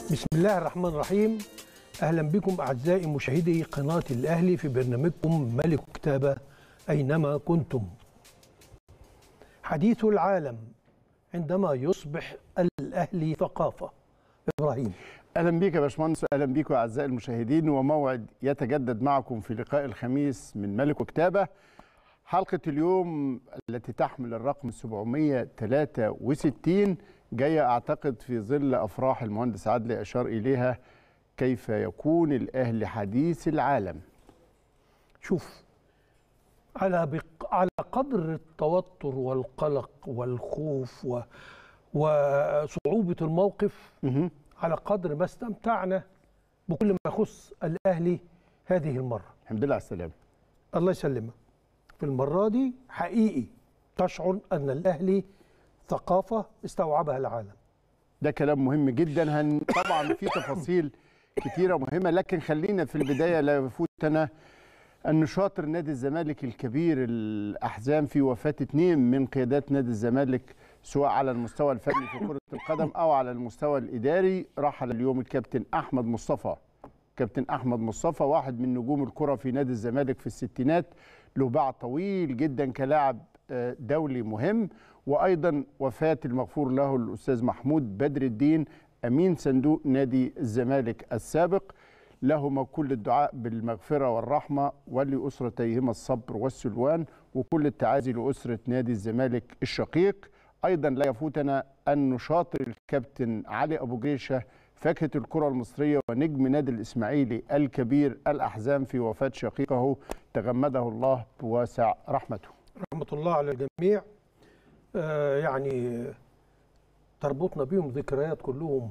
بسم الله الرحمن الرحيم اهلا بكم اعزائي مشاهدي قناه الاهلي في برنامجكم ملك كتابه اينما كنتم. حديث العالم عندما يصبح الاهلي ثقافه. ابراهيم اهلا بيك يا باشمهندس اهلا بيكم اعزائي المشاهدين وموعد يتجدد معكم في لقاء الخميس من ملك وكتابه حلقه اليوم التي تحمل الرقم 763 جايه اعتقد في ظل افراح المهندس عدلي اشار اليها كيف يكون الاهلي حديث العالم شوف على بق... على قدر التوتر والقلق والخوف و... وصعوبة الموقف مه. على قدر ما استمتعنا بكل ما يخص الأهلي هذه المرة الحمد لله على السلامه الله يسلمك في المرة دي حقيقي تشعر أن الأهلي ثقافة استوعبها العالم ده كلام مهم جدا هن طبعا في تفاصيل كتيرة مهمة لكن خلينا في البداية لا يفوتنا أن نشاطر نادي الزمالك الكبير الأحزان في وفاة اثنين من قيادات نادي الزمالك سواء على المستوى الفني في كرة القدم أو على المستوى الإداري رحل اليوم الكابتن أحمد مصطفى كابتن أحمد مصطفى واحد من نجوم الكرة في نادي الزمالك في الستينات له باع طويل جدا كلاعب آه، دولي مهم وايضا وفاه المغفور له الاستاذ محمود بدر الدين امين صندوق نادي الزمالك السابق لهما كل الدعاء بالمغفره والرحمه ولاسرتيهما الصبر والسلوان وكل التعازي لاسره نادي الزمالك الشقيق ايضا لا يفوتنا ان نشاطر الكابتن علي ابو جريشه فاكهه الكره المصريه ونجم نادي الاسماعيلي الكبير الاحزان في وفاه شقيقه تغمده الله بواسع رحمته رحمة الله على الجميع آه يعني تربطنا بهم ذكريات كلهم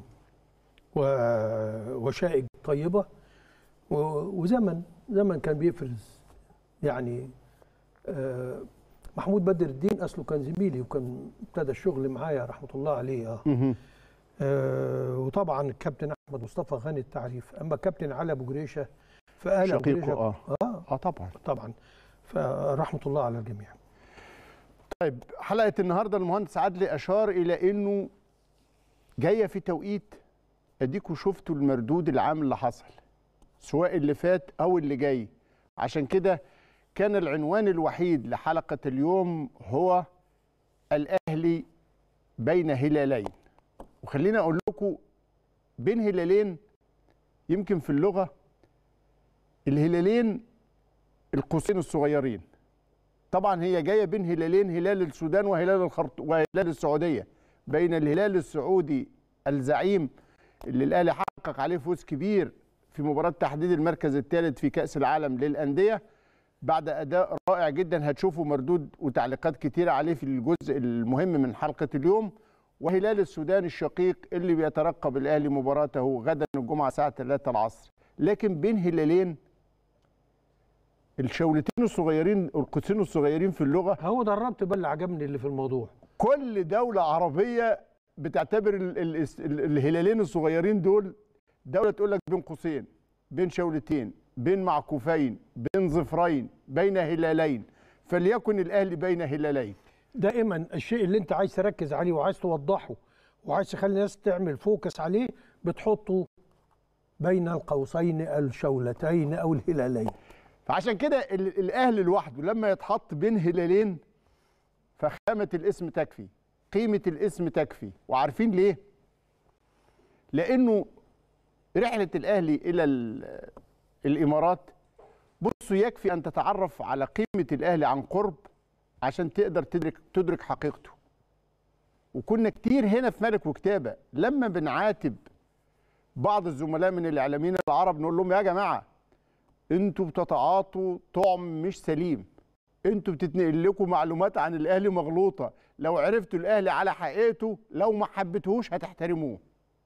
و- وشائج طيبة و- وزمن زمن كان بيفرز يعني آه محمود بدر الدين أصله كان زميلي وكان ابتدى الشغل معايا رحمة الله عليه آه. مهم. آه وطبعا الكابتن أحمد مصطفى غني التعريف أما الكابتن علي أبو جريشة فآل أبو شقيقه جريشة اه آه اه طبعا طبعا فرحمة الله على الجميع طيب حلقه النهارده المهندس عدلي اشار الى انه جايه في توقيت اديكوا شفتوا المردود العام اللي حصل سواء اللي فات او اللي جاي عشان كده كان العنوان الوحيد لحلقه اليوم هو الاهلي بين هلالين وخليني اقول لكم بين هلالين يمكن في اللغه الهلالين القوسين الصغيرين طبعا هي جايه بين هلالين هلال السودان وهلال الخرطوم وهلال السعوديه بين الهلال السعودي الزعيم اللي الاهلي حقق عليه فوز كبير في مباراه تحديد المركز الثالث في كاس العالم للانديه بعد اداء رائع جدا هتشوفوا مردود وتعليقات كتيره عليه في الجزء المهم من حلقه اليوم وهلال السودان الشقيق اللي بيترقب الاهلي مباراته غدا الجمعه الساعه 3 العصر لكن بين هلالين الشولتين الصغيرين القوسين الصغيرين في اللغه هو ده الربط بقى اللي عجبني اللي في الموضوع كل دولة عربية بتعتبر ال ال ال الهلالين الصغيرين دول دولة تقول لك بين قوسين بين شولتين بين معكوفين بين ظفرين بين هلالين فليكن الأهلي بين هلالين دائما الشيء اللي انت عايز تركز عليه وعايز توضحه وعايز تخلي الناس تعمل فوكس عليه بتحطه بين القوسين الشولتين او الهلالين فعشان كده ال- الأهلي لوحده لما يتحط بين هلالين فخامة الاسم تكفي قيمة الاسم تكفي وعارفين ليه؟ لأنه رحلة الأهلي إلى ال- الإمارات بصوا يكفي أن تتعرف على قيمة الأهلي عن قرب عشان تقدر تدرك تدرك حقيقته وكنا كتير هنا في ملك وكتابة لما بنعاتب بعض الزملاء من الإعلاميين العرب نقول لهم يا جماعة انتوا بتتعاطوا طعم مش سليم انتوا بتتنقل لكم معلومات عن الاهلي مغلوطه لو عرفتوا الاهلي على حقيقته لو ما حبيتهوش هتحترموه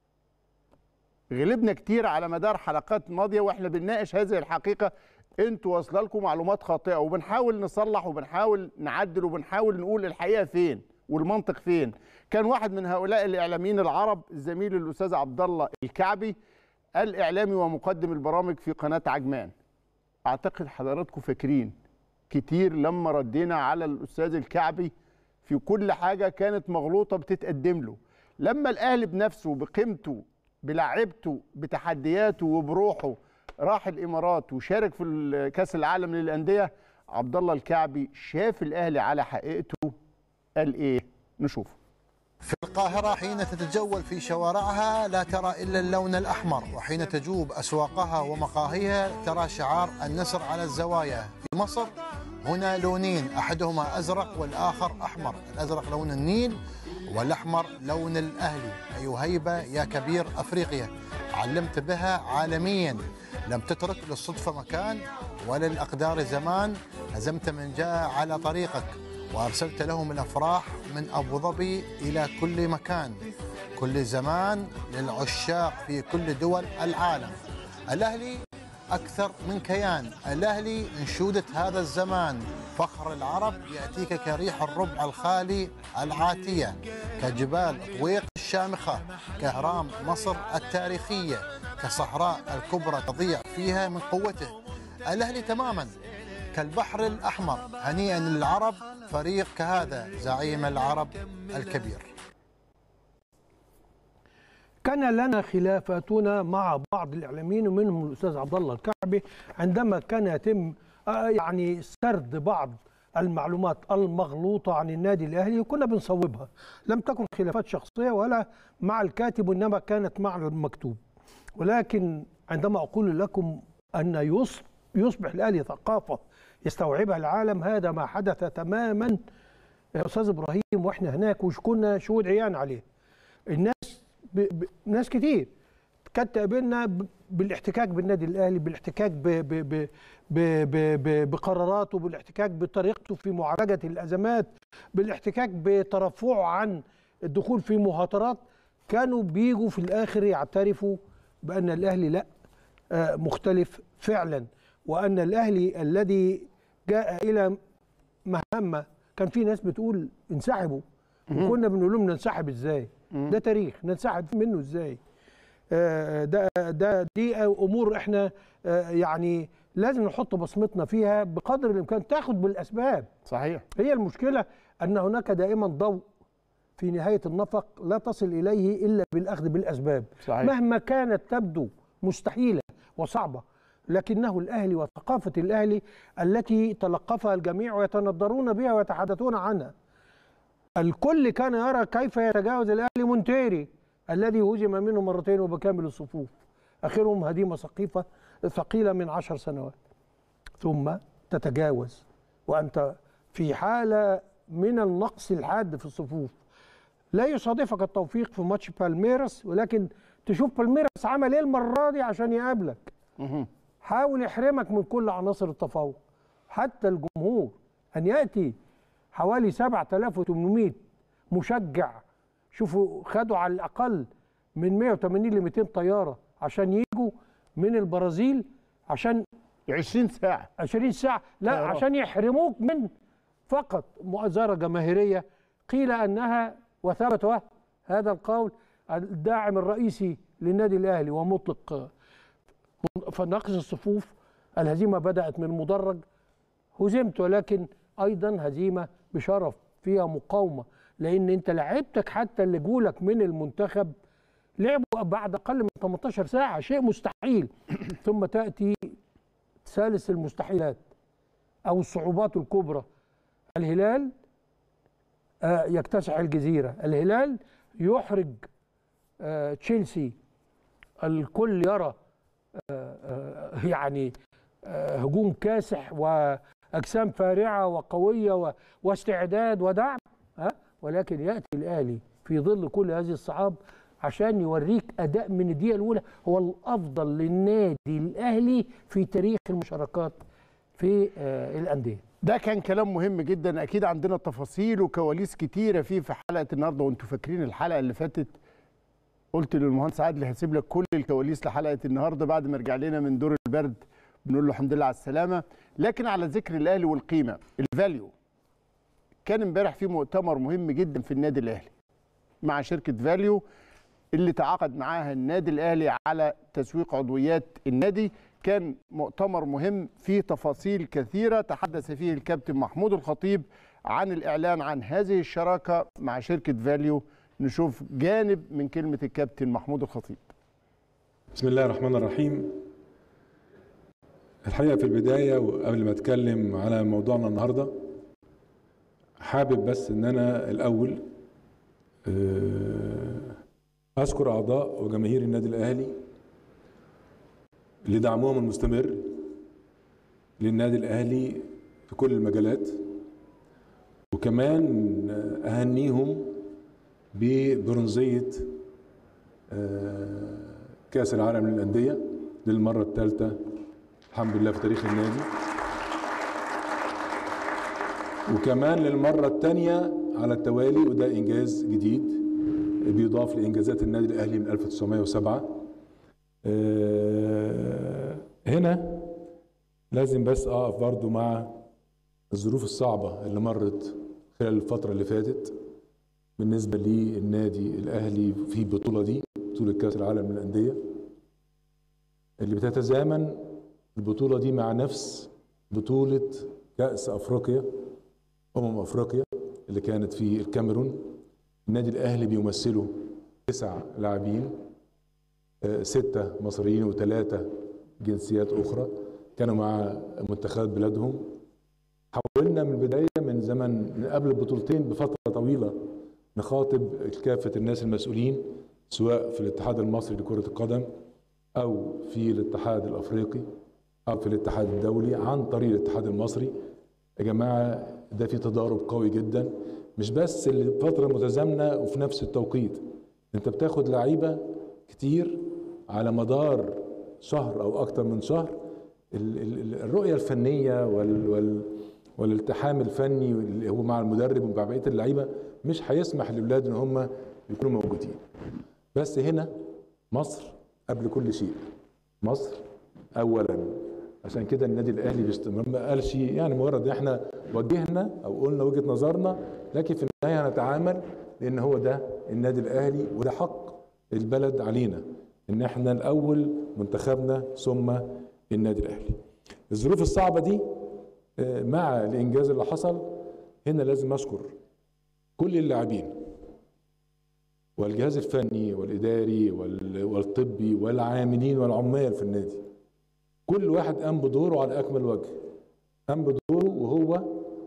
غلبنا كتير على مدار حلقات ماضيه واحنا بنناقش هذه الحقيقه انتوا واصله لكم معلومات خاطئه وبنحاول نصلح وبنحاول نعدل وبنحاول نقول الحقيقه فين والمنطق فين كان واحد من هؤلاء الاعلاميين العرب الزميل الاستاذ عبد الله الكعبي الاعلامي ومقدم البرامج في قناه عجمان اعتقد حضراتكم فاكرين كتير لما ردينا على الاستاذ الكعبي في كل حاجه كانت مغلوطه بتتقدم له لما الاهلي بنفسه بقيمته بلاعيبته بتحدياته وبروحه راح الامارات وشارك في ال- كاس العالم للانديه عبد الله الكعبي شاف الاهلي على حقيقته قال ايه نشوف في القاهرة حين تتجول في شوارعها لا ترى إلا اللون الأحمر وحين تجوب أسواقها ومقاهيها ترى شعار النسر على الزوايا في مصر هنا لونين أحدهما أزرق والآخر أحمر الأزرق لون النيل والأحمر لون الأهلي أي هيبة يا كبير أفريقيا علمت بها عالميا لم تترك للصدفة مكان ولا للأقدار زمان هزمت من جاء على طريقك وأرسلت لهم الأفراح من أبو ظبي إلى كل مكان كل زمان للعشاق في كل دول العالم الأهلي أكثر من كيان الأهلي انشودة هذا الزمان فخر العرب يأتيك كريح الربع الخالي العاتية كجبال طويق الشامخة كهرام مصر التاريخية كصحراء الكبرى تضيع فيها من قوته الأهلي تماما كالبحر الأحمر هنيئا للعرب فريق كهذا زعيم العرب الكبير كان لنا خلافاتنا مع بعض الاعلاميين ومنهم الاستاذ عبد الله الكعبي عندما كان يتم آه، يعني سرد بعض المعلومات المغلوطه عن النادي الاهلي وكنا بنصوبها لم تكن خلافات شخصيه ولا مع الكاتب وانما كانت مع المكتوب ولكن عندما اقول لكم ان يص- يصبح الاهلي ثقافه يستوعبها العالم هذا ما حدث تماما يا استاذ ابراهيم واحنا هناك وش كنا شهود عيان عليه الناس ب... ب... ناس كتير كانت تقابلنا ب... بالاحتكاك بالنادي الاهلي بالاحتكاك ب... ب... ب... ب... ب... ب... بقراراته بالاحتكاك بطريقته في معالجه الازمات بالاحتكاك بترفعه عن الدخول في مهاترات كانوا بيجوا في الاخر يعترفوا بان الاهلي لا آه، مختلف فعلا وان الاهلي الذي جاء الى مهمه كان في ناس بتقول انسحبوا وكنا بنقول لهم ننسحب ازاي ده تاريخ ننسحب منه ازاي آه، ده ده دي امور احنا آه، يعني لازم نحط بصمتنا فيها بقدر الامكان تاخد بالاسباب صحيح هي المشكله ان هناك دائما ضوء في نهايه النفق لا تصل اليه الا بالاخذ بالاسباب صحيح. مهما كانت تبدو مستحيله وصعبه لكنه الاهلي وثقافه الاهلي التي تلقفها الجميع ويتندرون بها ويتحدثون عنها الكل كان يرى كيف يتجاوز الاهلي مونتيري الذي هزم منه مرتين وبكامل الصفوف اخرهم هزيمه سقيفه ثقيله من عشر سنوات ثم تتجاوز وانت في حاله من النقص الحاد في الصفوف لا يصادفك التوفيق في ماتش بالميراس ولكن تشوف بالميراس عمل ايه المره دي عشان يقابلك حاول يحرمك من كل عناصر التفوق حتى الجمهور ان ياتي حوالي 7800 مشجع شوفوا خدوا على الاقل من 180 ل 200 طياره عشان يجوا من البرازيل عشان 20 ساعه 20 ساعة لا طيران. عشان يحرموك من فقط مؤازرة جماهيرية قيل أنها وثبت وه- هذا القول الداعم الرئيسي للنادي الأهلي ومطلق آه، فنقص الصفوف الهزيمة بدأت من مدرج هزمت ولكن أيضا هزيمة بشرف فيها مقاومة لأن أنت لعبتك حتى اللي جولك من المنتخب لعبوا بعد أقل من 18 ساعة شيء مستحيل ثم تأتي ثالث المستحيلات او الصعوبات الكبرى الهلال آه، يكتسح الجزيره الهلال يحرج آه، تشيلسي الكل يرى آه، آه، يعني آه، هجوم كاسح واجسام فارعه وقويه و- واستعداد ودعم ها ولكن ياتي الاهلي في ظل كل هذه الصعاب عشان يوريك اداء من الدقيقه الاولى هو الافضل للنادي الاهلي في تاريخ المشاركات في آه، الانديه ده كان كلام مهم جدا اكيد عندنا تفاصيل وكواليس كتيره فيه في حلقه النهارده وانتوا فاكرين الحلقه اللي فاتت قلت للمهندس عادل هسيب لك كل الكواليس لحلقه النهارده بعد ما رجع لنا من دور البرد بنقول له الحمد لله على السلامه لكن على ذكر الاهلي والقيمه الفاليو كان امبارح في مؤتمر مهم جدا في النادي الاهلي مع شركه فاليو اللي تعاقد معاها النادي الاهلي على تسويق عضويات النادي كان مؤتمر مهم فيه تفاصيل كثيره تحدث فيه الكابتن محمود الخطيب عن الاعلان عن هذه الشراكه مع شركه فاليو نشوف جانب من كلمه الكابتن محمود الخطيب بسم الله الرحمن الرحيم الحقيقة في البداية وقبل ما أتكلم على موضوعنا النهاردة حابب بس إن أنا الأول آه، أشكر أعضاء وجماهير النادي الأهلي لدعمهم المستمر للنادي الأهلي في كل المجالات وكمان أهنيهم ببرونزية آه، كأس العالم للأندية للمرة الثالثة الحمد لله في تاريخ النادي وكمان للمرة الثانية على التوالي وده إنجاز جديد بيضاف لإنجازات النادي الأهلي من 1907 آه، هنا لازم بس أقف برضو مع الظروف الصعبة اللي مرت خلال الفترة اللي فاتت بالنسبة للنادي الأهلي في البطولة دي بطولة كأس العالم للأندية اللي بتتزامن البطولة دي مع نفس بطولة كأس أفريقيا أمم أفريقيا اللي كانت في الكاميرون النادي الأهلي بيمثله تسع لاعبين آه، ستة مصريين وثلاثة جنسيات أخرى كانوا مع منتخبات بلادهم حاولنا من البداية من زمن من قبل البطولتين بفترة طويلة نخاطب كافة الناس المسؤولين سواء في الاتحاد المصري لكرة القدم أو في الاتحاد الأفريقي أو في الاتحاد الدولي عن طريق الاتحاد المصري يا جماعة ده في تضارب قوي جدا مش بس الفترة متزامنة وفي نفس التوقيت انت بتاخد لعيبة كتير على مدار شهر أو أكتر من شهر ال- ال- ال- الرؤية الفنية وال وال والالتحام الفني اللي هو مع المدرب ومع بقية اللعيبة مش هيسمح للولاد ان هم يكونوا موجودين بس هنا مصر قبل كل شيء مصر اولا عشان كده النادي الاهلي باستمرار ما قالش يعني مجرد ان احنا وجهنا او قلنا وجهه نظرنا لكن في النهايه هنتعامل لان هو ده النادي الاهلي وده حق البلد علينا ان احنا الاول منتخبنا ثم النادي الاهلي الظروف الصعبه دي آه، مع الانجاز اللي حصل هنا لازم اشكر كل اللاعبين والجهاز الفني والاداري وال- والطبي والعاملين والعمال في النادي كل واحد قام بدوره على اكمل وجه قام بدوره وهو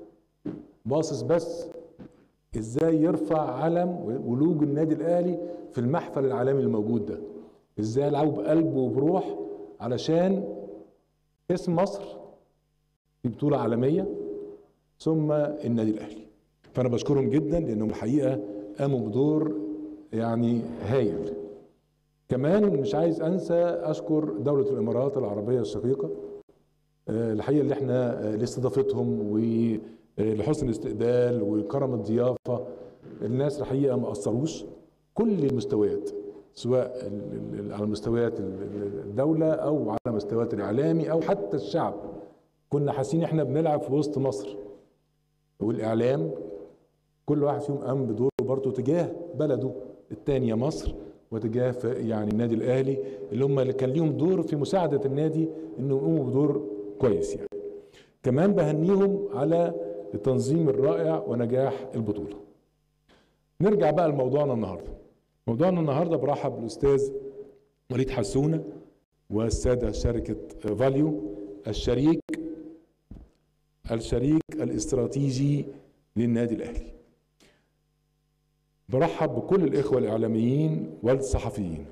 باصص بس ازاي يرفع علم ولوج النادي الاهلي في المحفل العالمي الموجود ده ازاي يلعبوا بقلب وبروح علشان اسم مصر في بطوله عالميه ثم النادي الاهلي فانا بشكرهم جدا لانهم الحقيقه قاموا بدور يعني هايل كمان مش عايز انسى اشكر دوله الامارات العربيه الشقيقه آه، الحقيقه اللي احنا آه، لاستضافتهم ولحسن الاستقبال وكرم الضيافه الناس الحقيقه ما قصروش كل المستويات سواء ال- ال- على مستويات ال- ال- الدوله او على مستويات الاعلامي او حتى الشعب كنا حاسين احنا بنلعب في وسط مصر والاعلام كل واحد فيهم قام بدوره برضه تجاه بلده الثانيه مصر وتجاه ف- يعني النادي الاهلي اللي هم اللي كان ليهم دور في مساعده النادي انه يقوموا بدور كويس يعني. كمان بهنيهم على التنظيم الرائع ونجاح البطوله. نرجع بقى لموضوعنا النهارده. موضوعنا النهارده برحب بالاستاذ وليد حسونه والساده شركه فاليو الشريك الشريك الاستراتيجي للنادي الاهلي. برحب بكل الاخوه الاعلاميين والصحفيين.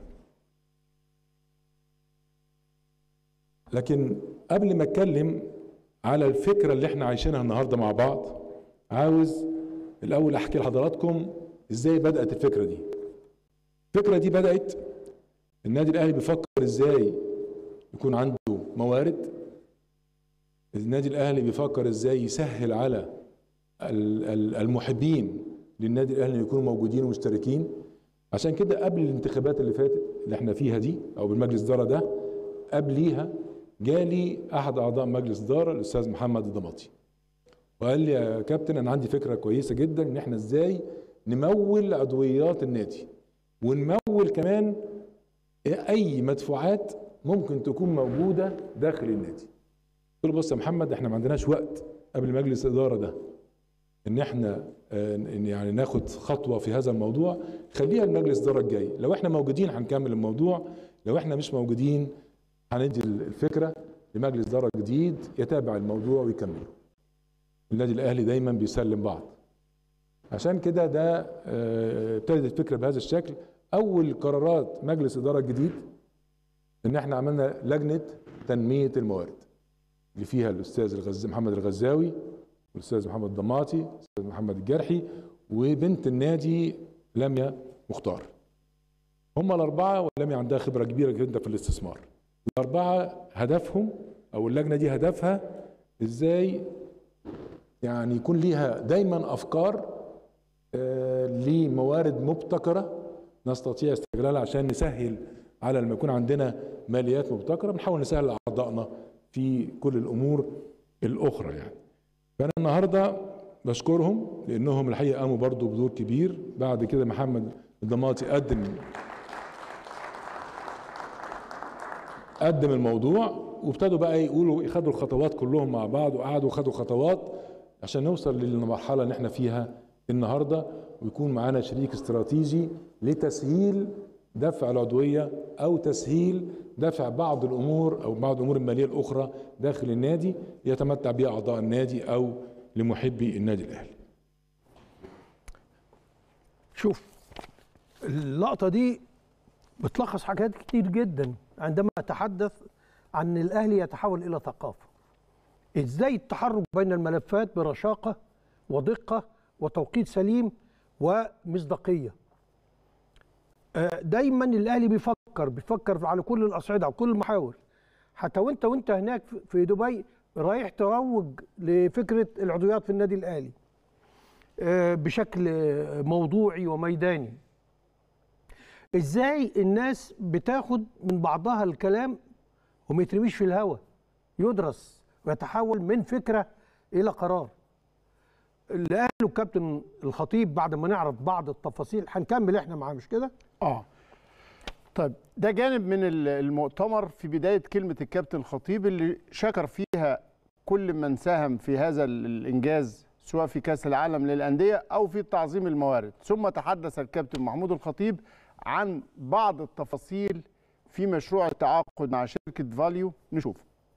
لكن قبل ما اتكلم على الفكره اللي احنا عايشينها النهارده مع بعض عاوز الاول احكي لحضراتكم ازاي بدات الفكره دي. الفكره دي بدات النادي الاهلي بيفكر ازاي يكون عنده موارد النادي الاهلي بيفكر ازاي يسهل على ال- ال- المحبين للنادي الاهلي إن يكونوا موجودين ومشتركين عشان كده قبل الانتخابات اللي فاتت اللي احنا فيها دي او بالمجلس الاداره ده قبليها جالي احد اعضاء مجلس اداره الاستاذ محمد الضماطي وقال لي يا كابتن انا عندي فكره كويسه جدا ان احنا ازاي نمول عضويات النادي ونمول كمان اي مدفوعات ممكن تكون موجوده داخل النادي قلت له بص يا محمد احنا ما عندناش وقت قبل مجلس الاداره ده ان احنا آه، إن يعني ناخد خطوه في هذا الموضوع خليها المجلس الاداره الجاي لو احنا موجودين هنكمل الموضوع لو احنا مش موجودين هندي الفكره لمجلس اداره جديد يتابع الموضوع ويكمله النادي الاهلي دايما بيسلم بعض عشان كده ده آه، ابتدت الفكره بهذا الشكل اول قرارات مجلس اداره الجديد ان احنا عملنا لجنه تنميه الموارد اللي فيها الاستاذ الغز... محمد الغزاوي والاستاذ محمد ضماطي الاستاذ محمد الجرحي وبنت النادي لميا مختار هم الاربعه ولميا عندها خبره كبيره جدا في الاستثمار الاربعه هدفهم او اللجنه دي هدفها ازاي يعني يكون ليها دايما افكار آه، لموارد مبتكره نستطيع استغلالها عشان نسهل على لما يكون عندنا ماليات مبتكره بنحاول نسهل لاعضائنا في كل الامور الاخرى يعني فانا النهارده بشكرهم لانهم الحقيقه قاموا برضو بدور كبير بعد كده محمد الضماطي قدم قدم الموضوع وابتدوا بقى يقولوا خدوا الخطوات كلهم مع بعض وقعدوا خدوا خطوات عشان نوصل للمرحله اللي احنا فيها النهارده ويكون معانا شريك استراتيجي لتسهيل دفع العضويه او تسهيل دفع بعض الامور او بعض الامور الماليه الاخرى داخل النادي يتمتع بها اعضاء النادي او لمحبي النادي الاهلي. شوف اللقطة دي بتلخص حاجات كتير جدا عندما أتحدث عن الأهلي يتحول إلى ثقافة إزاي التحرك بين الملفات برشاقة ودقة وتوقيت سليم ومصداقية آه، دايما الأهلي بيفكر بيفكر على كل الأصعدة وكل المحاور حتى وانت وانت هناك في- في دبي رايح تروج لفكرة العضويات في النادي الأهلي آه، بشكل آه، موضوعي وميداني ازاي الناس بتاخد من بعضها الكلام وما يترميش في الهواء يدرس ويتحول من فكره الى قرار اللي قاله الكابتن الخطيب بعد ما نعرف بعض التفاصيل هنكمل احنا معاه مش كده اه طيب ده جانب من ال- المؤتمر في بداية كلمة الكابتن الخطيب اللي شكر فيها كل من ساهم في هذا ال- الإنجاز سواء في كأس العالم للأندية أو في تعظيم الموارد ثم تحدث الكابتن محمود الخطيب عن بعض التفاصيل في مشروع التعاقد مع شركة فاليو نشوف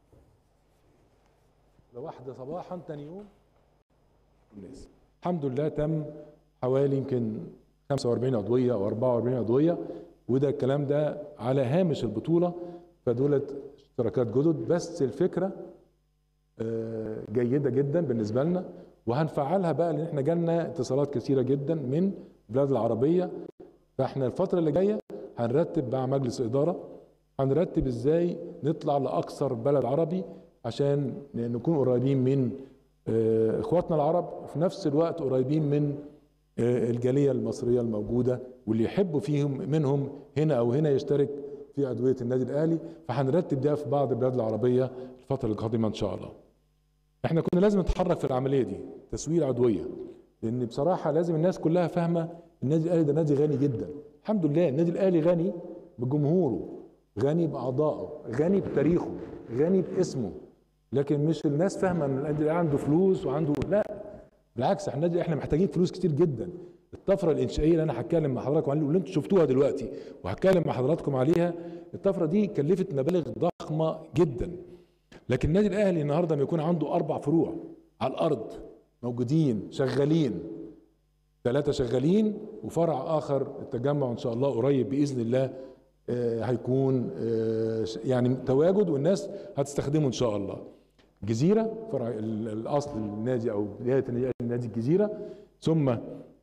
واحدة صباحا تاني يوم الناس الحمد لله تم حوالي يمكن 45 عضوية أو 44 عضوية وده الكلام ده على هامش البطولة فدولت اشتراكات جدد بس الفكرة آه، جيدة جدا بالنسبة لنا وهنفعلها بقى لأن احنا جالنا اتصالات كثيرة جدا من البلاد العربية فاحنا الفترة اللي جاية هنرتب مع مجلس إدارة هنرتب ازاي نطلع لأكثر بلد عربي عشان نكون قريبين من آه، اخواتنا العرب وفي نفس الوقت قريبين من آه، الجاليه المصريه الموجوده واللي يحبوا فيهم منهم هنا او هنا يشترك في عضويه النادي الاهلي فهنرتب ده في بعض البلاد العربيه الفتره القادمه ان شاء الله. احنا كنا لازم نتحرك في العمليه دي تسوير عضويه لان بصراحه لازم الناس كلها فاهمه النادي الاهلي ده نادي غني جدا الحمد لله النادي الاهلي غني بجمهوره غني باعضائه غني بتاريخه غني باسمه لكن مش الناس فاهمه ان النادي الاهلي عنده فلوس وعنده لا بالعكس احنا النادي احنا محتاجين فلوس كتير جدا الطفره الانشائيه اللي انا هتكلم مع حضراتكم عليها واللي انتم شفتوها دلوقتي وهتكلم مع حضراتكم عليها الطفره دي كلفت مبالغ ضخمه جدا لكن النادي الاهلي النهارده لما يكون عنده اربع فروع على الارض موجودين شغالين ثلاثة شغالين وفرع آخر التجمع إن شاء الله قريب بإذن الله آه، هيكون آه، ش- يعني تواجد والناس هتستخدمه إن شاء الله. جزيرة فرع ال- الأصل النادي أو بداية النادي- نادي الجزيرة ثم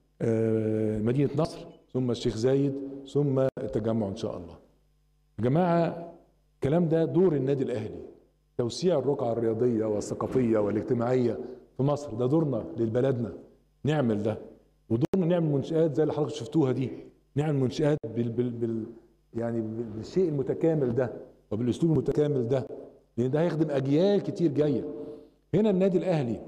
آه، مدينة نصر ثم الشيخ زايد ثم التجمع إن شاء الله. يا جماعة الكلام ده دور النادي الأهلي توسيع الرقعة الرياضية والثقافية والاجتماعية في مصر ده دورنا لبلدنا نعمل ده ودورنا نعمل منشآت زي اللي حضرتك شفتوها دي نعمل منشآت بال بال بال يعني بال- بالشيء المتكامل ده وبالاسلوب المتكامل ده لان ده هيخدم اجيال كتير جايه هنا النادي الاهلي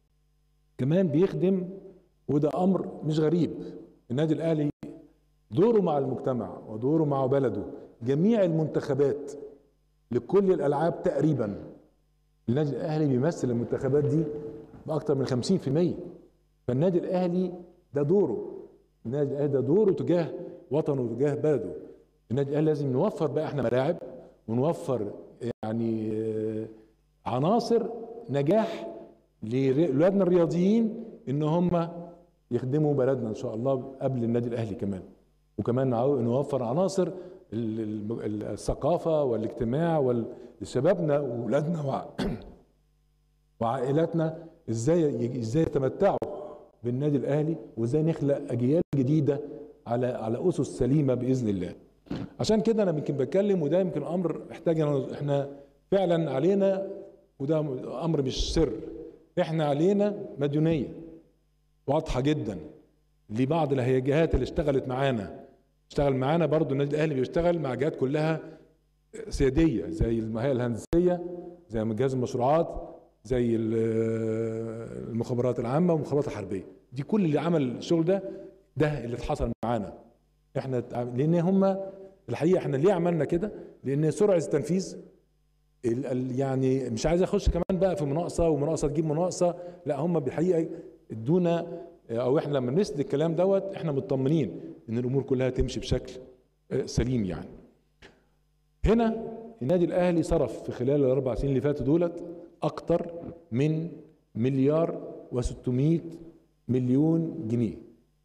كمان بيخدم وده امر مش غريب النادي الاهلي دوره مع المجتمع ودوره مع بلده جميع المنتخبات لكل الالعاب تقريبا النادي الاهلي بيمثل المنتخبات دي باكثر من 50% فالنادي الاهلي ده دوره النادي الاهلي ده دوره تجاه وطنه وتجاه بلده النادي الاهلي لازم نوفر بقى احنا ملاعب ونوفر يعني آه، عناصر نجاح لاولادنا الرياضيين ان هم يخدموا بلدنا ان شاء الله قبل النادي الاهلي كمان وكمان نعو- نوفر عناصر ال- ال- ال- الثقافه والاجتماع وال- لشبابنا واولادنا وع- وعائلاتنا ازاي ازاي يتمتعوا بالنادي الاهلي وازاي نخلق اجيال جديده على على اسس سليمه باذن الله عشان كده انا يمكن بتكلم وده يمكن امر محتاج إن احنا فعلا علينا وده امر مش سر احنا علينا مديونيه واضحه جدا لبعض الهيجات اللي اشتغلت معانا اشتغل معانا برضو النادي الاهلي بيشتغل مع جهات كلها سياديه زي المهيئه الهندسيه زي جهاز المشروعات زي ال- المخابرات العامه والمخابرات الحربيه دي كل اللي عمل الشغل ده ده اللي حصل معانا احنا تع- لان هم الحقيقه احنا ليه عملنا كده لان سرعه التنفيذ ال- ال- يعني مش عايز اخش كمان بقى في مناقصه ومناقصه تجيب مناقصه لا هم بالحقيقه ادونا او احنا لما نسد الكلام دوت احنا مطمنين ان الامور كلها تمشي بشكل آه، سليم يعني هنا النادي الاهلي صرف في خلال الاربع سنين اللي فاتوا دولت اكتر من مليار و600 مليون جنيه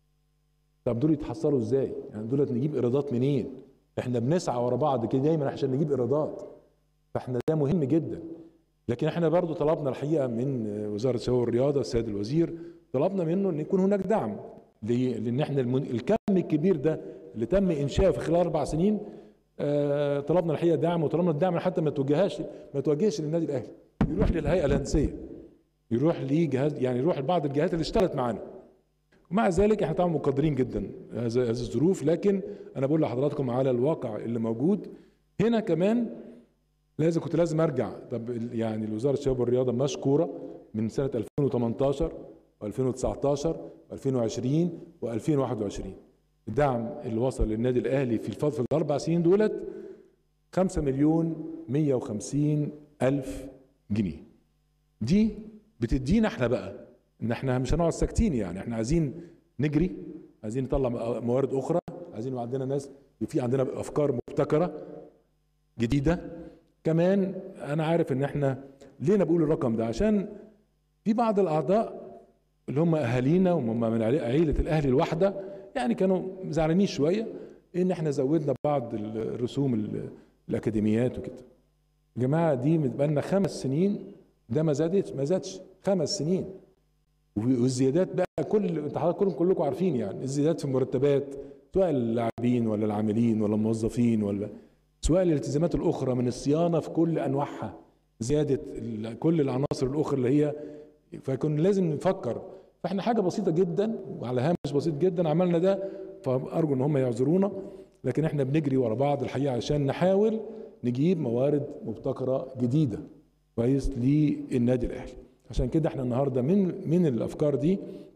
طب دول يتحصلوا ازاي يعني دولت نجيب ايرادات منين احنا بنسعى ورا بعض كده دايما عشان نجيب ايرادات فاحنا ده مهم جدا لكن احنا برضو طلبنا الحقيقه من وزاره الشباب والرياضه السيد الوزير طلبنا منه ان يكون هناك دعم ليه؟ لان احنا المن... الكم الكبير ده اللي تم انشاؤه في خلال اربع سنين آه طلبنا الحقيقه دعم وطلبنا الدعم حتى ما توجهش ما توجهش للنادي الاهلي يروح للهيئه الهندسيه يروح لجهاز يعني يروح لبعض الجهات اللي اشتغلت معانا ومع ذلك احنا طبعا مقدرين جدا هذا هذه الظروف لكن انا بقول لحضراتكم على الواقع اللي موجود هنا كمان لازم كنت لازم ارجع طب ال- يعني وزاره الشباب والرياضه مشكوره من سنه 2018 و2019 و2020 و2021 الدعم اللي وصل للنادي الاهلي في الفتره في الاربع سنين دولت 5 مليون 150 الف جنيه دي بتدينا احنا بقى ان احنا مش هنقعد ساكتين يعني احنا عايزين نجري عايزين نطلع موارد اخرى عايزين يبقى عندنا ناس في عندنا افكار مبتكره جديده كمان انا عارف ان احنا ليه انا بقول الرقم ده عشان في بعض الاعضاء اللي هم اهالينا وهم من عيله عيلة الاهلي الواحده يعني كانوا زعلانين شويه ان احنا زودنا بعض الرسوم ال- الاكاديميات وكده يا جماعه دي بقى لنا خمس سنين ده ما زادتش ما زادش خمس سنين والزيادات بقى كل انت حضرتك كلكم كلكم عارفين يعني الزيادات في المرتبات سواء اللاعبين ولا العاملين ولا الموظفين ولا سواء الالتزامات الاخرى من الصيانه في كل انواعها زياده ال- كل العناصر الاخرى اللي هي فكنا لازم نفكر فاحنا حاجه بسيطه جدا وعلى هامش بسيط جدا عملنا ده فارجو ان هم يعذرونا لكن احنا بنجري ورا بعض الحقيقه عشان نحاول نجيب موارد مبتكره جديده كويس للنادي الاهلي عشان كده احنا النهارده من من الافكار دي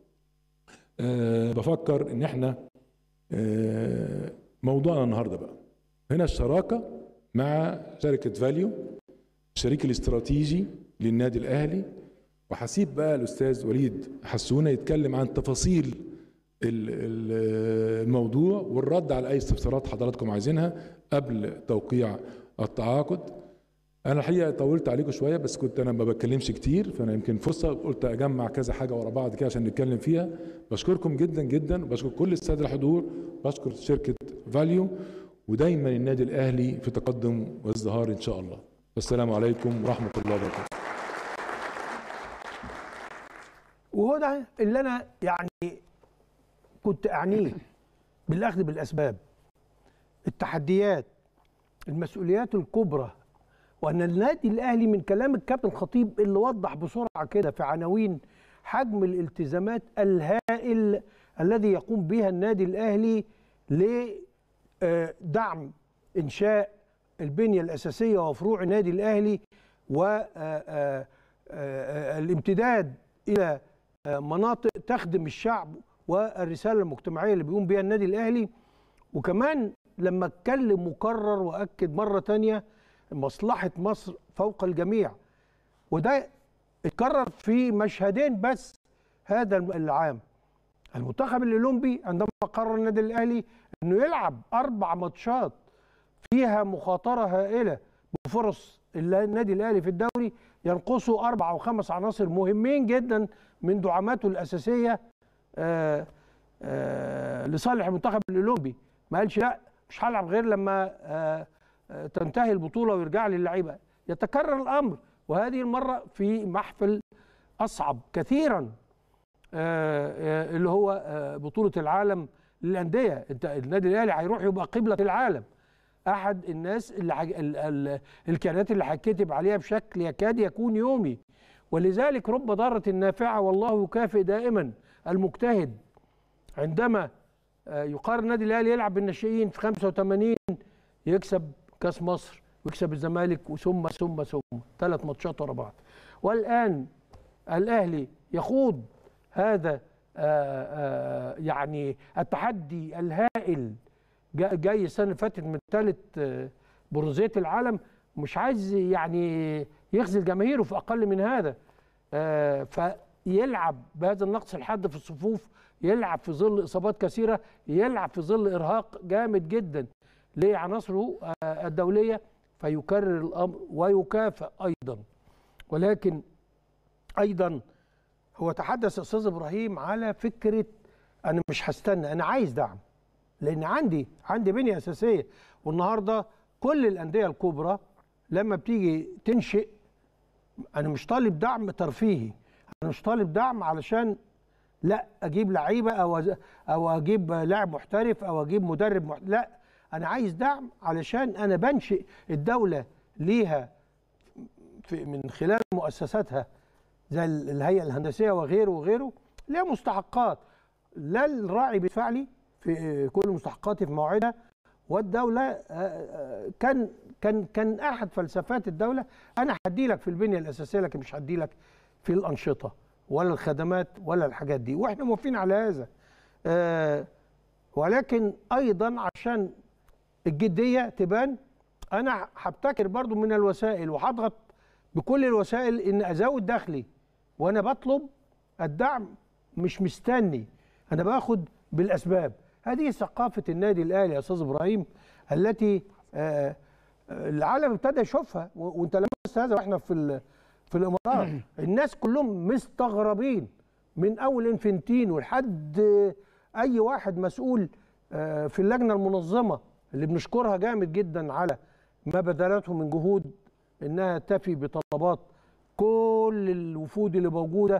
أه بفكر ان احنا أه موضوعنا النهارده بقى هنا الشراكه مع شركه فاليو الشريك الاستراتيجي للنادي الاهلي وهسيب بقى الاستاذ وليد حسونه يتكلم عن تفاصيل ال- ال- الموضوع والرد على اي استفسارات حضراتكم عايزينها قبل توقيع التعاقد انا الحقيقه طولت عليكم شويه بس كنت انا ما بتكلمش كتير فانا يمكن فرصه قلت اجمع كذا حاجه ورا بعض كده عشان نتكلم فيها بشكركم جدا جدا وبشكر كل الساده الحضور بشكر شركه فاليو ودايما النادي الاهلي في تقدم وازدهار ان شاء الله والسلام عليكم ورحمه الله وبركاته وهو ده اللي انا يعني كنت اعنيه بالاخذ بالاسباب التحديات المسؤوليات الكبرى وان النادي الاهلي من كلام الكابتن خطيب اللي وضح بسرعه كده في عناوين حجم الالتزامات الهائل الذي يقوم بها النادي الاهلي لدعم انشاء البنيه الاساسيه وفروع النادي الاهلي والامتداد الى مناطق تخدم الشعب والرساله المجتمعيه اللي بيقوم بها النادي الاهلي وكمان لما اتكلم وكرر واكد مره تانية مصلحه مصر فوق الجميع وده اتكرر في مشهدين بس هذا العام المنتخب الاولمبي عندما قرر النادي الاهلي انه يلعب اربع ماتشات فيها مخاطره هائله بفرص الل- النادي الاهلي في الدوري ينقصوا اربع او خمس عناصر مهمين جدا من دعاماته الاساسيه آه، آه، لصالح المنتخب الاولمبي ما قالش لا مش هلعب غير لما آه، آه، تنتهي البطوله ويرجع لي اللعيبه يتكرر الامر وهذه المره في محفل اصعب كثيرا آه، آه، اللي هو آه، بطوله العالم للانديه انت النادي الاهلي هيروح يبقى قبله العالم احد الناس اللي حج... ال... ال... الكيانات اللي هيتكتب عليها بشكل يكاد يكون يومي ولذلك رب ضاره نافعه والله يكافئ دائما المجتهد عندما آه، يقارن النادي الاهلي يلعب بالناشئين في 85 يكسب كاس مصر ويكسب الزمالك وثم ثم ثم ثلاث ماتشات ورا بعض والان الاهلي يخوض هذا آه، آه، يعني التحدي الهائل جا- جاي السنه اللي فاتت من ثالث برونزيه العالم مش عايز يعني يخزل جماهيره في اقل من هذا آه، فيلعب بهذا النقص الحاد في الصفوف يلعب في ظل اصابات كثيره يلعب في ظل ارهاق جامد جدا لعناصره آه، الدوليه فيكرر الامر ويكافئ ايضا ولكن ايضا هو تحدث استاذ ابراهيم على فكره انا مش هستنى انا عايز دعم لان عندي عندي بنيه اساسيه والنهارده كل الانديه الكبرى لما بتيجي تنشئ انا مش طالب دعم ترفيهي انا مش طالب دعم علشان لا اجيب لعيبه او أز- او اجيب لاعب محترف او اجيب مدرب محترف لا انا عايز دعم علشان انا بنشئ الدوله ليها في من خلال مؤسساتها زي ال- الهيئه الهندسيه وغيره وغيره ليها مستحقات لا الراعي بيدفع لي في كل مستحقاتي في موعدها والدوله آه، آه، كان كان كان احد فلسفات الدوله انا هدي لك في البنيه الاساسيه لكن مش هدي لك في الانشطه ولا الخدمات ولا الحاجات دي واحنا موافقين على هذا آه، ولكن ايضا عشان الجديه تبان انا هبتكر برضو من الوسائل وهضغط بكل الوسائل ان ازود دخلي وانا بطلب الدعم مش مستني انا باخد بالاسباب هذه ثقافه النادي الاهلي يا استاذ ابراهيم التي آه، آه، العالم ابتدى يشوفها و- وانت لمست هذا واحنا في ال- في الامارات الناس كلهم مستغربين من اول انفنتينو لحد آه، اي واحد مسؤول آه، في اللجنه المنظمه اللي بنشكرها جامد جدا على ما بذلته من جهود انها تفي بطلبات كل الوفود اللي موجوده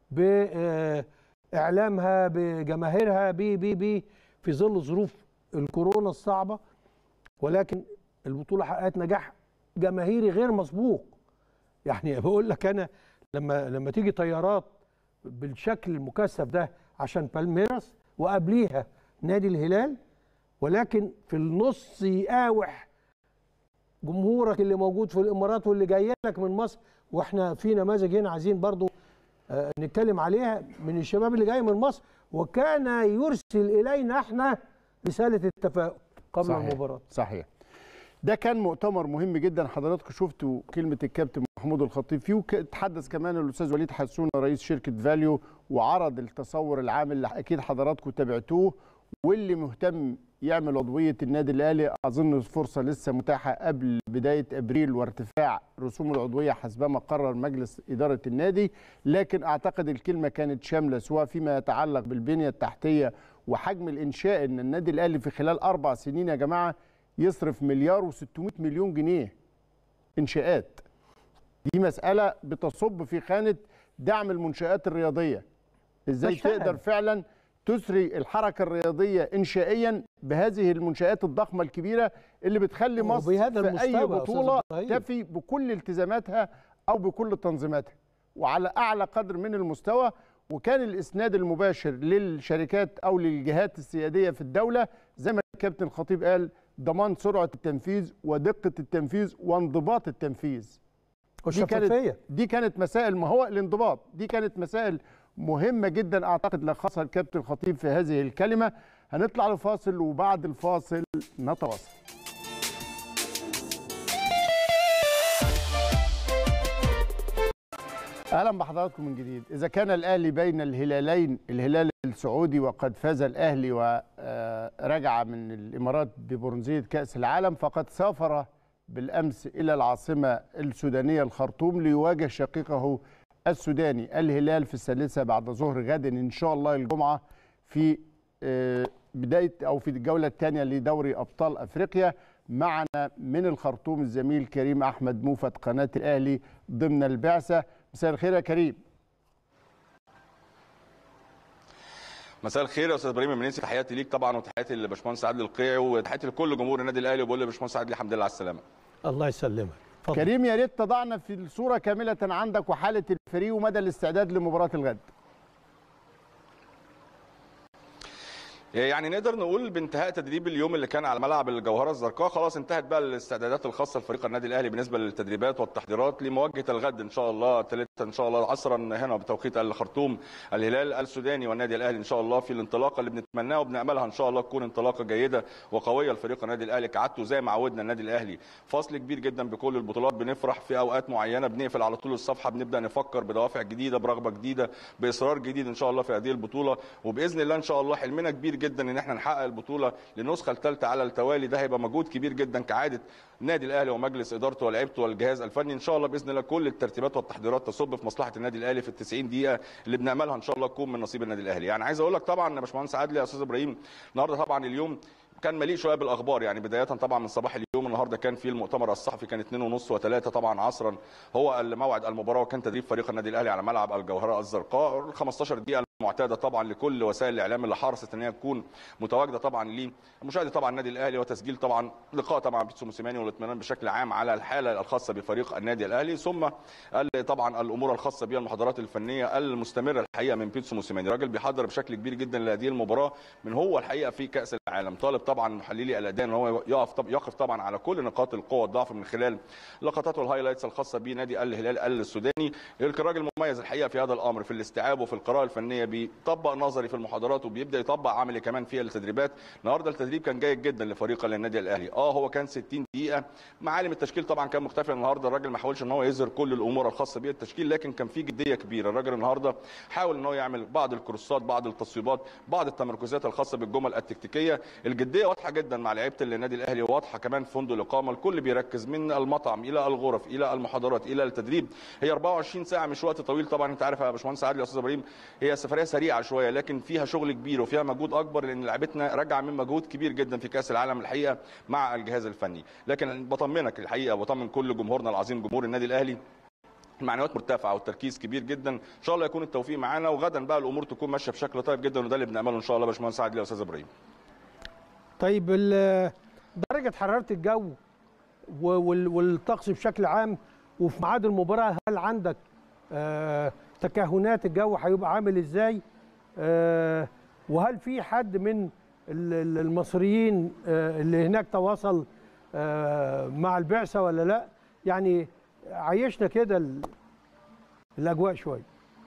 باعلامها بجماهيرها بي بي بي في ظل ظروف الكورونا الصعبه ولكن البطوله حققت نجاح جماهيري غير مسبوق يعني بقول لك انا لما لما تيجي طيارات بالشكل المكثف ده عشان بالميراس وقبليها نادي الهلال ولكن في النص يقاوح جمهورك اللي موجود في الامارات واللي جاي لك من مصر واحنا في نماذج هنا عايزين برضو آه، نتكلم عليها من الشباب اللي جاي من مصر وكان يرسل الينا احنا رساله التفاؤل قبل صحيح. المباراه صحيح ده كان مؤتمر مهم جدا حضراتكم شفتوا كلمه الكابتن محمود الخطيب فيه وتحدث كمان الاستاذ وليد حسون رئيس شركه فاليو وعرض التصور العام اللي اكيد حضراتكم تابعتوه واللي مهتم يعمل عضويه النادي الاهلي اظن الفرصه لسه متاحه قبل بدايه ابريل وارتفاع رسوم العضويه حسبما قرر مجلس اداره النادي لكن اعتقد الكلمه كانت شامله سواء فيما يتعلق بالبنيه التحتيه وحجم الانشاء ان النادي الاهلي في خلال اربع سنين يا جماعه يصرف مليار و600 مليون جنيه انشاءات دي مساله بتصب في خانه دعم المنشات الرياضيه ازاي تشتغل. تقدر فعلا تسري الحركه الرياضيه انشائيا بهذه المنشات الضخمه الكبيره اللي بتخلي مصر وبهذا في المستوى اي يا أستاذ بطوله إبراهيم. تفي بكل التزاماتها او بكل تنظيماتها وعلى اعلى قدر من المستوى وكان الاسناد المباشر للشركات او للجهات السياديه في الدوله زي ما الكابتن الخطيب قال ضمان سرعه التنفيذ ودقه التنفيذ وانضباط التنفيذ دي كانت والشفافيه دي كانت مسائل ما هو الانضباط دي كانت مسائل مهمه جدا اعتقد لخصها الكابتن الخطيب في هذه الكلمه هنطلع لفاصل وبعد الفاصل نتواصل اهلا بحضراتكم من جديد اذا كان الاهلي بين الهلالين الهلال السعودي وقد فاز الاهلي ورجع من الامارات ببرونزيه كاس العالم فقد سافر بالامس الى العاصمه السودانيه الخرطوم ليواجه شقيقه السوداني الهلال في الثالثه بعد ظهر غد ان شاء الله الجمعه في آه، بدايه او في الجوله الثانيه لدوري ابطال افريقيا معنا من الخرطوم الزميل كريم احمد موفد قناه الاهلي ضمن البعثه مساء الخير يا كريم مساء الخير يا استاذ ابراهيم المنيسي تحياتي ليك طبعا وتحياتي لباشمهندس عادل القيعي وتحياتي لكل جمهور النادي الاهلي وبقول لباشمهندس عادل الحمد لله على السلامه الله يسلمك اتفضل. كريم يا ريت تضعنا في الصوره كامله عندك وحاله الفريق ومدى الاستعداد لمباراه الغد يعني نقدر نقول بانتهاء تدريب اليوم اللي كان على ملعب الجوهره الزرقاء خلاص انتهت بقى الاستعدادات الخاصه لفريق النادي الاهلي بالنسبه للتدريبات والتحضيرات لمواجهه الغد ان شاء الله ثلاثة ان شاء الله عصرا هنا بتوقيت الخرطوم الهلال السوداني والنادي الاهلي ان شاء الله في الانطلاقه اللي بنتمناها وبناملها ان شاء الله تكون انطلاقه جيده وقويه لفريق النادي الاهلي كعادته زي ما عودنا النادي الاهلي فصل كبير جدا بكل البطولات بنفرح في اوقات معينه بنقفل على طول الصفحه بنبدا نفكر بدوافع جديده برغبه جديده باصرار جديد ان شاء الله في هذه البطوله وباذن الله ان شاء الله حلمنا كبير جدا ان احنا نحقق البطوله للنسخه الثالثه على التوالي ده هيبقى مجهود كبير جدا كعاده النادي الاهلي ومجلس ادارته ولعيبته والجهاز الفني ان شاء الله باذن الله كل الترتيبات والتحضيرات تصب في مصلحه النادي الاهلي في ال 90 دقيقه اللي بناملها ان شاء الله تكون من نصيب النادي الاهلي يعني عايز اقول لك طبعا يا باشمهندس عادل يا استاذ ابراهيم النهارده طبعا اليوم كان مليء شويه بالاخبار يعني بدايه طبعا من صباح اليوم النهارده كان في المؤتمر الصحفي كان 2 ونص و3 طبعا عصرا هو موعد المباراه وكان تدريب فريق النادي الاهلي على ملعب الجوهره الزرقاء ال 15 دقيقه المعتاده طبعا لكل وسائل الاعلام اللي حرصت ان هي تكون متواجده طبعا لمشاهده طبعا النادي الاهلي وتسجيل طبعا لقاء طبعا بيتسو موسيماني والاطمئنان بشكل عام على الحاله الخاصه بفريق النادي الاهلي ثم طبعا الامور الخاصه بها المحاضرات الفنيه المستمره الحقيقه من بيتسو موسيماني راجل بيحضر بشكل كبير جدا لهذه المباراه من هو الحقيقه في كاس العالم طالب طبعا محللي الاداء ان هو يقف طب يقف طبعا على كل نقاط القوه والضعف من خلال لقطات والهايلايتس الخاصه بنادي الهلال السوداني الراجل مميز الحقيقه في هذا الامر في الاستيعاب وفي القراءه الفنيه بيطبق نظري في المحاضرات وبيبدا يطبق عملي كمان في التدريبات النهارده التدريب كان جيد جدا لفريق النادي الاهلي اه هو كان 60 دقيقه معالم التشكيل طبعا كان مختلف النهارده الراجل ما حاولش ان هو يظهر كل الامور الخاصه بيه التشكيل لكن كان في جديه كبيره الراجل النهارده حاول ان هو يعمل بعض الكروسات بعض التصويبات بعض التمركزات الخاصه بالجمل التكتيكيه الجديه واضحه جدا مع لعيبه النادي الاهلي واضحه كمان في فندق الاقامه الكل بيركز من المطعم الى الغرف الى المحاضرات الى التدريب هي 24 ساعه مش وقت طويل طبعا انت عارف يا باشمهندس عادل يا استاذ ابراهيم هي سفريه سريعه شويه لكن فيها شغل كبير وفيها مجهود اكبر لان لعيبتنا راجعه من مجهود كبير جدا في كاس العالم الحقيقه مع الجهاز الفني لكن بطمنك الحقيقه وبطمن كل جمهورنا العظيم جمهور النادي الاهلي المعنويات مرتفعه والتركيز كبير جدا ان شاء الله يكون التوفيق معانا وغدا بقى الامور تكون ماشيه بشكل طيب جدا وده اللي بنامله ان شاء الله يا باشمهندس عادل يا استاذ ابراهيم طيب ال- درجه حراره الجو و- وال- والطقس بشكل عام وفي ميعاد المباراه هل عندك آه تكهنات الجو هيبقى عامل ازاي آه وهل في حد من ال- ال- المصريين آه اللي هناك تواصل آه مع البعثه ولا لا يعني عيشنا كده ال- الاجواء شويه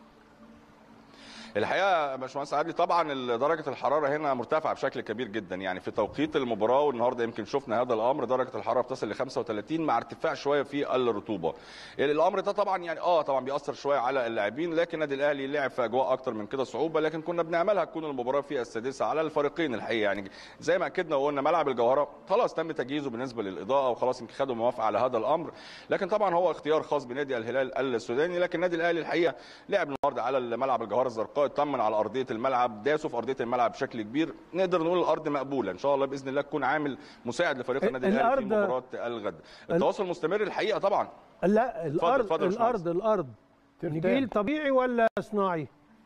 الحقيقه يا باشمهندس عادل طبعا درجه الحراره هنا مرتفعه بشكل كبير جدا يعني في توقيت المباراه والنهارده يمكن شفنا هذا الامر درجه الحراره بتصل ل 35 مع ارتفاع شويه في الرطوبه الامر ده طبعا يعني اه طبعا بيأثر شويه على اللاعبين لكن النادي الاهلي لعب في اجواء اكتر من كده صعوبه لكن كنا بنعملها تكون المباراه في السادسه على الفريقين الحقيقه يعني زي ما اكدنا وقلنا ملعب الجوهره خلاص تم تجهيزه بالنسبه للاضاءه وخلاص يمكن خدوا موافقه على هذا الامر لكن طبعا هو اختيار خاص بنادي الهلال السوداني لكن النادي الاهلي الحقيقه لعب النهارده على ملعب الجوهره الزرقاء اطمن على ارضيه الملعب داسوا في ارضيه الملعب بشكل كبير نقدر نقول الارض مقبوله ان شاء الله باذن الله تكون عامل مساعد لفريق النادي الاهلي في الأرض- مباراه الغد التواصل مستمر الحقيقه طبعا لا الارض اتفضل يا الارض الارض ترتاح. نجيل طبيعي ولا صناعي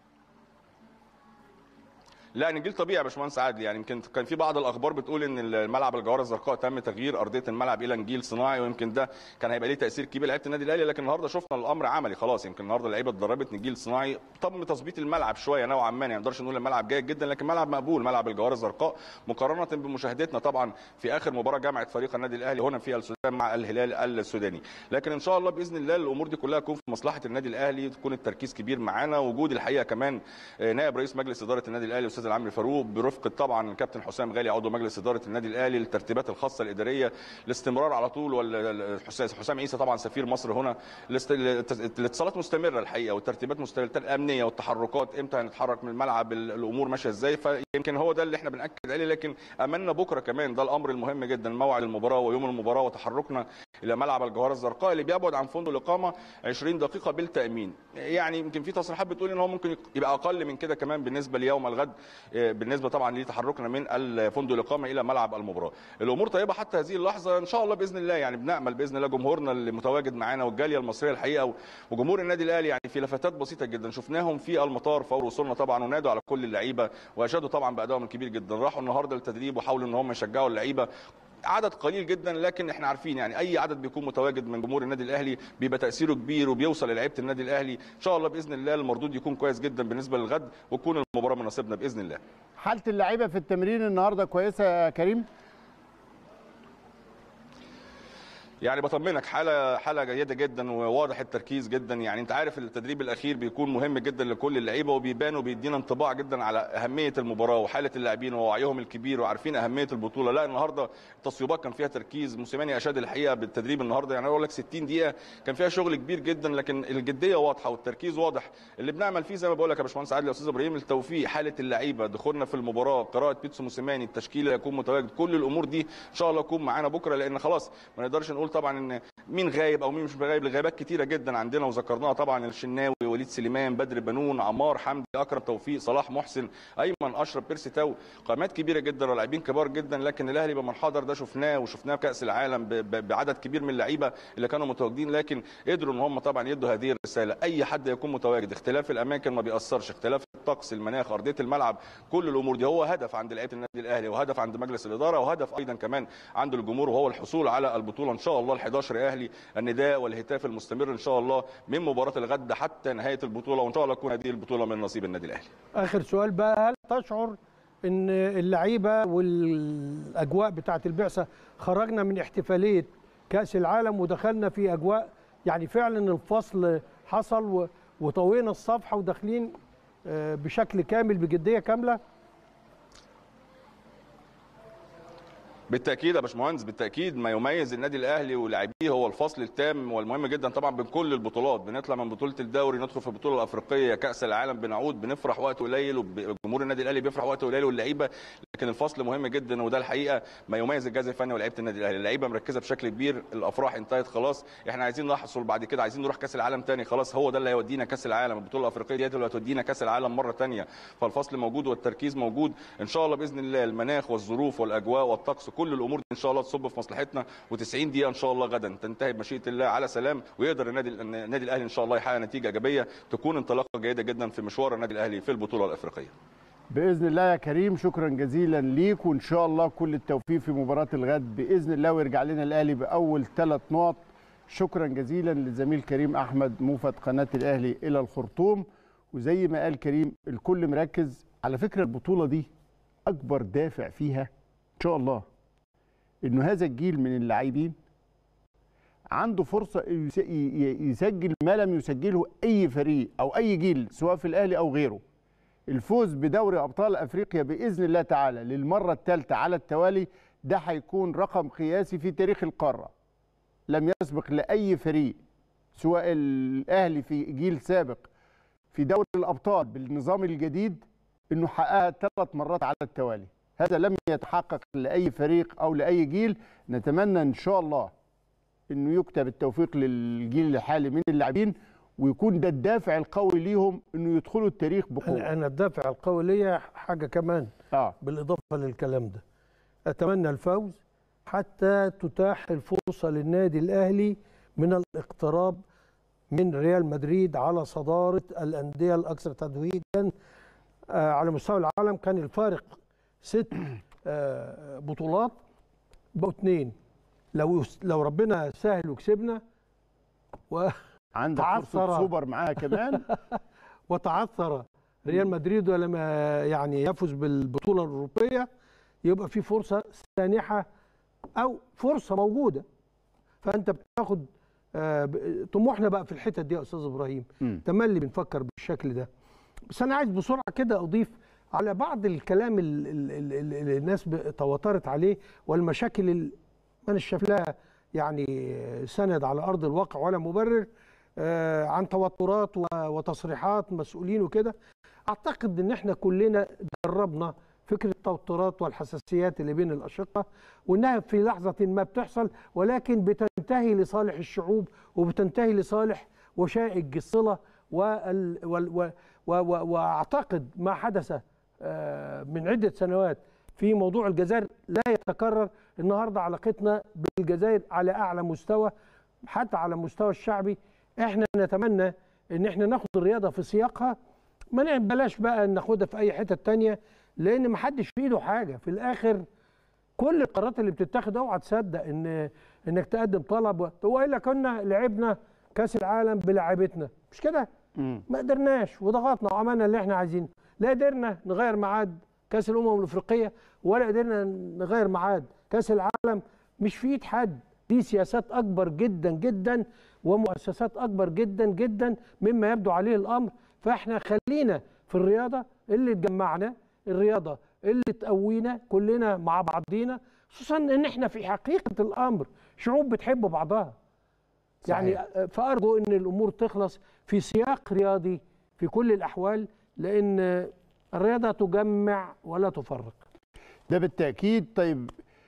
لا نجيل طبيعي يا باشمهندس عادل يعني يمكن كان في بعض الاخبار بتقول ان الملعب الجوهره الزرقاء تم تغيير ارضيه الملعب الى نجيل صناعي ويمكن ده كان هيبقى ليه تاثير كبير لعيبه النادي الاهلي لكن النهارده شفنا الامر عملي خلاص يمكن النهارده اللعيبه اتدربت نجيل صناعي تم تظبيط الملعب شويه نوعا ما يعني ما نقدرش نقول الملعب جيد جدا لكن ملعب مقبول ملعب الجوهره الزرقاء مقارنه بمشاهدتنا طبعا في اخر مباراه جمعت فريق النادي الاهلي هنا في السودان مع الهلال السوداني لكن ان شاء الله باذن الله الامور دي كلها تكون في مصلحه النادي الاهلي تكون التركيز كبير معانا وجود الحقيقه كمان آه، نائب رئيس مجلس اداره النادي الاهلي استاذ الاستاذ العمري فاروق برفقه طبعا الكابتن حسام غالي عضو مجلس اداره النادي الاهلي الترتيبات الخاصه الاداريه الاستمرار على طول حسام عيسى طبعا سفير مصر هنا الاست- الاتصالات مستمره الحقيقه والترتيبات مستمره الامنيه والتحركات امتى هنتحرك من الملعب ال- الامور ماشيه ازاي فيمكن هو ده اللي احنا بناكد عليه لكن املنا بكره كمان ده الامر المهم جدا موعد المباراه ويوم المباراه وتحركنا الى ملعب الجوهره الزرقاء اللي بيبعد عن فندق الاقامه 20 دقيقه بالتامين يعني يمكن في تصريحات بتقول ان هو ممكن يبقى اقل من كده كمان بالنسبه ليوم الغد آه، بالنسبه طبعا لتحركنا من الفندق الاقامه الى ملعب المباراه الامور طيبه حتى هذه اللحظه ان شاء الله باذن الله يعني بنامل باذن الله جمهورنا اللي متواجد معانا والجاليه المصريه الحقيقه و- وجمهور النادي الاهلي يعني في لفتات بسيطه جدا شفناهم في المطار فور وصولنا طبعا ونادوا على كل اللعيبه واشادوا طبعا بادائهم الكبير جدا راحوا النهارده للتدريب وحاولوا ان هم يشجعوا اللعيبه عدد قليل جدا لكن احنا عارفين يعني اي عدد بيكون متواجد من جمهور النادي الاهلي بيبقى تاثيره كبير وبيوصل للعيبه النادي الاهلي ان شاء الله باذن الله المردود يكون كويس جدا بالنسبه للغد وتكون المباراه مناسبنا باذن الله حاله اللعيبه في التمرين النهارده كويسه يا كريم يعني بطمنك حاله حاله جيده جدا وواضح التركيز جدا يعني انت عارف التدريب الاخير بيكون مهم جدا لكل اللعيبه وبيبان وبيدينا انطباع جدا على اهميه المباراه وحاله اللاعبين ووعيهم الكبير وعارفين اهميه البطوله لا النهارده التصويبات كان فيها تركيز موسيماني اشاد الحقيقه بالتدريب النهارده يعني اقول لك 60 دقيقه كان فيها شغل كبير جدا لكن الجديه واضحه والتركيز واضح اللي بنعمل فيه زي ما بقول لك يا باشمهندس عادل يا استاذ ابراهيم التوفيق حاله اللعيبه دخولنا في المباراه قراءه بيتسو موسيماني التشكيل اللي يكون متواجد كل الامور دي ان شاء الله تكون معانا بكره لان خلاص ما نقدرش نقول طبعا ان مين غايب او مين مش غايب الغيابات كتيره جدا عندنا وذكرناها طبعا الشناوي وليد سليمان بدر بنون عمار حمدي اكرم توفيق صلاح محسن ايمن اشرف بيرسي تاو قامات كبيره جدا ولاعبين كبار جدا لكن الاهلي بمن حضر ده شفناه وشفناه بكاس العالم ب- ب- بعدد كبير من اللعيبه اللي كانوا متواجدين لكن قدروا ان هم طبعا يدوا هذه الرساله اي حد يكون متواجد اختلاف الاماكن ما بيأثرش اختلاف الطقس المناخ ارضيه الملعب كل الامور دي هو هدف عند لعيبه النادي الاهلي وهدف عند مجلس الاداره وهدف ايضا كمان عند الجمهور وهو الحصول على البطوله ان شاء الله ال11 اهلي النداء والهتاف المستمر ان شاء الله من مباراه الغد حتى نهايه البطوله وان شاء الله تكون هذه البطوله من نصيب النادي الاهلي اخر سؤال بقى هل تشعر ان اللعيبه والاجواء بتاعه البعثه خرجنا من احتفاليه كاس العالم ودخلنا في اجواء يعني فعلا الفصل حصل و- وطوينا الصفحه وداخلين آه، بشكل كامل بجديه كامله بالتاكيد يا باشمهندس بالتاكيد ما يميز النادي الاهلي ولاعبيه هو الفصل التام والمهم جدا طبعا بين كل البطولات بنطلع من بطوله الدوري ندخل في البطوله الافريقيه كاس العالم بنعود بنفرح وقت قليل وجمهور النادي الاهلي بيفرح وقت قليل واللعيبه لكن الفصل مهم جدا وده الحقيقه ما يميز الجهاز الفني ولاعيبه النادي الاهلي اللعيبه مركزه بشكل كبير الافراح انتهت خلاص احنا عايزين نحصل بعد كده عايزين نروح كاس العالم تاني خلاص هو ده اللي هيودينا كاس العالم البطوله الافريقيه ديت اللي هتودينا كاس العالم مره تانيه فالفصل موجود والتركيز موجود ان شاء الله باذن الله المناخ والظروف والاجواء والطقس كل الامور دي ان شاء الله تصب في مصلحتنا و90 دقيقه ان شاء الله غدا تنتهي بمشيئه الله على سلام ويقدر النادي النادي الاهلي ان شاء الله يحقق نتيجه ايجابيه تكون انطلاقه جيده جدا في مشوار النادي الاهلي في البطوله الافريقيه باذن الله يا كريم شكرا جزيلا ليك وان شاء الله كل التوفيق في مباراه الغد باذن الله ويرجع لنا الاهلي باول ثلاث نقط شكرا جزيلا للزميل كريم احمد موفد قناه الاهلي الى الخرطوم وزي ما قال كريم الكل مركز على فكره البطوله دي اكبر دافع فيها ان شاء الله انه هذا الجيل من اللاعبين عنده فرصه يس- ي- يسجل ما لم يسجله اي فريق او اي جيل سواء في الاهلي او غيره الفوز بدوري ابطال افريقيا باذن الله تعالى للمره الثالثه على التوالي ده هيكون رقم قياسي في تاريخ القاره لم يسبق لاي فريق سواء الاهلي في جيل سابق في دوري الابطال بالنظام الجديد انه حققها ثلاث مرات على التوالي هذا لم يتحقق لاي فريق او لاي جيل نتمنى ان شاء الله انه يكتب التوفيق للجيل الحالي من اللاعبين ويكون ده الدافع القوي ليهم انه يدخلوا التاريخ بقوه انا أنا الدافع القوي ليا حاجه كمان اه بالاضافه للكلام ده اتمنى الفوز حتى تتاح الفرصه للنادي الاهلي من الاقتراب من ريال مدريد على صداره الانديه الاكثر تتويجا آه، على مستوى العالم كان الفارق ست آه، بطولات بقوا اثنين لو يس- لو ربنا سهل وكسبنا و عندك فرصه تعثر. سوبر معاها كمان وتعثر ريال مدريد ولم يعني يفز بالبطوله الاوروبيه يبقى في فرصه سانحه او فرصه موجوده فانت بتاخد آه، ب- طموحنا بقى في الحتت دي يا استاذ ابراهيم مم. تملي بنفكر بالشكل ده بس انا عايز بسرعه كده اضيف على بعض الكلام ال- ال- ال- ال- اللي الناس ب- تواترت عليه والمشاكل اللي ما شاف لها يعني سند على ارض الواقع ولا مبرر آه، عن توترات و- وتصريحات مسؤولين وكده اعتقد ان احنا كلنا جربنا فكره التوترات والحساسيات اللي بين الاشقه وانها في لحظه ما بتحصل ولكن بتنتهي لصالح الشعوب وبتنتهي لصالح وشائج الصله وال وال و و و واعتقد ما حدث آه، من عده سنوات في موضوع الجزائر لا يتكرر النهارده علاقتنا بالجزائر على اعلى مستوى حتى على المستوى الشعبي احنا نتمنى ان احنا ناخد الرياضه في سياقها ما نع- بلاش بقى ناخدها في اي حته تانية لان ما حدش في ايده حاجه في الاخر كل القرارات اللي بتتاخد اوعى تصدق ان انك تقدم طلب و- والا كنا لعبنا كاس العالم بلعبتنا مش كده ما قدرناش وضغطنا وعملنا اللي احنا عايزينه لا قدرنا نغير ميعاد كاس الامم الافريقيه ولا قدرنا نغير ميعاد كاس العالم مش في ايد حد دي سياسات اكبر جدا جدا ومؤسسات اكبر جدا جدا مما يبدو عليه الامر فاحنا خلينا في الرياضه اللي تجمعنا الرياضه اللي تقوينا كلنا مع بعضينا خصوصا ان احنا في حقيقه الامر شعوب بتحب بعضها يعني فارجو ان الامور تخلص في سياق رياضي في كل الاحوال لان الرياضه تجمع ولا تفرق ده بالتاكيد طيب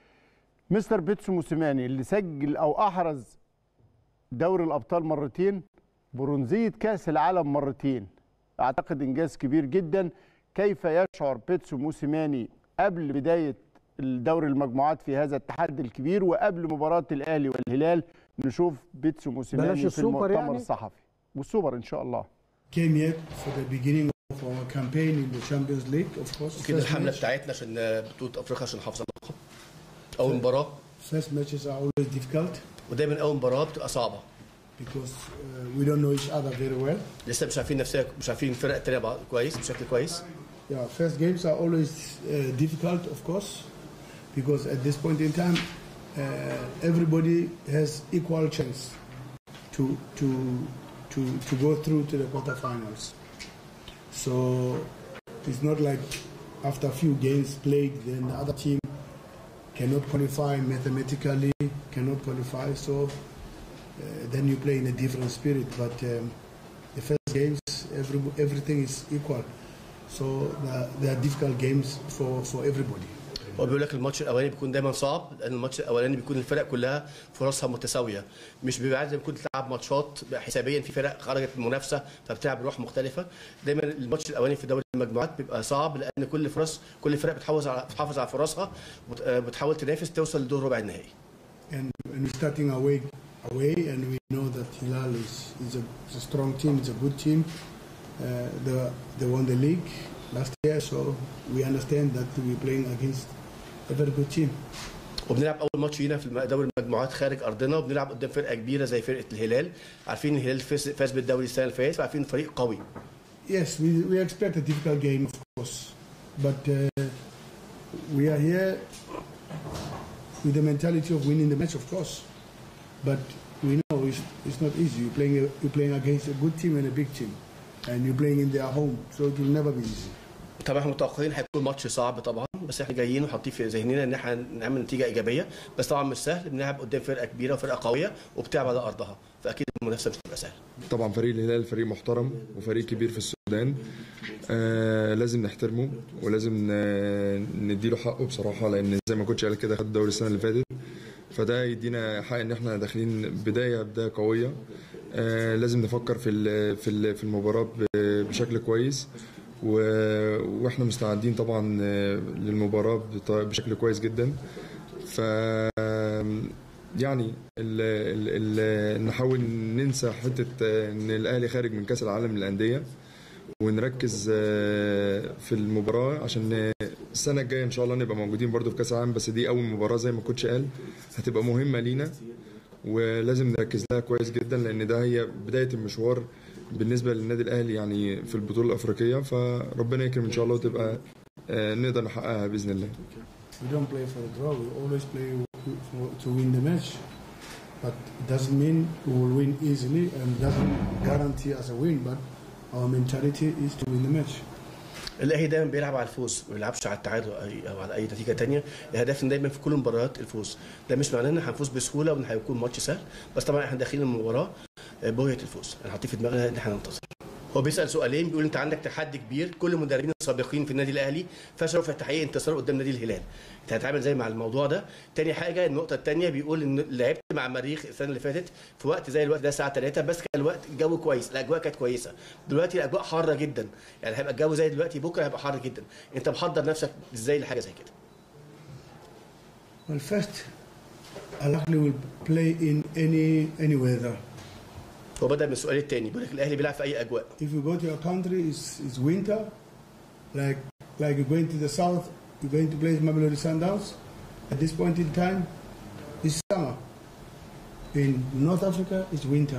مستر بيتسو موسيماني اللي سجل او احرز دوري الابطال مرتين برونزيه كاس العالم مرتين اعتقد انجاز كبير جدا كيف يشعر بيتسو موسيماني قبل بدايه الدوري المجموعات في هذا التحدي الكبير وقبل مباراه الاهلي والهلال نشوف بيتسو موسيماني بلاش في السوبر المؤتمر يعني؟ الصحفي والسوبر ان شاء الله came here for the beginning of our campaign in the Champions League, of course. كده First الحمله match, بتاعتنا عشان بطوله افريقيا عشان نحافظ على اللقب اول مباراه first matches are always difficult ودايما اول مباراه بتبقى صعبه because uh, we don't know each other very well. لسه مش عارفين نفسنا مش عارفين الفرق التانيه بعض كويس بشكل كويس Yeah, first games are always uh, difficult, of course, because at this point in time, uh, everybody has equal chance to to to to go through to the quarterfinals. So it's not like after a few games played, then the other team cannot qualify mathematically, cannot qualify. So uh, then you play in a different spirit. But um, the first games, every, everything is equal. So the- they are difficult games for, for everybody. هو بيقول لك الماتش الاولاني بيكون دايما صعب لان الماتش الاولاني بيكون الفرق كلها فرصها متساويه مش بيبقى عايز يكون تلعب ماتشات حسابيا في فرق خرجت من المنافسه فبتلعب بروح مختلفه دايما الماتش الاولاني في دوري المجموعات بيبقى صعب لان كل فرص كل فرق بتحافظ على بتحافظ على فرصها وبت- آه، بتحاول تنافس توصل لدور ربع النهائي And when we're starting away, away, and we know that Hilal is, is, a, is a strong team, it's a good team. Uh, they, they won the league last year, so we understand that we're playing against a very good team. وبنلعب اول ماتش لينا في الم- دوري المجموعات خارج ارضنا وبنلعب قدام فرقه كبيره زي فرقه الهلال عارفين ان الهلال فاز فاز بالدوري السنه اللي فاتت فعارفين فريق قوي Yes, we, we expect a difficult game, of course, but uh, we are here with the mentality of winning the match, of course. But we know it's, it's not easy. You're playing, a, you're playing against a good team and a big team, and you're playing in their home, so it will never be easy. طبعا احنا متوقعين هيكون ماتش صعب طبعا بس احنا جايين وحاطين في ذهننا ان احنا نعمل نتيجه ايجابيه بس طبعا مش سهل بنلعب قدام فرقه كبيره وفرقه قويه وبتلعب على ارضها فاكيد المنافسه مش هتبقى سهله طبعا فريق الهلال فريق محترم وفريق كبير في السودان آه لازم نحترمه ولازم ن- نديله حقه بصراحه لان زي ما كنتش قال كده خد الدوري السنه اللي فاتت فده يدينا حق ان احنا داخلين بدايه بدايه قويه آه لازم نفكر في ال- في ال- في المباراه ب- بشكل كويس و- واحنا مستعدين طبعا آه، للمباراه بط- بشكل كويس جدا ف يعني ال ال ال نحاول ننسى حته آه، ان الاهلي خارج من كاس العالم للانديه ونركز آه، في المباراه عشان السنه الجايه ان شاء الله نبقى موجودين برضو في كاس العالم بس دي اول مباراه زي ما كنتش قال هتبقى مهمه لينا ولازم نركز لها كويس جدا لان ده هي بدايه المشوار بالنسبه للنادي الاهلي يعني في البطوله الافريقيه فربنا يكرم ان شاء الله وتبقى آه، نقدر نحققها باذن الله We don't play for a draw. We always play for, to win the match. But it doesn't mean we will win easily and doesn't guarantee us a win. But our mentality is to win the match. الاهلي دايما بيلعب على الفوز ما بيلعبش على التعادل او أي- أو على اي نتيجه تانية هدفنا دايما في كل المباريات الفوز ده مش معناه ان هنفوز بسهوله وان هيكون ماتش سهل بس طبعا احنا داخلين المباراه بغيه الفوز احنا حاطين في دماغنا ان احنا ننتصر هو بيسال سؤالين بيقول انت عندك تحدي كبير كل المدربين السابقين في النادي الاهلي فشلوا في تحقيق انتصار قدام نادي الهلال انت هتعمل زي مع الموضوع ده تاني حاجه النقطه الثانيه بيقول ان لعبت مع مريخ السنه اللي فاتت في وقت زي الوقت ده الساعه 3 بس كان الوقت الجو كويس الاجواء كانت كويسه دلوقتي الاجواء حاره جدا يعني هيبقى الجو زي دلوقتي بكره هيبقى حار جدا انت محضر نفسك ازاي لحاجه زي كده Well, first, Al Ahly will play in any any weather. هو بدا من السؤال الثاني بيقول لك الاهلي بيلعب في اي اجواء If you go to your country, it's, it's winter. Like like you're going to the south, you're going to play Mamelodi Sundowns. At this point in time, it's summer. In North Africa, it's winter.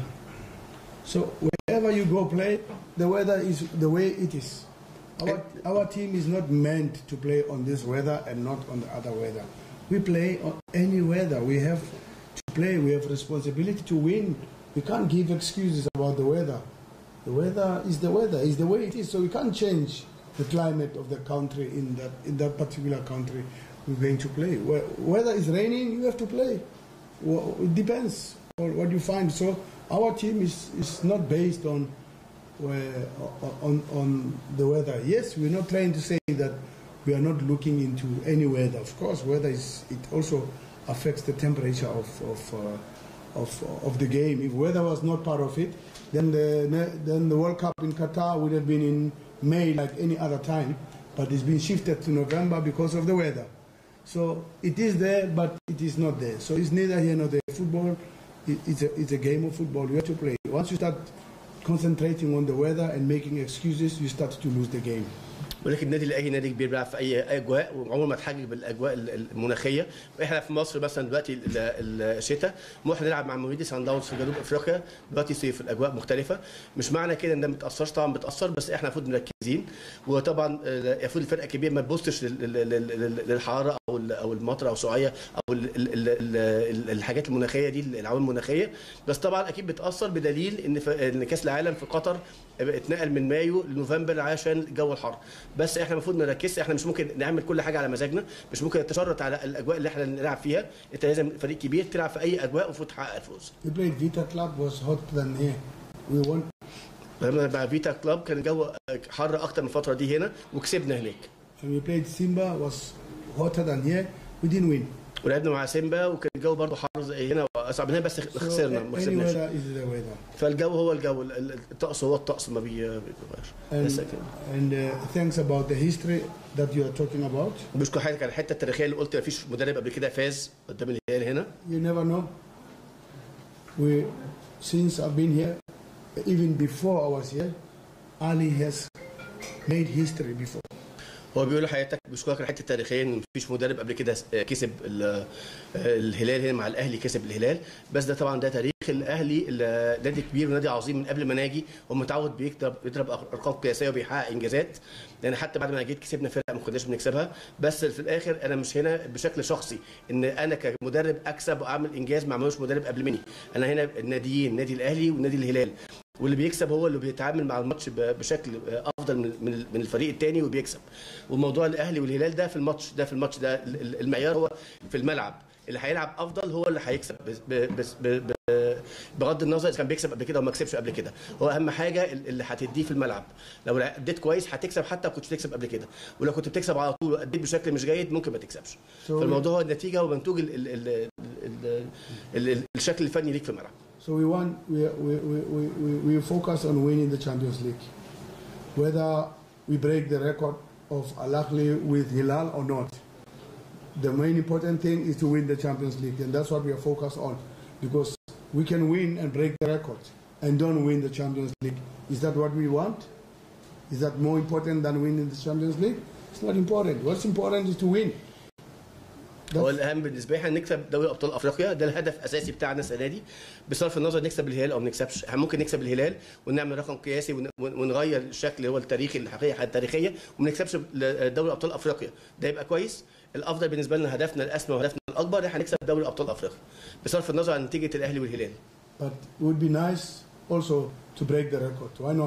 So wherever you go play, the weather is the way it is. Our, our team is not meant to play on this weather and not on the other weather. We play on any weather. We have to play. We have responsibility to win. We can't give excuses about the weather. The weather is the weather, is the way it is. So we can't change the climate of the country in that in that particular country we're going to play. Whe- Whether it's raining, you have to play. Well, it depends on what you find. So our team is, is not based on where, on on the weather. Yes, we're not trying to say that we are not looking into any weather. Of course, weather is it also affects the temperature of of, uh, of of the game. If weather was not part of it, then the then the World Cup in Qatar would have been in May like any other time, but it's been shifted to November because of the weather. So it is there, but it is not there. So it's neither here nor there. Football, i- it's a, it's a game of football. You have to play. Once you start concentrating on the weather and making excuses, you start to lose the game. بيقول لك النادي الاهلي نادي كبير بيلعب في اي اجواء وعمره ما اتحجج بالاجواء ال- المناخيه واحنا في مصر مثلا دلوقتي ال- ال- الشتاء ممكن نلعب مع مولودي سان داونز في جنوب افريقيا دلوقتي صيف الاجواء مختلفه مش معنى كده ان ده ما بتاثرش طبعا بتاثر بس احنا المفروض مركزين وطبعا آه، المفروض الفرقه الكبيره ما تبصش لل- لل- لل- لل- للحراره او ال- او المطره او سعيه او ال- ال- ال- ال- الحاجات المناخيه دي العوامل المناخيه بس طبعا اكيد بتاثر بدليل ان ف- ان كاس العالم في قطر اتنقل من مايو لنوفمبر عشان الجو الحر بس احنا المفروض نركز احنا مش ممكن نعمل كل حاجه على مزاجنا مش ممكن نتشرط على الاجواء اللي احنا نلعب فيها انت لازم فريق كبير تلعب في اي اجواء المفروض تحقق الفوز We played Vita Club was hotter than here. We won. لما مع فيتا كلاب كان الجو حر اكتر من الفتره دي هنا وكسبنا هناك And we played Simba was hotter than here. We didn't win. ولعبنا مع سيمبا وكان الجو برضه حر زي هنا اصعب من هنا بس So خسرنا ما any كسبناش weather is the weather. فالجو هو الجو ال- ال- الطقس هو الطقس ما بي- بيتغيرش بس And, كده. and uh, thanks about the history that you are talking about. بشكر حضرتك على الحته التاريخيه اللي قلت ما فيش مدرب قبل كده فاز قدام الهلال هنا You never know. We, since I've been here, even before I was here, Ali has made history before. هو بيقول لحضرتك بيشكرك على الحته التاريخيه ان مفيش مدرب قبل كده كسب ال- الهلال هنا مع الاهلي كسب الهلال بس ده طبعا ده تاريخ الاهلي ال- نادي كبير ونادي عظيم من قبل ما ناجي ومتعود بيكتب بيضرب ارقام قياسيه وبيحقق انجازات لان حتى بعد ما أنا جيت كسبنا فرق ما كناش بنكسبها بس في الاخر انا مش هنا بشكل شخصي ان انا كمدرب اكسب واعمل انجاز ما عملوش مدرب قبل مني انا هنا الناديين نادي الاهلي ونادي الهلال واللي بيكسب هو اللي بيتعامل مع الماتش ب- بشكل افضل من من من الفريق الثاني وبيكسب وموضوع الاهلي والهلال ده في الماتش ده في الماتش ده ال- ال- المعيار هو في الملعب اللي هيلعب افضل هو اللي هيكسب بس- ب- بس- ب- ب- بغض النظر اذا كان بيكسب قبل كده او ما كسبش قبل كده هو اهم حاجه ال- اللي هتديه في الملعب لو اديت كويس هتكسب حتى ما كنتش بتكسب قبل كده ولو كنت بتكسب على طول واديت بشكل مش جيد ممكن ما تكسبش فالموضوع هو النتيجه ومنتوج ال ال ال ال ال ال الشكل الفني ليك في الملعب So we want we, we, we, we, we, we focus on winning the Champions League. Whether we break the record of Al Ahly with Hilal or not. The main important thing is to win the Champions League and that's what we are focused on because we can win and break the record and don't win the Champions League. Is that what we want? Is that more important than winning the Champions League? It's not important. What's important is to win. هو الاهم بالنسبه لي احنا نكسب دوري ابطال افريقيا ده الهدف الاساسي بتاعنا السنه دي بصرف النظر نكسب الهلال او ما نكسبش احنا ممكن نكسب الهلال ونعمل رقم قياسي ون- ونغير الشكل اللي هو التاريخي الحقيقه التاريخيه وما نكسبش دوري ابطال افريقيا ده يبقى كويس الافضل بالنسبه لنا هدفنا الاسمى وهدفنا الاكبر احنا نكسب دوري ابطال افريقيا بصرف النظر عن نتيجه الاهلي والهلال But it would be nice also to break the record. Why not?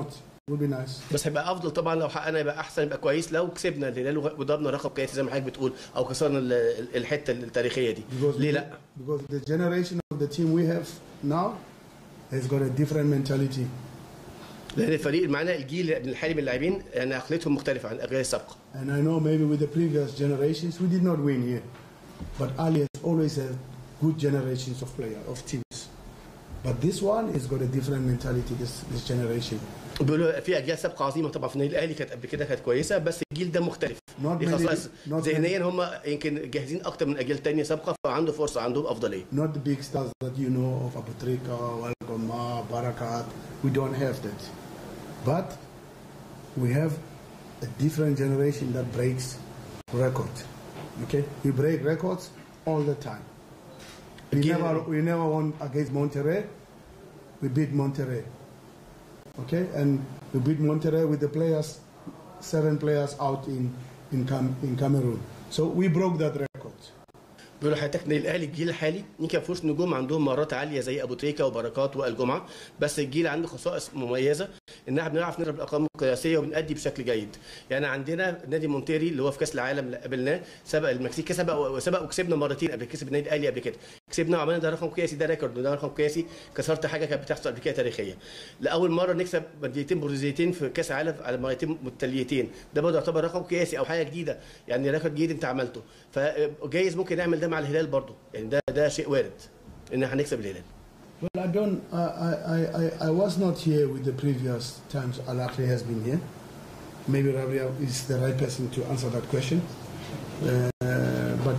would be nice. بس هيبقى افضل طبعا لو حققنا يبقى احسن يبقى كويس لو كسبنا الهلال وغ- وضربنا رقم قياسي زي ما حضرتك بتقول او كسرنا ال- ال- الحته التاريخيه دي Because ليه لا؟ Because the generation of the team we have now has got a different mentality. لان الفريق اللي معانا الجيل الحالي من اللاعبين يعني عقليتهم مختلفه عن الاجيال السابقه And I know maybe with the previous generations we did not win here, but Ali has always had good generations of players of teams. But this one has got a different mentality. This this generation. بيقولوا في اجيال سابقه عظيمه طبعا في النادي الاهلي كانت قبل كده كانت كويسه بس الجيل ده مختلف Not ليه many- خصائص not ذهنيا هم يمكن جاهزين اكتر من اجيال تانية سابقه فعنده فرصه عندهم افضليه Not the big stars that you know of Abu Trika, Walgoma, Barakat. We don't have that. But we have a different generation that breaks record. Okay? We break records all the time. We Again- never we never won against Monterrey. We beat Monterrey. Okay? And we beat Monterrey with the players, seven players out in in, Cam, in Cameroon. So we broke that record. بيقولوا حضرتك ان الاهلي الجيل الحالي يمكن ما فيهوش نجوم عندهم مهارات عاليه زي ابو تريكه وبركات والجمعه بس الجيل عنده خصائص مميزه ان احنا بنعرف نضرب الارقام القياسيه وبنأدي بشكل جيد يعني عندنا نادي مونتيري اللي هو في كاس العالم اللي قابلناه سبق المكسيك سبق وسبق وكسبنا مرتين قبل كسب النادي الاهلي قبل كده كسبنا وعملنا ده رقم قياسي ده ريكورد وده رقم قياسي كسرت حاجه كانت بتحصل قبل كده تاريخيه لاول مره نكسب مدينتين برازيليتين في كاس العالم على مرتين متتاليتين ده برضه يعتبر رقم قياسي او حاجه جديده يعني ريكورد جديد انت عملته فجايز ممكن نعمل ده مع الهلال برضه يعني ده ده شيء وارد ان احنا هنكسب الهلال Well, I don't. I, I, I, I was not here with the previous times Al Akhli has been here. Maybe Rabia is the right person to answer that question. Uh, but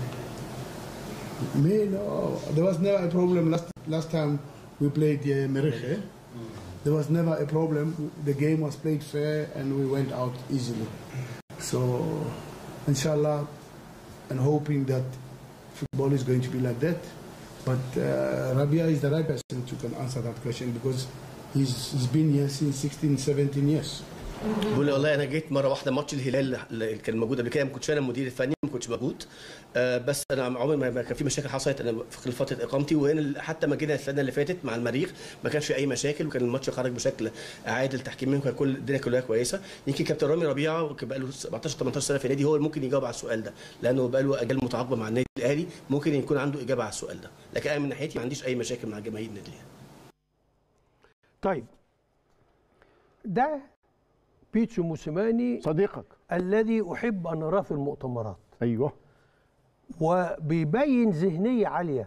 me, no, there was never a problem last last time we played uh, Meriche. There was never a problem. The game was played fair and we went out easily. So, inshallah, and hoping that football is going to be like that. But uh, Rabia is the right person to can answer that question because he's, he's been here since 16, 17 years. بقول له والله انا جيت مره واحده ماتش الهلال اللي كان موجود قبل كده ما كنتش انا المدير الفني ما كنتش موجود آه بس انا عمري ما ما كان في مشاكل حصلت انا في خلال فتره اقامتي وهنا حتى ما جينا السنه اللي فاتت مع المريخ ما كانش في اي مشاكل وكان الماتش خرج بشكل عادل تحكيميا وكان كل الدنيا كلها كويسه يمكن كابتن رامي ربيعه وكان بقى له 17 18 سنه في النادي هو اللي ممكن يجاوب على السؤال ده لانه بقى له اجيال متعاقبه مع النادي الاهلي ممكن يكون عنده اجابه على السؤال ده لكن انا من ناحيتي ما عنديش اي مشاكل مع جماهير النادي الاهلي طيب ده بيتسو موسيماني صديقك الذي احب ان اراه في المؤتمرات ايوه وبيبين ذهنيه عاليه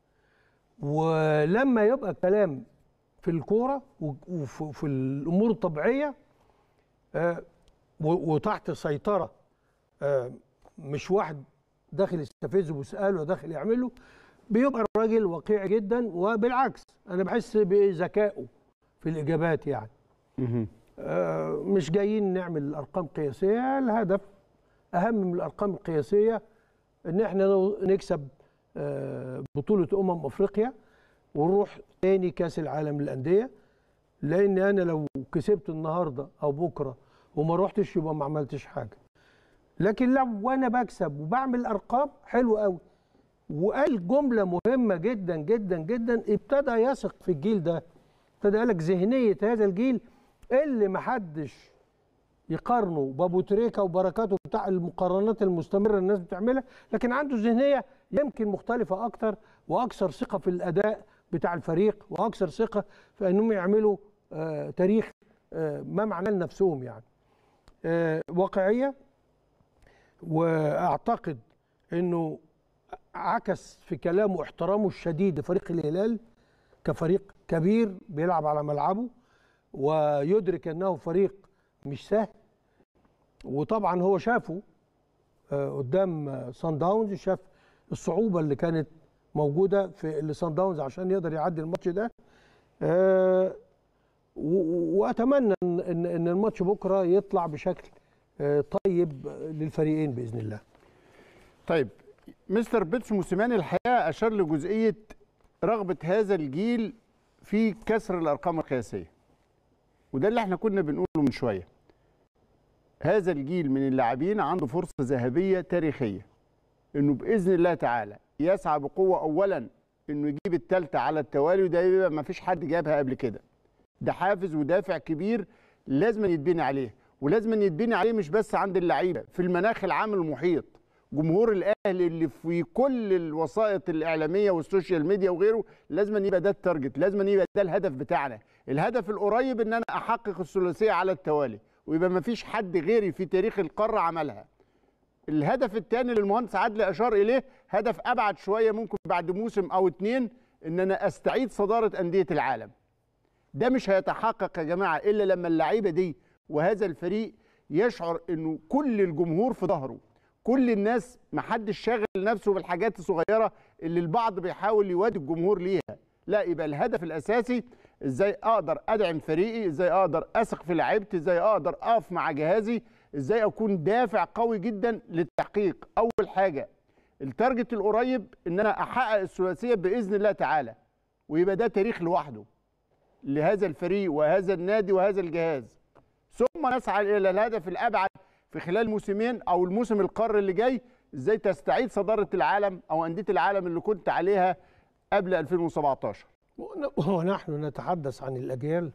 ولما يبقى كلام في الكوره و- وفي في الامور الطبيعيه آه، و- وتحت سيطره آه، مش واحد داخل يستفزه ويساله وداخل يعمله بيبقى الراجل واقعي جدا وبالعكس انا بحس بذكائه في الاجابات يعني آه، مش جايين نعمل ارقام قياسيه الهدف اهم من الارقام القياسيه ان احنا لو نكسب آه، بطوله امم افريقيا ونروح تاني كاس العالم للانديه لان انا لو كسبت النهارده او بكره وما روحتش يبقى ما عملتش حاجه لكن لو انا بكسب وبعمل ارقام حلو قوي وقال جمله مهمه جدا جدا جدا ابتدى يثق في الجيل ده ابتدى قال لك ذهنيه هذا الجيل اللي ما حدش يقارنوا بابو تريكا وبركاته بتاع المقارنات المستمره الناس بتعملها لكن عنده ذهنيه يمكن مختلفه اكتر واكثر ثقه في الاداء بتاع الفريق واكثر ثقه في انهم يعملوا آه تاريخ آه ما معناه لنفسهم يعني آه واقعيه واعتقد انه عكس في كلامه احترامه الشديد لفريق الهلال كفريق كبير بيلعب على ملعبه ويدرك انه فريق مش سهل وطبعا هو شافه آه، قدام آه، سان داونز شاف الصعوبه اللي كانت موجوده في اللي سان داونز عشان يقدر يعدي الماتش ده آه، و- واتمنى ان ان إن الماتش بكره يطلع بشكل آه، طيب للفريقين باذن الله طيب مستر بيتسو موسيماني الحقيقه اشار لجزئيه رغبه هذا الجيل في كسر الارقام القياسيه وده اللي احنا كنا بنقوله من شويه هذا الجيل من اللاعبين عنده فرصه ذهبيه تاريخيه انه باذن الله تعالى يسعى بقوه اولا انه يجيب الثالثه على التوالي وده يبقى ما فيش حد جابها قبل كده ده حافز ودافع كبير لازم يتبني عليه ولازم يتبني عليه مش بس عند اللعيبه في المناخ العام المحيط جمهور الاهلي اللي في كل الوسائط الاعلاميه والسوشيال ميديا وغيره لازم يبقى ده التارجت لازم يبقى ده الهدف بتاعنا الهدف القريب ان انا احقق الثلاثيه على التوالي ويبقى ما فيش حد غيري في تاريخ القاره عملها الهدف الثاني اللي المهندس عادل اشار اليه هدف ابعد شويه ممكن بعد موسم او اتنين ان انا استعيد صداره انديه العالم ده مش هيتحقق يا جماعه الا لما اللعيبه دي وهذا الفريق يشعر انه كل الجمهور في ظهره كل الناس محدش شاغل نفسه بالحاجات الصغيره اللي البعض بيحاول يوادي الجمهور ليها لا يبقى الهدف الاساسي ازاي اقدر ادعم فريقي ازاي اقدر اثق في لعيبتي ازاي اقدر اقف مع جهازي ازاي اكون دافع قوي جدا للتحقيق اول حاجه التارجت القريب ان انا احقق الثلاثيه باذن الله تعالى ويبقى ده تاريخ لوحده لهذا الفريق وهذا النادي وهذا الجهاز ثم نسعى الى الهدف الابعد في خلال موسمين او الموسم القار اللي جاي ازاي تستعيد صداره العالم او انديه العالم اللي كنت عليها قبل 2017 ونحن نتحدث عن الاجيال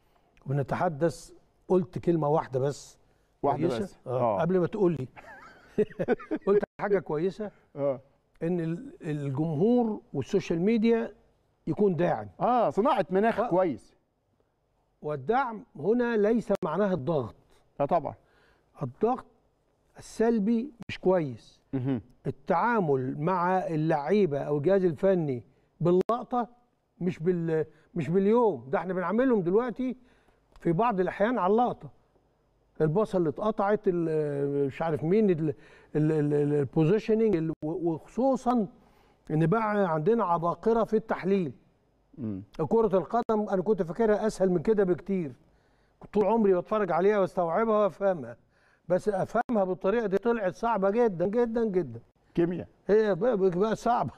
ونتحدث قلت كلمه واحده بس واحده كويسة؟ بس آه. قبل ما تقول لي قلت حاجه كويسه اه ان ال- الجمهور والسوشيال ميديا يكون داعم اه صناعه مناخ آه. كويس والدعم هنا ليس معناه الضغط اه طبعا الضغط السلبي مش كويس مهم. التعامل مع اللعيبه او الجهاز الفني باللقطه مش بال مش باليوم ده احنا بنعملهم دلوقتي في بعض الاحيان على اللقطه الباصه اللي اتقطعت ال- مش عارف مين البوزيشننج وخصوصا ان بقى عندنا عباقره في التحليل مم. كرة القدم أنا كنت فاكرها أسهل من كده بكتير طول عمري بتفرج عليها واستوعبها وأفهمها بس أفهمها بالطريقة دي طلعت صعبة جدا جدا جدا كيمياء هي بقى بقى صعبة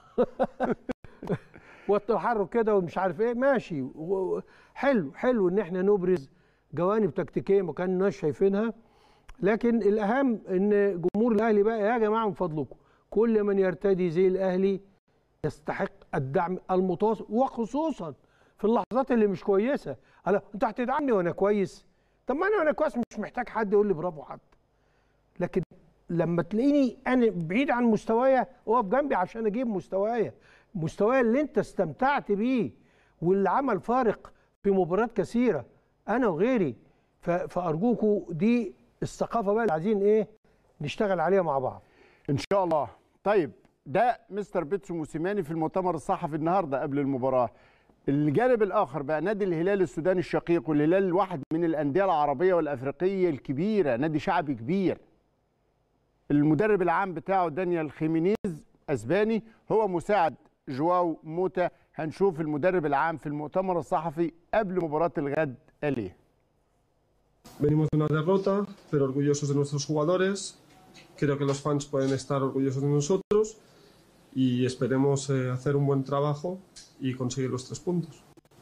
والتحرك كده ومش عارف ايه ماشي و- حلو حلو ان احنا نبرز جوانب تكتيكيه ما كناش شايفينها لكن الاهم ان جمهور الاهلي بقى يا جماعه من فضلكم كل من يرتدي زي الاهلي يستحق الدعم المتواصل وخصوصا في اللحظات اللي مش كويسه انا انت هتدعمني وانا كويس طب ما انا وانا كويس مش محتاج حد يقول لي برافو حد لكن لما تلاقيني انا بعيد عن مستوايا اقف جنبي عشان اجيب مستوايا مستوايا اللي انت استمتعت بيه واللي عمل فارق في مباريات كثيره انا وغيري ف- فارجوكوا دي الثقافه بقى اللي عايزين ايه نشتغل عليها مع بعض ان شاء الله طيب ده مستر بيتسو موسيماني في المؤتمر الصحفي النهارده قبل المباراه الجانب الاخر بقى نادي الهلال السوداني الشقيق والهلال واحد من الانديه العربيه والافريقيه الكبيره نادي شعبي كبير المدرب العام بتاعه دانيال خيمينيز اسباني هو مساعد جواو موتا هنشوف المدرب العام في المؤتمر الصحفي قبل مباراه الغد قال ايه Venimos de una derrota, pero orgullosos de nuestros jugadores. Creo que los fans pueden estar orgullosos de nosotros y esperemos eh, hacer un buen trabajo y conseguir los tres puntos.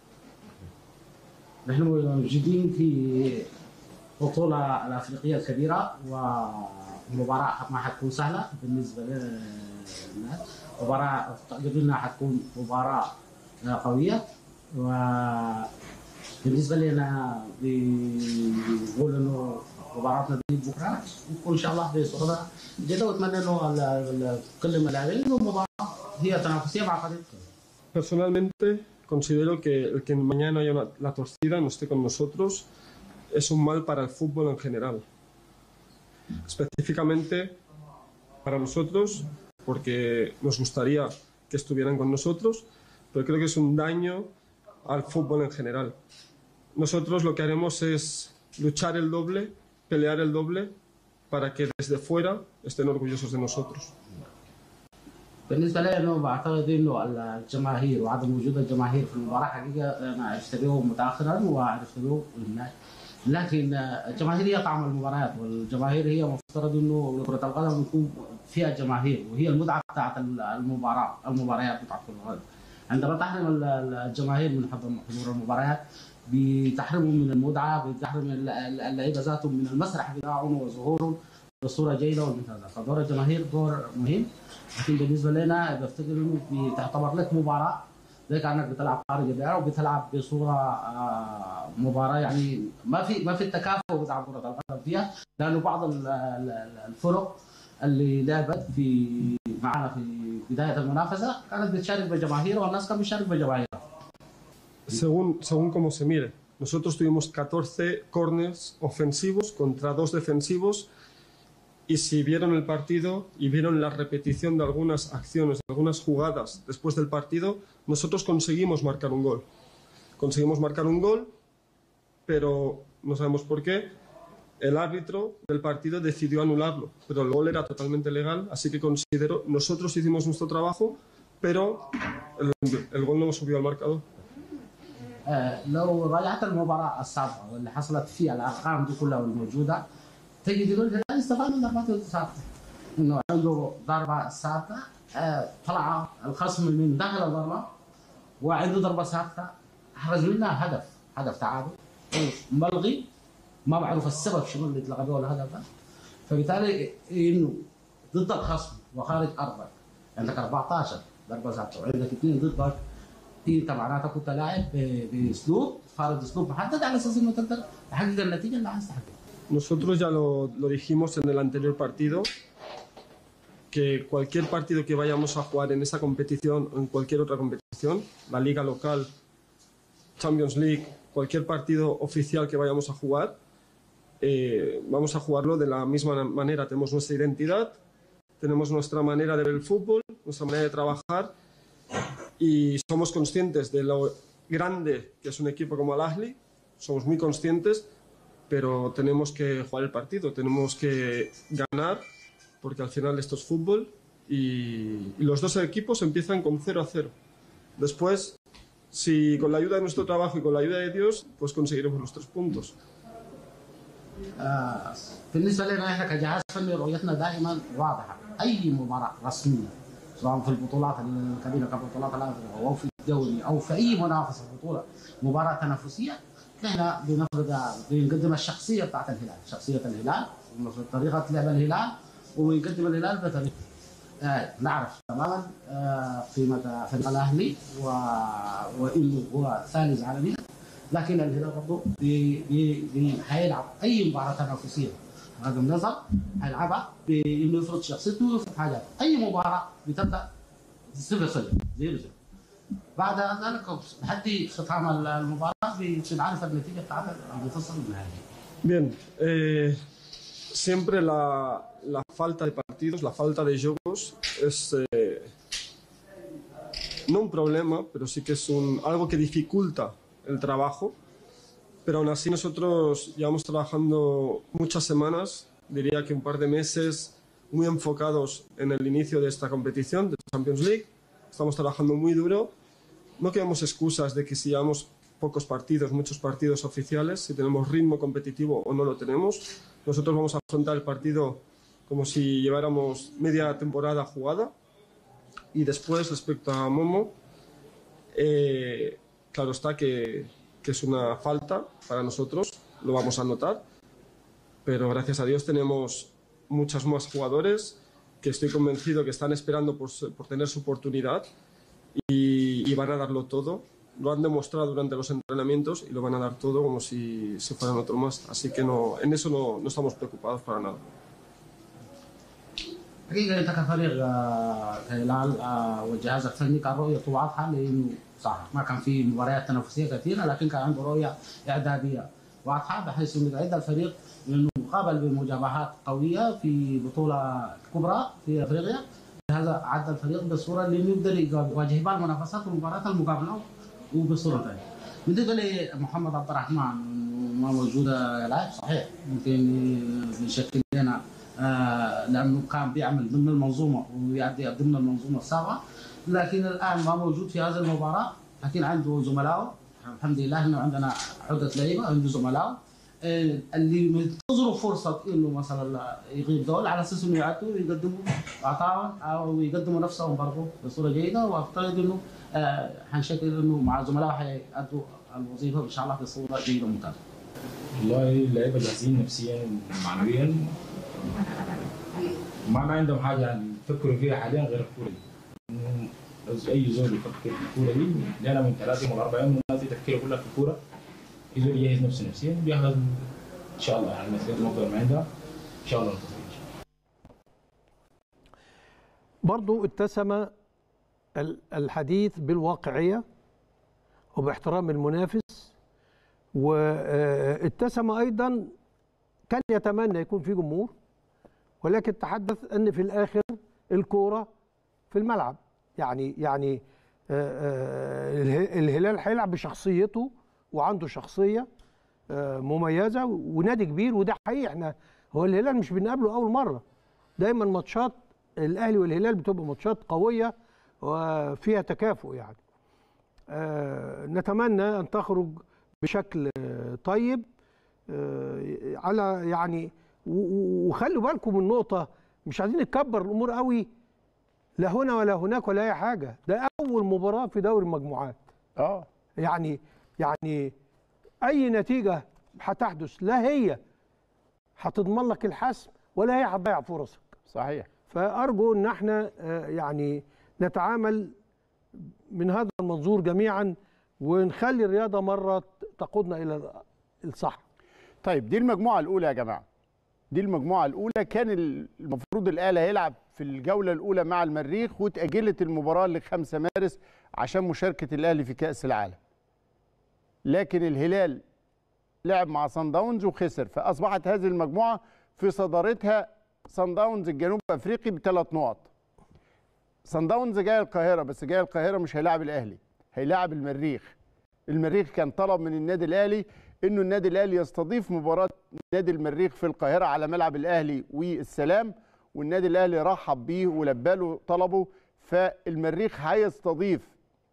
نحن موجودين في بطولة الأفريقية الكبيرة ومباراة ما حتكون سهلة بالنسبة لنا مباراة قبلنا حتكون مباراة قوية وبالنسبة لنا بنقول إنه مباراتنا دي بكرة نكون إن شاء الله بصورة جيدة وأتمنى إنه ال- ال- كل من اللاعبين إنه المباراة هي تنافسية مع فريق Personalmente, considero que el que mañana haya una- la torcida no esté con nosotros es un mal para el fútbol en general. Específicamente para nosotros, porque nos gustaría que estuvieran con nosotros, pero creo que es un daño al fútbol en general. Nosotros lo que haremos es luchar el doble, pelear el doble, para que desde fuera estén orgullosos de nosotros. بالنسبه لي انه بعتقد انه الجماهير وعدم وجود الجماهير في المباراه حقيقه انا عرفت به متاخرا وعرفت به هناك. لكن الجماهير هي طعم المباريات والجماهير هي مفترض انه كره القدم يكون فيها جماهير وهي المتعه بتاعت المباراه المباريات بتاعت كره القدم. عندما تحرم ال- ال- الجماهير من حضور حضور المباريات بتحرمهم من المتعه بتحرم ال- ال- اللعيبه ذاتهم من المسرح بتاعهم وظهورهم بصوره جيده وممتازه فدور الجماهير دور مهم لكن بالنسبه لنا بفتكر انه بتعتبر لك مباراه زي كانك بتلعب خارج الدائره وبتلعب بصوره آه، مباراه يعني ما في ما في التكافؤ بتاع كره القدم فيها لانه بعض ال- ال- الفرق اللي لعبت في معنا في بدايه المنافسه كانت بتشارك بجماهير والناس كانت بتشارك بجماهير Según, según cómo se mire, nosotros tuvimos 14 corners ofensivos contra dos defensivos y si vieron el partido y vieron la repetición de algunas acciones, de algunas jugadas después del partido, nosotros conseguimos marcar un gol. Conseguimos marcar un gol, pero no sabemos por qué. El árbitro del partido decidió anularlo, pero el gol era totalmente legal, así que considero, nosotros hicimos nuestro trabajo, pero el, el gol no lo subió al marcador. آه، لو راجعت المباراة السابقة واللي حصلت فيها الأرقام دي كلها والموجودة تجد إنه الهلال استفاد من ضربات الثابتة إنه عنده ضربة ثابتة آه، طلع الخصم من دخل الضربة وعنده ضربة ثابتة أحرز منها هدف هدف تعادل ملغي ما بعرف السبب شنو اللي اتلغى به الهدف ده فبالتالي إنه ضد الخصم وخارج أرضك عندك 14 ضربة ثابتة وعندك اثنين ضدك انت معناتها كنت لاعب ب- باسلوب فارض اسلوب محدد على اساس انه تقدر تحقق النتيجه اللي عايز تحققها. Nosotros ya lo, lo dijimos en el anterior partido, que cualquier partido que vayamos a jugar en esa competición o en cualquier otra competición, la liga local, Champions League, cualquier partido oficial que vayamos a jugar, eh, vamos a jugarlo de la misma manera. Tenemos nuestra identidad, tenemos nuestra manera de ver el fútbol, nuestra manera de trabajar y somos conscientes de lo grande que es un equipo como el Ahly, somos muy conscientes pero tenemos que jugar el partido, tenemos que ganar, porque al final esto es fútbol y, y los dos equipos empiezan con 0 a 0. Después, si con la ayuda de nuestro trabajo y con la ayuda de Dios, pues conseguiremos los tres puntos. آه، بالنسبه لنا احنا كجهاز فني رؤيتنا دائما واضحه اي مباراه رسميه سواء في البطولات الكبيره كبطولات الافريقيا او في الدوري او في اي منافسه بطوله مباراه تنافسيه نحن بنفرض بنقدم الشخصيه بتاعت الهلال شخصيه الهلال ونفرض طريقه لعب الهلال ونقدم الهلال بطريقه آه، نعرف تماما آه، قيمه فريق الاهلي و... وانه هو ثالث عالميا لكن الهلال برضه بي بي بي حيلعب اي مباراه تنافسيه بغض النظر حيلعبها بانه يفرض شخصيته ويفرض حاجات اي مباراه بتبدا صفر صفر زيرو زيرو بعد ذلك لحد ختام المباراه بنعرف النتيجه بتاعتها اللي تصل للنهائي Bien, eh, siempre la, la falta de partidos, la falta de juegos es eh, no un problema, pero sí que es un, algo que dificulta el trabajo. Pero aún así nosotros llevamos trabajando muchas semanas, diría que un par de meses, muy enfocados en el inicio de esta competición, de Champions League. Estamos trabajando muy duro. No queremos excusas de que si llevamos pocos partidos, muchos partidos oficiales, si tenemos ritmo competitivo o no lo tenemos. Nosotros vamos a afrontar el partido como si lleváramos media temporada jugada. Y después, respecto a Momo, eh, claro está que, que es una falta para nosotros, lo vamos a notar, pero gracias a Dios tenemos muchos más jugadores que estoy convencido que están esperando por, se- por tener su oportunidad y, y van a darlo todo. Lo han demostrado durante los entrenamientos y lo van a dar todo como si, si fueran otro más. Así que no, en eso no, no estamos preocupados para nada. حقيقه انت كفريق آه، الهلال آه، والجهاز الفني كان رؤيته واضحه لانه صح ما كان في مباريات تنافسيه كثيره لكن كان عنده رؤيه اعداديه واضحه بحيث انه يعد الفريق لانه مقابل بمجابهات قويه في بطوله كبرى في افريقيا هذا عد الفريق بصوره لانه يقدر يواجه بها المنافسات والمباريات المقابله وبصوره ثانيه. بالنسبه لمحمد عبد الرحمن إنه ما موجوده لاعب صحيح ممكن يشكل لنا آه، لانه كان بيعمل ضمن المنظومه ويأدي ضمن المنظومه السابقه لكن الان ما موجود في هذه المباراه لكن عنده زملائه الحمد لله انه عندنا عده لعيبه عنده زملائه آه، اللي منتظروا فرصه انه مثلا يغيب دول على اساس انه يعدوا ويقدموا عطاء او يقدموا نفسهم برضه بصوره جيده وافترض انه آه، حنشكل انه مع زملائه حيأدوا الوظيفه ان شاء الله بصوره جيده وممتازه. والله اللعيبه جاهزين نفسيا ومعنويا ما ما عندهم حاجه يعني يفكروا فيها حاليا غير الكوره دي إنه اي زول يفكر في الكوره دي لنا من ثلاث يوم ولا اربع يوم الناس يتفكروا كلها في الكوره يقدر يجهز نفسه نفسيا بياخذ ان شاء الله يعني مسيرته المقبله ما عندها ان شاء الله نفوز ان شاء الله برضو اتسم ال- الحديث بالواقعية وباحترام المنافس واتسم أيضا كان يتمنى يكون في جمهور ولكن تحدث أن في الآخر الكورة في الملعب يعني يعني آه، آه، اله- الهلال هيلعب بشخصيته وعنده شخصية آه، مميزة ونادي كبير وده حقيقي احنا هو الهلال مش بنقابله أول مرة دايما ماتشات الاهلي والهلال بتبقى ماتشات قويه وفيها تكافؤ يعني آه، نتمنى ان تخرج بشكل آه، طيب آه، على يعني و- و- وخلوا بالكم من نقطه مش عايزين نكبر الامور قوي لا هنا ولا هناك ولا اي حاجه ده اول مباراه في دوري المجموعات اه يعني يعني اي نتيجه هتحدث لا هي هتضمن لك الحسم ولا هي هتضيع فرصك صحيح فارجو ان احنا آه، يعني نتعامل من هذا المنظور جميعا ونخلي الرياضه مره تقودنا الى الصح طيب دي المجموعه الاولى يا جماعه دي المجموعه الاولى كان المفروض الاهلي هيلعب في الجوله الاولى مع المريخ واتاجلت المباراه ل 5 مارس عشان مشاركه الاهلي في كاس العالم لكن الهلال لعب مع صن داونز وخسر فاصبحت هذه المجموعه في صدارتها صن داونز الجنوب افريقي بثلاث نقط صن داونز جاي القاهره بس جاي القاهره مش هيلاعب الاهلي هيلاعب المريخ المريخ كان طلب من النادي الاهلي انه النادي الاهلي يستضيف مباراه نادي المريخ في القاهره على ملعب الاهلي والسلام والنادي الاهلي رحب بيه ولبى له طلبه فالمريخ هيستضيف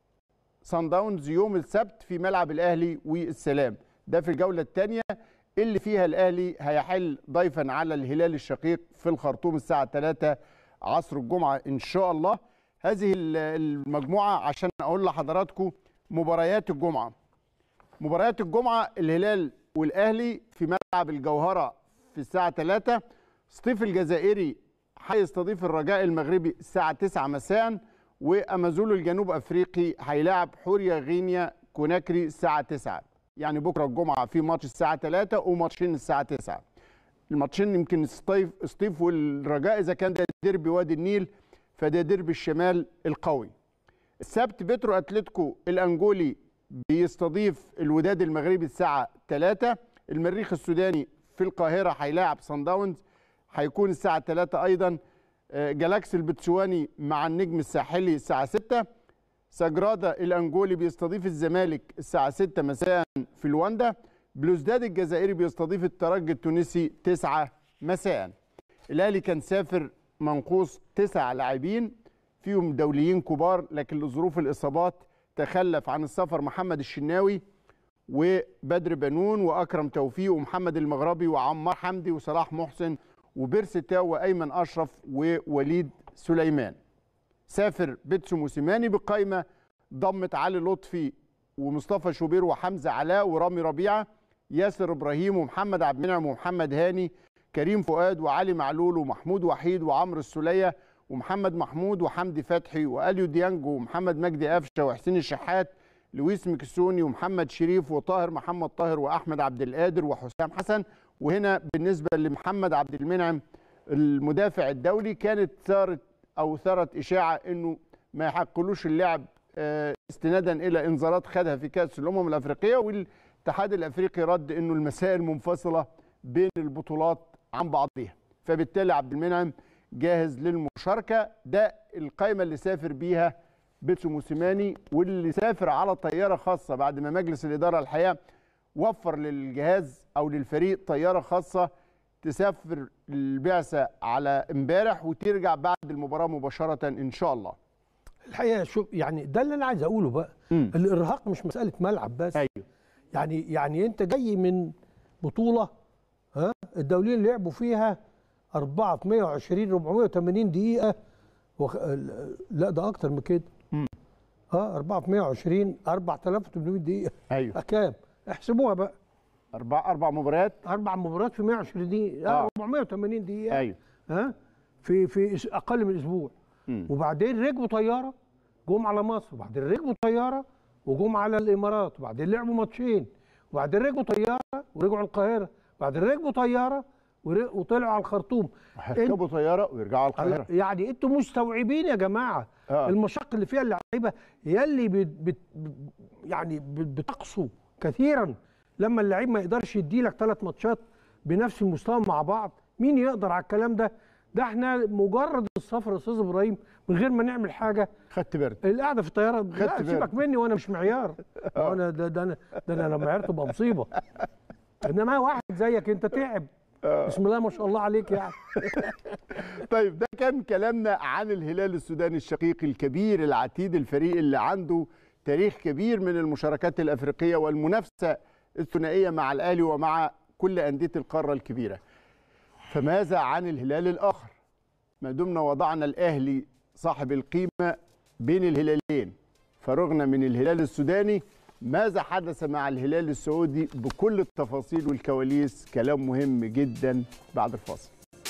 صن داونز يوم السبت في ملعب الاهلي والسلام ده في الجوله الثانيه اللي فيها الاهلي هيحل ضيفا على الهلال الشقيق في الخرطوم الساعه 3 عصر الجمعه ان شاء الله هذه ال- المجموعه عشان اقول لحضراتكم مباريات الجمعه مباريات الجمعه الهلال والاهلي في ملعب الجوهره في الساعه 3 سطيف الجزائري هيستضيف الرجاء المغربي الساعه 9 مساء وامازولو الجنوب افريقي هيلاعب حوريا غينيا كوناكري الساعه 9 يعني بكره الجمعه في ماتش الساعه 3 وماتشين الساعه 9 الماتشين يمكن سطيف سطيف والرجاء اذا كان ده ديربي وادي النيل فده ديربي الشمال القوي السبت بيترو اتلتيكو الانجولي بيستضيف الوداد المغربي الساعه 3 المريخ السوداني في القاهره هيلاعب صن داونز هيكون الساعه 3 ايضا آه، جالاكسي البتسواني مع النجم الساحلي الساعه 6 ساجرادا الانجولي بيستضيف الزمالك الساعه 6 مساء في لواندا بلوزداد الجزائري بيستضيف الترجي التونسي 9 مساء الاهلي كان سافر منقوص تسع لاعبين فيهم دوليين كبار لكن لظروف الاصابات تخلف عن السفر محمد الشناوي وبدر بنون واكرم توفيق ومحمد المغربي وعمار حمدي وصلاح محسن وبيرسي تاو وايمن اشرف ووليد سليمان سافر بيتسو موسيماني بقائمه ضمت علي لطفي ومصطفى شوبير وحمزه علاء ورامي ربيعه ياسر ابراهيم ومحمد عبد المنعم ومحمد هاني كريم فؤاد وعلي معلول ومحمود وحيد وعمرو السوليه ومحمد محمود وحمدي فتحي واليو ديانج ومحمد مجدي قفشه وحسين الشحات لويس مكسوني ومحمد شريف وطاهر محمد طاهر واحمد عبد القادر وحسام حسن وهنا بالنسبه لمحمد عبد المنعم المدافع الدولي كانت ثارت او ثارت اشاعه انه ما يحقلوش اللعب آه، استنادا الى انذارات خدها في كاس الامم الافريقيه والاتحاد الافريقي رد انه المسائل منفصله بين البطولات عن بعضها فبالتالي عبد المنعم جاهز للمشاركه ده القائمه اللي سافر بيها بيتسو موسيماني واللي سافر على طياره خاصه بعد ما مجلس الاداره الحقيقه وفر للجهاز او للفريق طياره خاصه تسافر البعثه على امبارح وترجع بعد المباراه مباشره ان شاء الله الحقيقه شوف يعني ده اللي انا عايز اقوله بقى مم. الارهاق مش مساله ملعب بس ايوه يعني يعني انت جاي من بطوله ها الدوليين لعبوا فيها 4 في 120 480 دقيقه وخ... لا ده اكتر من كده مم. اه 4 في 120 4800 دقيقه ايوه كام احسبوها بقى اربع اربع مباريات اربع مباريات في 120 دقيقه آه. آه. 480 دقيقه ايوه ها في في أس- اقل من اسبوع مم. وبعدين ركبوا طياره جم على مصر وبعدين ركبوا طياره وجم على الامارات وبعدين لعبوا ماتشين وبعدين ركبوا طياره ورجعوا القاهره وبعدين ركبوا طياره ور- وطلعوا على الخرطوم هيركبوا طياره ويرجعوا على القاهره يعني انتوا مستوعبين يا جماعه آه. المشق اللي فيها اللعيبه هي اللي بت بت يعني بت- بتقسو كثيرا لما اللعيب ما يقدرش يديلك ثلاث ماتشات بنفس المستوى مع بعض مين يقدر على الكلام ده ده احنا مجرد السفر يا استاذ ابراهيم من غير ما نعمل حاجه خدت برد القعده في الطياره لا برد. سيبك مني وانا مش معيار انا ده, ده انا ده انا لما عيرت تبقى مصيبه انما واحد زيك انت تعب بسم الله ما شاء الله عليك يعني طيب ده كان كلامنا عن الهلال السوداني الشقيقي الكبير العتيد الفريق اللي عنده تاريخ كبير من المشاركات الافريقيه والمنافسه الثنائيه مع الاهلي ومع كل انديه القاره الكبيره. فماذا عن الهلال الاخر؟ ما دمنا وضعنا الاهلي صاحب القيمه بين الهلالين فرغنا من الهلال السوداني ماذا حدث مع الهلال السعودي بكل التفاصيل والكواليس كلام مهم جدا بعد الفاصل.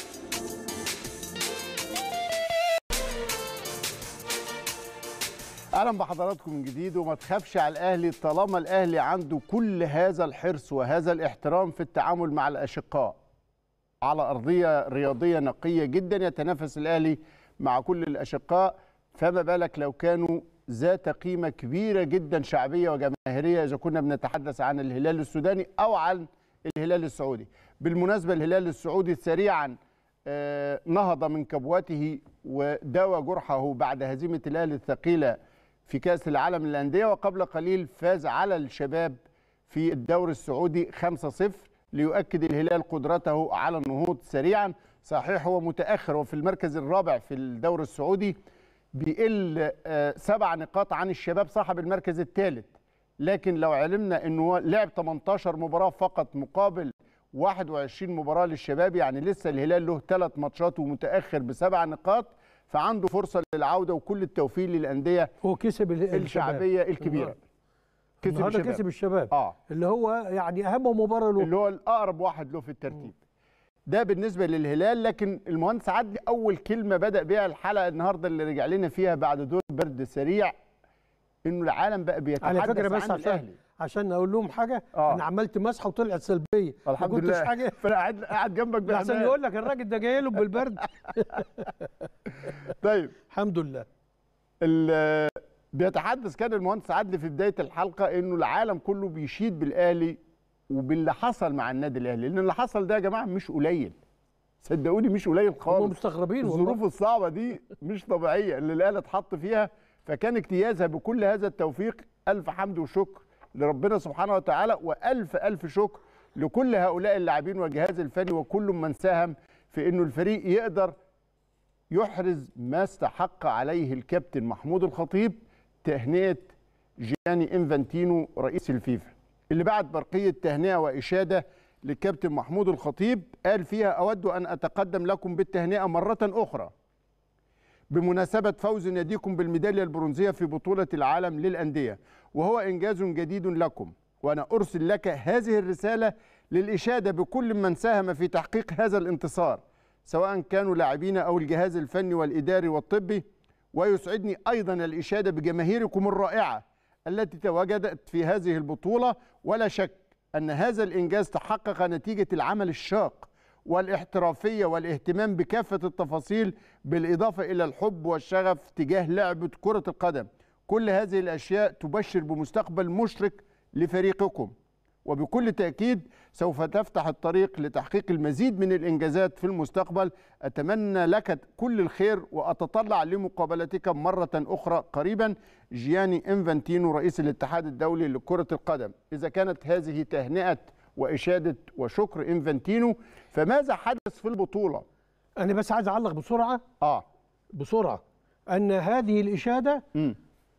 اهلا بحضراتكم من جديد وما تخافش على الاهلي طالما الاهلي عنده كل هذا الحرص وهذا الاحترام في التعامل مع الاشقاء على ارضيه رياضيه نقيه جدا يتنافس الاهلي مع كل الاشقاء فما بالك لو كانوا ذات قيمه كبيره جدا شعبيه وجماهيريه اذا كنا بنتحدث عن الهلال السوداني او عن الهلال السعودي بالمناسبه الهلال السعودي سريعا آه، نهض من كبوته وداوى جرحه بعد هزيمه الاهلي الثقيله في كاس العالم للانديه وقبل قليل فاز على الشباب في الدوري السعودي 5-0 ليؤكد الهلال قدرته على النهوض سريعا صحيح هو متاخر وفي المركز الرابع في الدوري السعودي بيقل آه، سبع نقاط عن الشباب صاحب المركز الثالث لكن لو علمنا انه هو لعب 18 مباراه فقط مقابل 21 مباراه للشباب يعني لسه الهلال له ثلاث ماتشات ومتاخر بسبع نقاط فعنده فرصه للعوده وكل التوفيق للانديه هو كسب ال- الشباب. الشعبيه الكبيره كسب النهارده الشباب. كسب الشباب اه اللي هو يعني اهم مباراه له اللي هو الاقرب واحد له في الترتيب ده بالنسبه للهلال لكن المهندس عدلي اول كلمه بدا بيها الحلقه النهارده اللي رجع لنا فيها بعد دور برد سريع انه العالم بقى بيتحدث على فكره بس عن عشان الاهلي عشان اقول لهم حاجه آه. انا عملت مسحه وطلعت سلبيه الحمد ما كنتش لله حاجه فانا قاعد قاعد جنبك عشان بأمان. يقول لك الراجل ده جاي له بالبرد طيب الحمد لله ال- بيتحدث كان المهندس عدلي في بدايه الحلقه انه العالم كله بيشيد بالاهلي وباللي حصل مع النادي الاهلي لان اللي حصل ده يا جماعه مش قليل صدقوني مش قليل هم خالص مستغربين الظروف والله الصعبه دي مش طبيعيه اللي الاهلي اتحط فيها فكان اجتيازها بكل هذا التوفيق الف حمد وشكر لربنا سبحانه وتعالى والف الف شكر لكل هؤلاء اللاعبين والجهاز الفني وكل من ساهم في انه الفريق يقدر يحرز ما استحق عليه الكابتن محمود الخطيب تهنئه جياني انفانتينو رئيس الفيفا اللي بعت برقيه تهنئه واشاده للكابتن محمود الخطيب قال فيها اود ان اتقدم لكم بالتهنئه مره اخرى بمناسبة فوز ناديكم بالميدالية البرونزية في بطولة العالم للأندية وهو إنجاز جديد لكم وأنا أرسل لك هذه الرسالة للإشادة بكل من ساهم في تحقيق هذا الانتصار سواء كانوا لاعبين أو الجهاز الفني والإداري والطبي ويسعدني أيضا الإشادة بجماهيركم الرائعة التي تواجدت في هذه البطولة ولا شك أن هذا الإنجاز تحقق نتيجة العمل الشاق والاحترافية والاهتمام بكافة التفاصيل بالإضافة إلى الحب والشغف تجاه لعبة كرة القدم كل هذه الأشياء تبشر بمستقبل مشرق لفريقكم وبكل تأكيد سوف تفتح الطريق لتحقيق المزيد من الإنجازات في المستقبل أتمنى لك كل الخير وأتطلع لمقابلتك مرة أخرى قريبا جياني إنفانتينو رئيس الاتحاد الدولي لكرة القدم إذا كانت هذه تهنئة وإشادة وشكر إنفانتينو فماذا حدث في البطولة؟ انا بس عايز اعلق بسرعه آه بسرعه ان هذه الاشاده مم.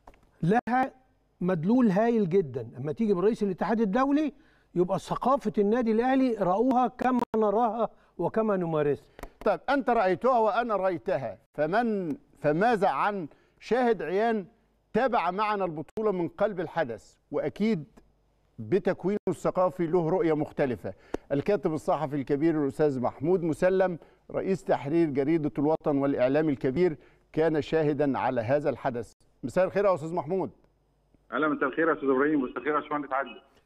لها مدلول هايل جدا اما تيجي من رئيس الاتحاد الدولي يبقى ثقافه النادي الاهلي راوها كما نراها وكما نمارسها طيب أنت رأيتها وأنا رأيتها فمن فماذا عن شاهد عيان تابع معنا البطولة من قلب الحدث وأكيد بتكوينه الثقافي له رؤية مختلفة الكاتب الصحفي الكبير الأستاذ محمود مسلم رئيس تحرير جريدة الوطن والإعلام الكبير كان شاهدا على هذا الحدث مساء الخير يا أستاذ محمود اهلا مساء الخير يا استاذ ابراهيم مساء الخير يا باشمهندس عادل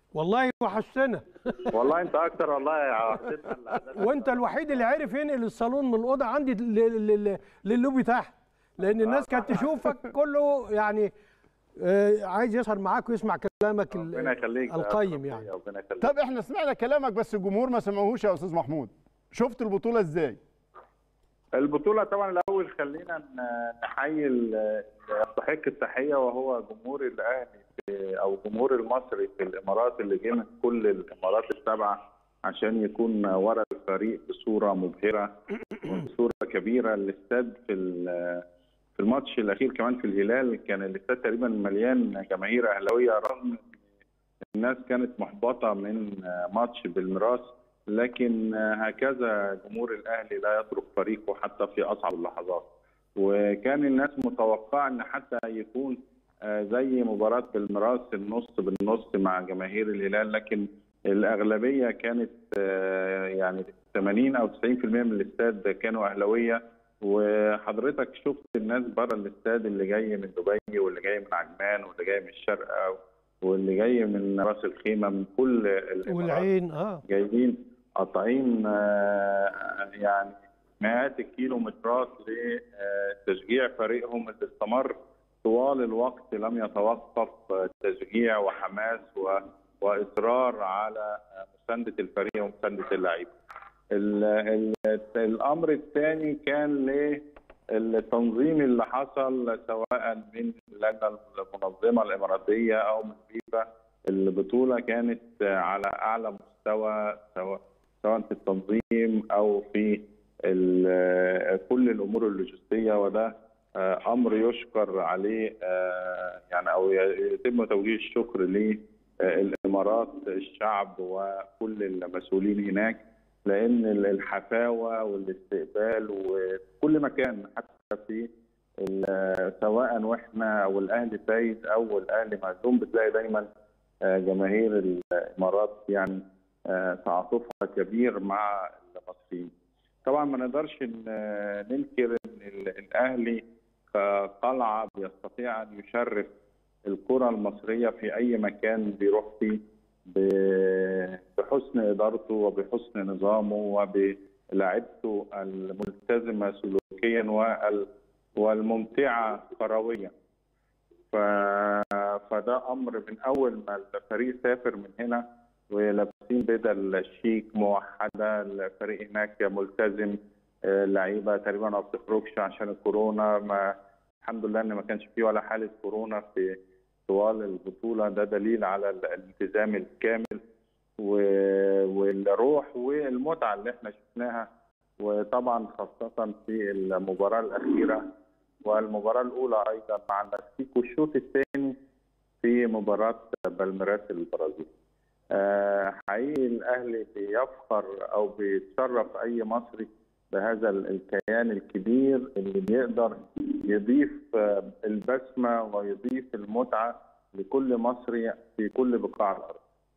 والله وحشتنا والله انت اكتر والله يا حسيتنا وانت الوحيد اللي عرف ينقل الصالون من الاوضه عندي لل- لل- للوبي تحت لان الناس كانت تشوفك كله يعني آه، عايز يسهر معاك ويسمع كلامك ال- ربنا يخليك القيم يعني ربنا يخليك طب احنا سمعنا كلامك بس الجمهور ما سمعوهوش يا استاذ محمود شفت البطوله ازاي البطولة طبعا الأول خلينا ن- نحيي ال- اللي يستحق التحية وهو جمهور الأهلي في- أو جمهور المصري في الإمارات اللي جه من كل الإمارات السبعة عشان يكون ورا الفريق بصورة مبهرة وبصورة كبيرة الاستاد في ال- في الماتش الأخير كمان في الهلال كان الاستاد تقريبا مليان جماهير أهلاوية رغم الناس كانت محبطة من ماتش بالميراث لكن هكذا جمهور الأهلي لا يترك فريقه حتى في أصعب اللحظات وكان الناس متوقعة أن حتى يكون آه، زي مباراة بالميراث النص بالنص مع جماهير الهلال لكن الأغلبية كانت آه، يعني 80 أو 90% من الاستاد كانوا أهلاوية وحضرتك شفت الناس بره الاستاد اللي جاي من دبي واللي جاي من عجمان واللي جاي من الشارقة واللي جاي من راس الخيمة من كل الإمارات والعين اه جايبين قاطعين آه، يعني مئات الكيلومترات لتشجيع فريقهم اللي استمر طوال الوقت لم يتوقف آه، تشجيع وحماس و- واصرار على آه، مسانده الفريق ومسانده اللعيبه. ال- ال- الامر الثاني كان للتنظيم اللي حصل سواء من اللجنه المنظمه الاماراتيه او من فيفا البطوله كانت على اعلى مستوى سواء سواء في التنظيم او في ال- كل الامور اللوجستيه وده آه، امر يشكر عليه آه، يعني او يتم توجيه الشكر للامارات الشعب وكل المسؤولين هناك لان الحفاوه والاستقبال وكل مكان حتى في ال- سواء واحنا او الاهلي فايز او الاهلي مهزوم بتلاقي دايما آه، جماهير الامارات يعني آه، تعاطفها كبير مع المصريين. طبعا ما نقدرش ن- ننكر ان ال- الاهلي كقلعه بيستطيع ان يشرف الكره المصريه في اي مكان بيروح فيه ب- بحسن ادارته وبحسن نظامه وبلاعبته الملتزمه سلوكيا وال- والممتعه كرويا. ف... فده امر من اول ما الفريق سافر من هنا ولابسين بدل شيك موحده الفريق هناك ملتزم آه، لعيبه تقريبا ما بتخرجش عشان الكورونا ما الحمد لله ان ما كانش فيه ولا حاله كورونا في طوال البطوله ده دليل على ال- الالتزام الكامل و- والروح والمتعه اللي احنا شفناها وطبعا خاصه في المباراه الاخيره والمباراه الاولى ايضا مع المكسيك والشوط الثاني في مباراه بالميراس البرازيل. آه، حقيقي الاهلي بيفخر او بيتشرف اي مصري بهذا ال- الكيان الكبير اللي بيقدر يضيف آه، البسمه ويضيف المتعه لكل مصري في كل بقاع الارض.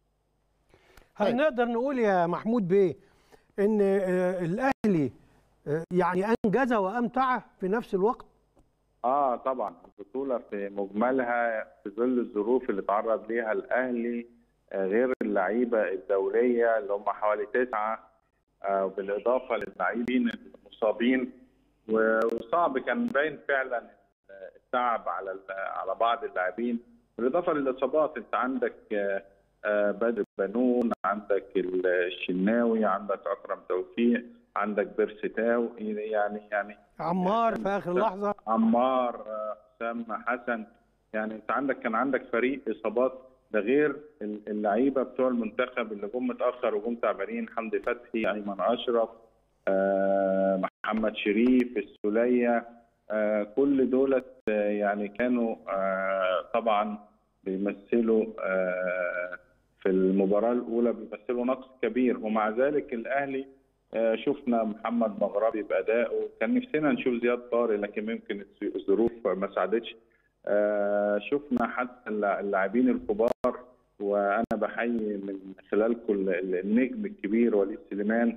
هل نقدر نقول يا محمود بيه ان آه، الاهلي آه، يعني انجز وامتع في نفس الوقت اه طبعا البطوله في مجملها في ظل الظروف اللي تعرض ليها الاهلي آه، غير اللعيبه الدوليه اللي هم حوالي تسعه آه، بالاضافه للاعبين المصابين و- وصعب كان باين فعلا التعب على ال- على بعض اللاعبين بالاضافه للاصابات انت عندك آه، آه، بدر بنون عندك الشناوي عندك اكرم توفيق عندك بيرستاو يعني يعني عمار في اخر لحظه عمار آه، حسام حسن يعني انت عندك كان عندك فريق اصابات ده غير ال- اللعيبه بتوع المنتخب اللي جم متاخر وجم تعبانين حمدي فتحي ايمن اشرف آه، محمد شريف السوليه آه، كل دولت آه، يعني كانوا آه، طبعا بيمثلوا آه، في المباراه الاولى بيمثلوا نقص كبير ومع ذلك الاهلي آه، شفنا محمد مغربي بادائه كان نفسنا نشوف زياد طارق لكن ممكن الظروف ما ساعدتش آه، شفنا حتى اللا- اللاعبين الكبار وانا بحيي من خلالكم ال- ال- النجم الكبير وليد سليمان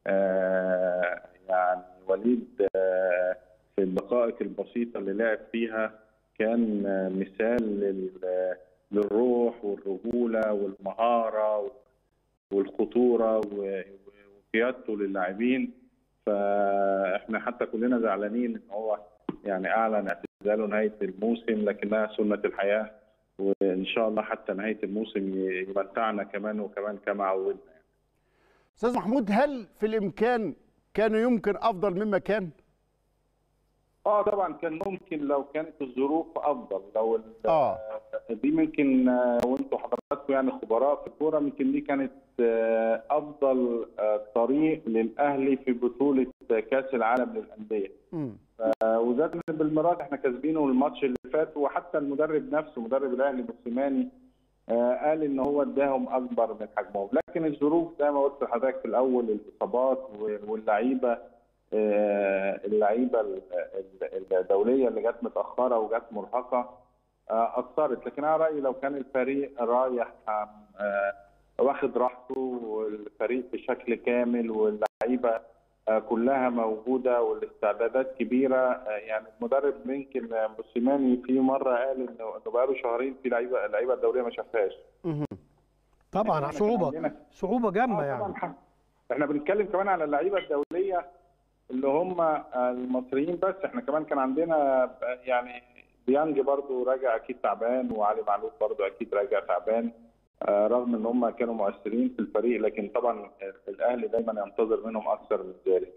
آه، يعني وليد آه، في الدقائق البسيطه اللي لعب فيها كان آه، مثال لل- للروح والرجوله والمهاره والخطوره و- وقيادته للاعبين فاحنا حتى كلنا زعلانين ان هو يعني اعلن اعتزاله نهايه الموسم لكنها سنه الحياه وان شاء الله حتى نهايه الموسم ي- يمتعنا كمان وكمان كما عودنا استاذ محمود هل في الامكان كان يمكن افضل مما كان اه طبعا كان ممكن لو كانت الظروف افضل لو ال- اه دي ممكن آه، وانتوا حضراتكم يعني خبراء في الكوره يمكن دي كانت آه، افضل آه، طريق للاهلي في بطوله كاس العالم للانديه مم. آه، وذات إن بالمرات احنا كاسبينه الماتش اللي فات وحتى المدرب نفسه مدرب الاهلي موسيماني آه، قال ان هو اداهم اكبر من حجمهم لكن الظروف زي ما قلت لحضرتك في الاول الاصابات و- واللعيبه آه، اللعيبه ال- ال- الدوليه اللي جت متاخره وجت مرهقه آه، اثرت لكن انا رايي لو كان الفريق رايح آه، واخد راحته والفريق بشكل كامل واللعيبه آه، كلها موجوده والاستعدادات كبيره آه، يعني المدرب يمكن آه، موسيماني في مره قال انه انه بقاله شهرين في لعيبه اللعيبه الدوليه ما شافهاش طبعا إحنا كان صعوبه عندنا- صعوبه جامه آه يعني طبعا حق. احنا بنتكلم كمان على اللعيبه الدوليه اللي هم المصريين بس احنا كمان كان عندنا يعني ديانج برضو راجع اكيد تعبان وعلي معلول برضو اكيد راجع تعبان آه، رغم ان هم كانوا مؤثرين في الفريق لكن طبعا الاهلي دايما ينتظر منهم اكثر من ذلك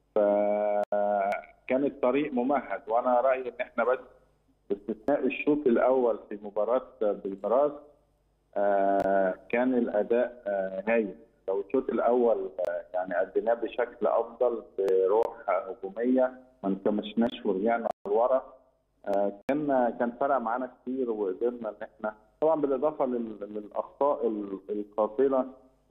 فكان الطريق ممهد وانا رايي ان احنا بس باستثناء الشوط الاول في مباراه بالميراث آه، كان الاداء آه، هايل لو الشوط الاول آه، يعني اديناه بشكل افضل بروح هجوميه ما انكمشناش ورجعنا لورا آه، كان كان فرق معانا كتير وقدرنا ان احنا طبعا بالاضافه لل- للاخطاء ال- القاتله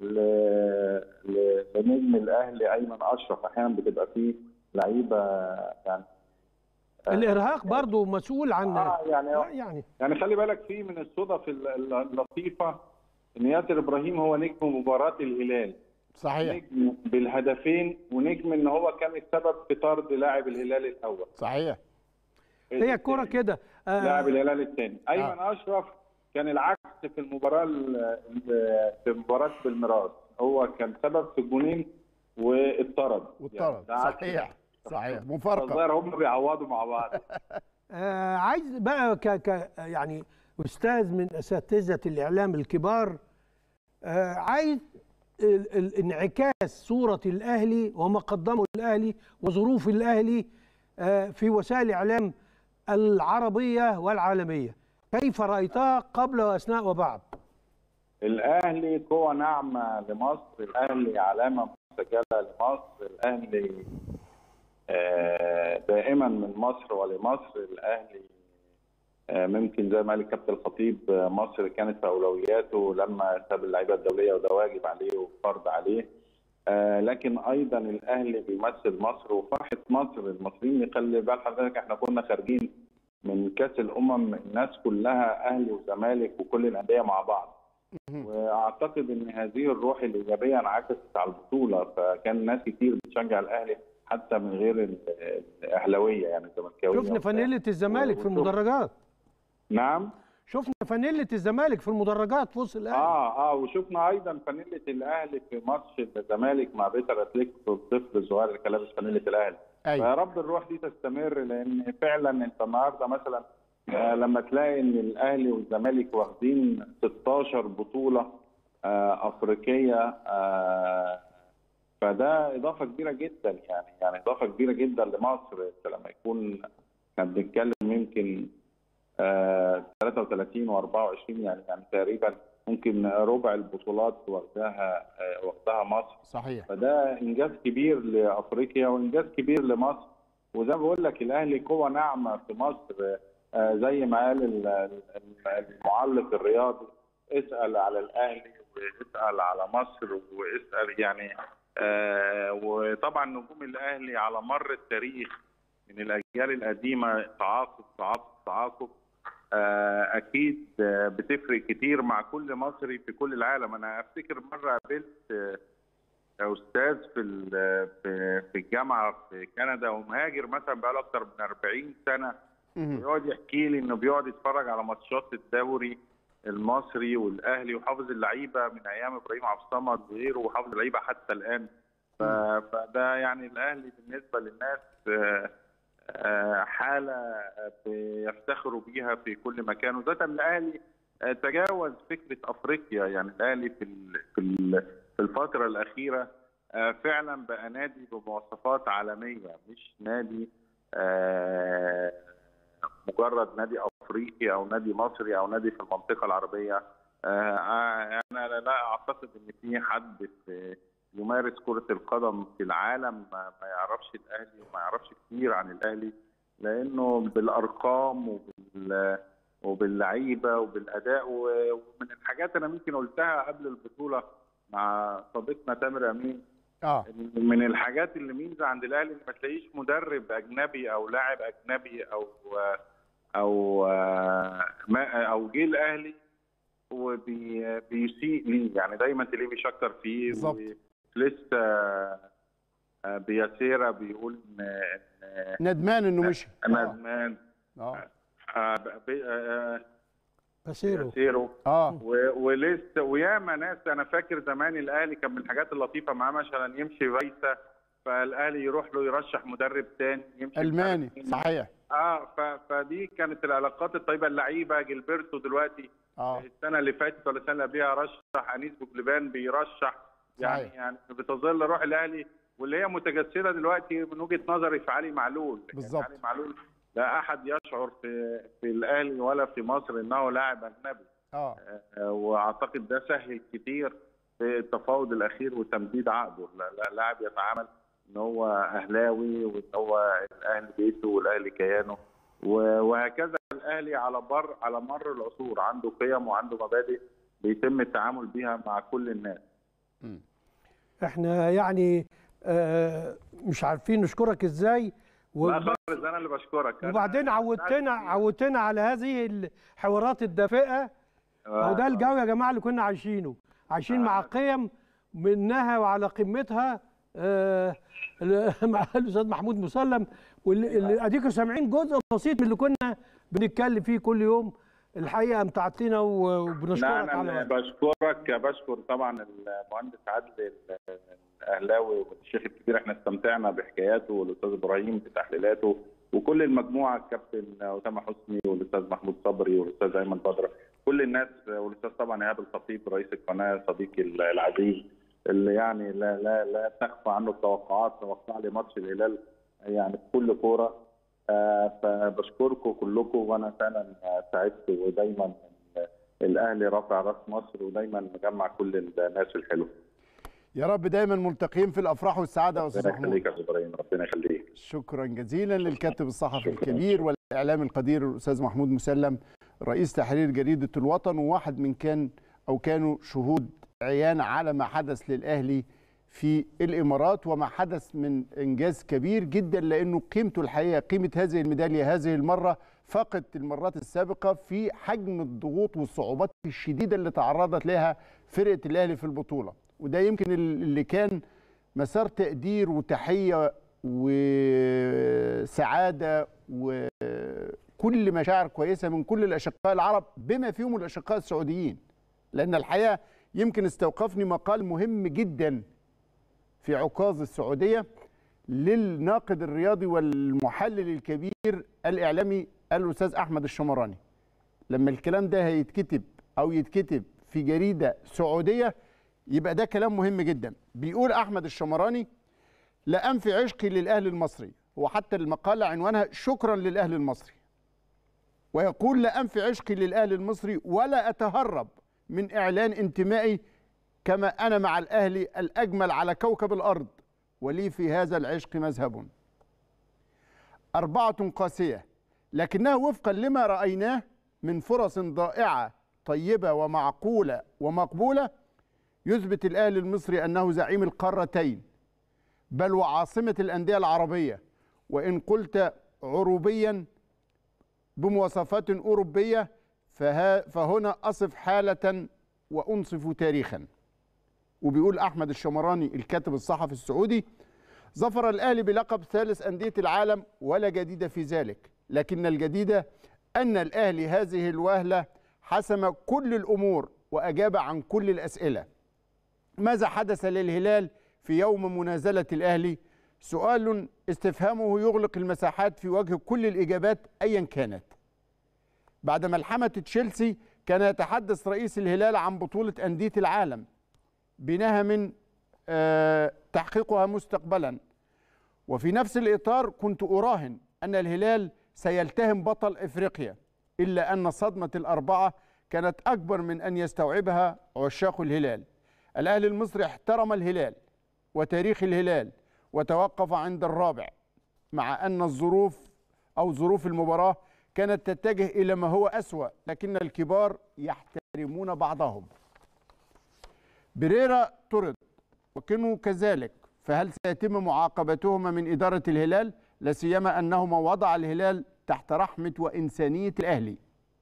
ل- ل- لنجم الاهلي ايمن اشرف احيانا بتبقى فيه لعيبه يعني الارهاق برضو مسؤول عن اه يعني يعني يعني خلي بالك في من الصدف ال- ال- اللطيفه ان ياسر ابراهيم هو نجم مباراه الهلال صحيح نجم بالهدفين ونجم ان هو كان السبب في طرد لاعب الهلال الاول صحيح هي الكوره كده آه، لاعب الهلال الثاني ايمن اشرف كان العكس في المباراه ال- ال- في مباراه بالميراث هو كان سبب في الجونين واتطرد والطرد ده عكس صحيح صحيح ده. مفارقه الظاهر هم بيعوضوا مع بعض آه عايز بقى ك ك يعني استاذ من اساتذه الاعلام الكبار آه عايز ال- ال- انعكاس صوره الاهلي وما قدمه الاهلي وظروف الاهلي آه في وسائل الاعلام العربيه والعالميه كيف رايتها قبل واثناء وبعد الاهلي قوه ناعمه لمصر الاهلي علامه مسجله لمصر الاهلي آه، دائما من مصر ولمصر الاهلي آه، ممكن زي ما قال الكابتن الخطيب آه، مصر كانت في اولوياته لما ساب اللعيبه الدوليه وده واجب عليه وفرض عليه آه، لكن ايضا الاهلي بيمثل مصر وفرحه مصر المصريين يخلي بال حضرتك احنا كنا خارجين من كاس الامم الناس كلها اهلي وزمالك وكل الانديه مع بعض واعتقد ان هذه الروح الايجابيه انعكست على البطوله فكان ناس كتير بتشجع الاهلي حتى من غير ال- الاهلاويه يعني الزملكاويه شفنا فانيله الزمالك في المدرجات نعم شفنا فانيله الزمالك في المدرجات في وسط الاهلي اه اه وشفنا ايضا فانيله الاهلي في ماتش الزمالك مع بيتر اتليكو الطفل الصغير اللي كان لابس فانيله الاهلي أيوة. فيا رب الروح دي تستمر لان فعلا انت النهارده مثلا آه لما تلاقي ان الاهلي والزمالك واخدين 16 بطوله آه افريقيه آه فده اضافه كبيره جدا يعني يعني اضافه كبيره جدا لمصر انت لما يكون احنا بنتكلم يمكن آه 33 و24 يعني يعني تقريبا ممكن ربع البطولات واخداها آه واخدها مصر صحيح فده انجاز كبير لافريقيا وانجاز كبير لمصر وزي ما بقول لك الاهلي قوه ناعمه في مصر آه زي ما قال ال- ال- المعلق الرياضي اسال على الاهلي واسال على مصر واسال يعني آه وطبعا نجوم الاهلي على مر التاريخ من الاجيال القديمه تعاقب تعاقب تعاقب آه، اكيد آه، بتفرق كتير مع كل مصري في كل العالم انا افتكر مره قابلت آه، استاذ في ال- في في الجامعه في كندا ومهاجر مثلا بقاله اكتر من 40 سنه ويقعد يحكي لي انه بيقعد يتفرج على ماتشات الدوري المصري والاهلي وحافظ اللعيبه من ايام ابراهيم عبد الصمد وغيره وحافظ اللعيبه حتى الان ف- فده يعني الاهلي بالنسبه للناس آه، آه، حاله بيفتخروا بيها في كل مكان وذات الاهلي آه، تجاوز فكره افريقيا يعني الاهلي في ال- في ال- في الفتره الاخيره آه، فعلا بقى نادي بمواصفات عالميه مش نادي آه، مجرد نادي افريقي او نادي مصري او نادي في المنطقه العربيه آه، آه، انا لا اعتقد ان في حد في يمارس كره القدم في العالم ما ما يعرفش الاهلي وما يعرفش كتير عن الاهلي لانه بالارقام وبال وباللعيبه وبالاداء و- ومن الحاجات انا ممكن قلتها قبل البطوله مع صديقنا تامر امين اه من الحاجات اللي ميزه عند الاهلي ان ما تلاقيش مدرب اجنبي او لاعب اجنبي او او ما او جه الاهلي وبيسيء ليه يعني دايما تلاقيه بيشكر فيه بالظبط. لسه بياسيرا بيقول ان إن ندمان انه مشي ندمان اه آه، ب- آه، باسيرو بياسيرو اه و- ولسه وياما ناس انا فاكر زمان الاهلي كان من الحاجات اللطيفه معاه مثلا يمشي فايسا فالاهلي يروح له يرشح مدرب تاني يمشي الماني صحيح اه ف- فدي كانت العلاقات الطيبه اللعيبه جilberto دلوقتي اه السنه اللي فاتت ولا السنه اللي قبلها رشح انيس بوجلبان بيرشح يعني صحيح. يعني بتظل روح الاهلي واللي هي متجسده دلوقتي من وجهه نظري في علي معلول يعني بالظبط. علي معلول لا احد يشعر في في الاهلي ولا في مصر انه لاعب اجنبي اه آه، واعتقد ده سهل كتير في التفاوض الاخير وتمديد عقده لا- لا- لاعب يتعامل ان هو اهلاوي وان هو الاهلي بيته والاهلي كيانه و- وهكذا الاهلي على بر على مر العصور عنده قيم وعنده مبادئ بيتم التعامل بيها مع كل الناس احنا يعني آه، مش عارفين نشكرك ازاي و- لا خالص انا اللي بشكرك أنا- وبعدين عودتنا عودتنا على هذه الحوارات الدافئه آه. وده الجو يا جماعه اللي كنا عايشينه عايشين مع قيم منها وعلى قمتها آه، ال- مع الاستاذ محمود مسلم واللي اللي اديكم سامعين جزء بسيط من اللي كنا بنتكلم فيه كل يوم الحقيقه امتعت لنا و- لا وبنشكرك انا على اللي وقتك. بشكرك بشكر طبعا المهندس عادل الاهلاوي والشيخ الكبير احنا استمتعنا بحكاياته والاستاذ ابراهيم بتحليلاته وكل المجموعه الكابتن اسامه حسني والاستاذ محمود صبري والاستاذ ايمن بدره كل الناس والاستاذ طبعا ايهاب الخطيب رئيس القناه صديقي العزيز اللي يعني لا لا لا تخفى عنه التوقعات توقع لي ماتش الهلال يعني في كل كوره آه، فبشكركم كلكم وانا فعلا آه، سعدت ودايما الاهلي رافع راس مصر ودايما مجمع كل الناس الحلوه يا رب دايما ملتقين في الافراح والسعاده يا استاذ ربنا محمود يخليك يا أستاذ ابراهيم ربنا يخليك شكرا جزيلا للكاتب الصحفي الكبير والاعلام القدير الاستاذ محمود مسلم رئيس تحرير جريده الوطن وواحد من كان او كانوا شهود عيان على ما حدث للاهلي في الامارات وما حدث من انجاز كبير جدا لانه قيمته الحقيقه قيمه هذه الميداليه هذه المره فاقت المرات السابقه في حجم الضغوط والصعوبات الشديده اللي تعرضت لها فرقه الاهلي في البطوله وده يمكن اللي كان مسار تقدير وتحيه وسعاده وكل مشاعر كويسه من كل الاشقاء العرب بما فيهم الاشقاء السعوديين لان الحقيقه يمكن استوقفني مقال مهم جدا في عكاظ السعوديه للناقد الرياضي والمحلل الكبير الاعلامي الاستاذ احمد الشمراني لما الكلام ده هيتكتب او يتكتب في جريده سعوديه يبقى ده كلام مهم جدا بيقول احمد الشمراني لا انفي عشقي للاهلي المصري وحتى المقاله عنوانها شكرا للاهلي المصري ويقول لا انفي عشقي للاهلي المصري ولا اتهرب من اعلان انتمائي كما انا مع الاهلي الاجمل على كوكب الارض ولي في هذا العشق مذهب اربعه قاسيه لكنها وفقا لما رايناه من فرص ضائعه طيبه ومعقوله ومقبوله يثبت الاهلي المصري انه زعيم القارتين بل وعاصمه الانديه العربيه وان قلت عروبيا بمواصفات اوروبيه فها فهنا اصف حاله وانصف تاريخا وبيقول احمد الشمراني الكاتب الصحفي السعودي ظفر الاهلي بلقب ثالث انديه العالم ولا جديد في ذلك لكن الجديد ان الاهلي هذه الوهله حسم كل الامور واجاب عن كل الاسئله ماذا حدث للهلال في يوم منازله الاهلي سؤال استفهامه يغلق المساحات في وجه كل الاجابات ايا كانت بعد ملحمه تشيلسي كان يتحدث رئيس الهلال عن بطوله انديه العالم بنهم آه، تحقيقها مستقبلا وفي نفس الإطار كنت أراهن أن الهلال سيلتهم بطل إفريقيا إلا أن صدمة الأربعة كانت أكبر من أن يستوعبها عشاق الهلال الأهلي المصري احترم الهلال وتاريخ الهلال وتوقف عند الرابع مع أن الظروف أو ظروف المباراة كانت تتجه إلى ما هو أسوأ لكن الكبار يحترمون بعضهم بريرا طرد وكانوا كذلك فهل سيتم معاقبتهما من إدارة الهلال لا سيما أنهما وضع الهلال تحت رحمة وإنسانية الأهلي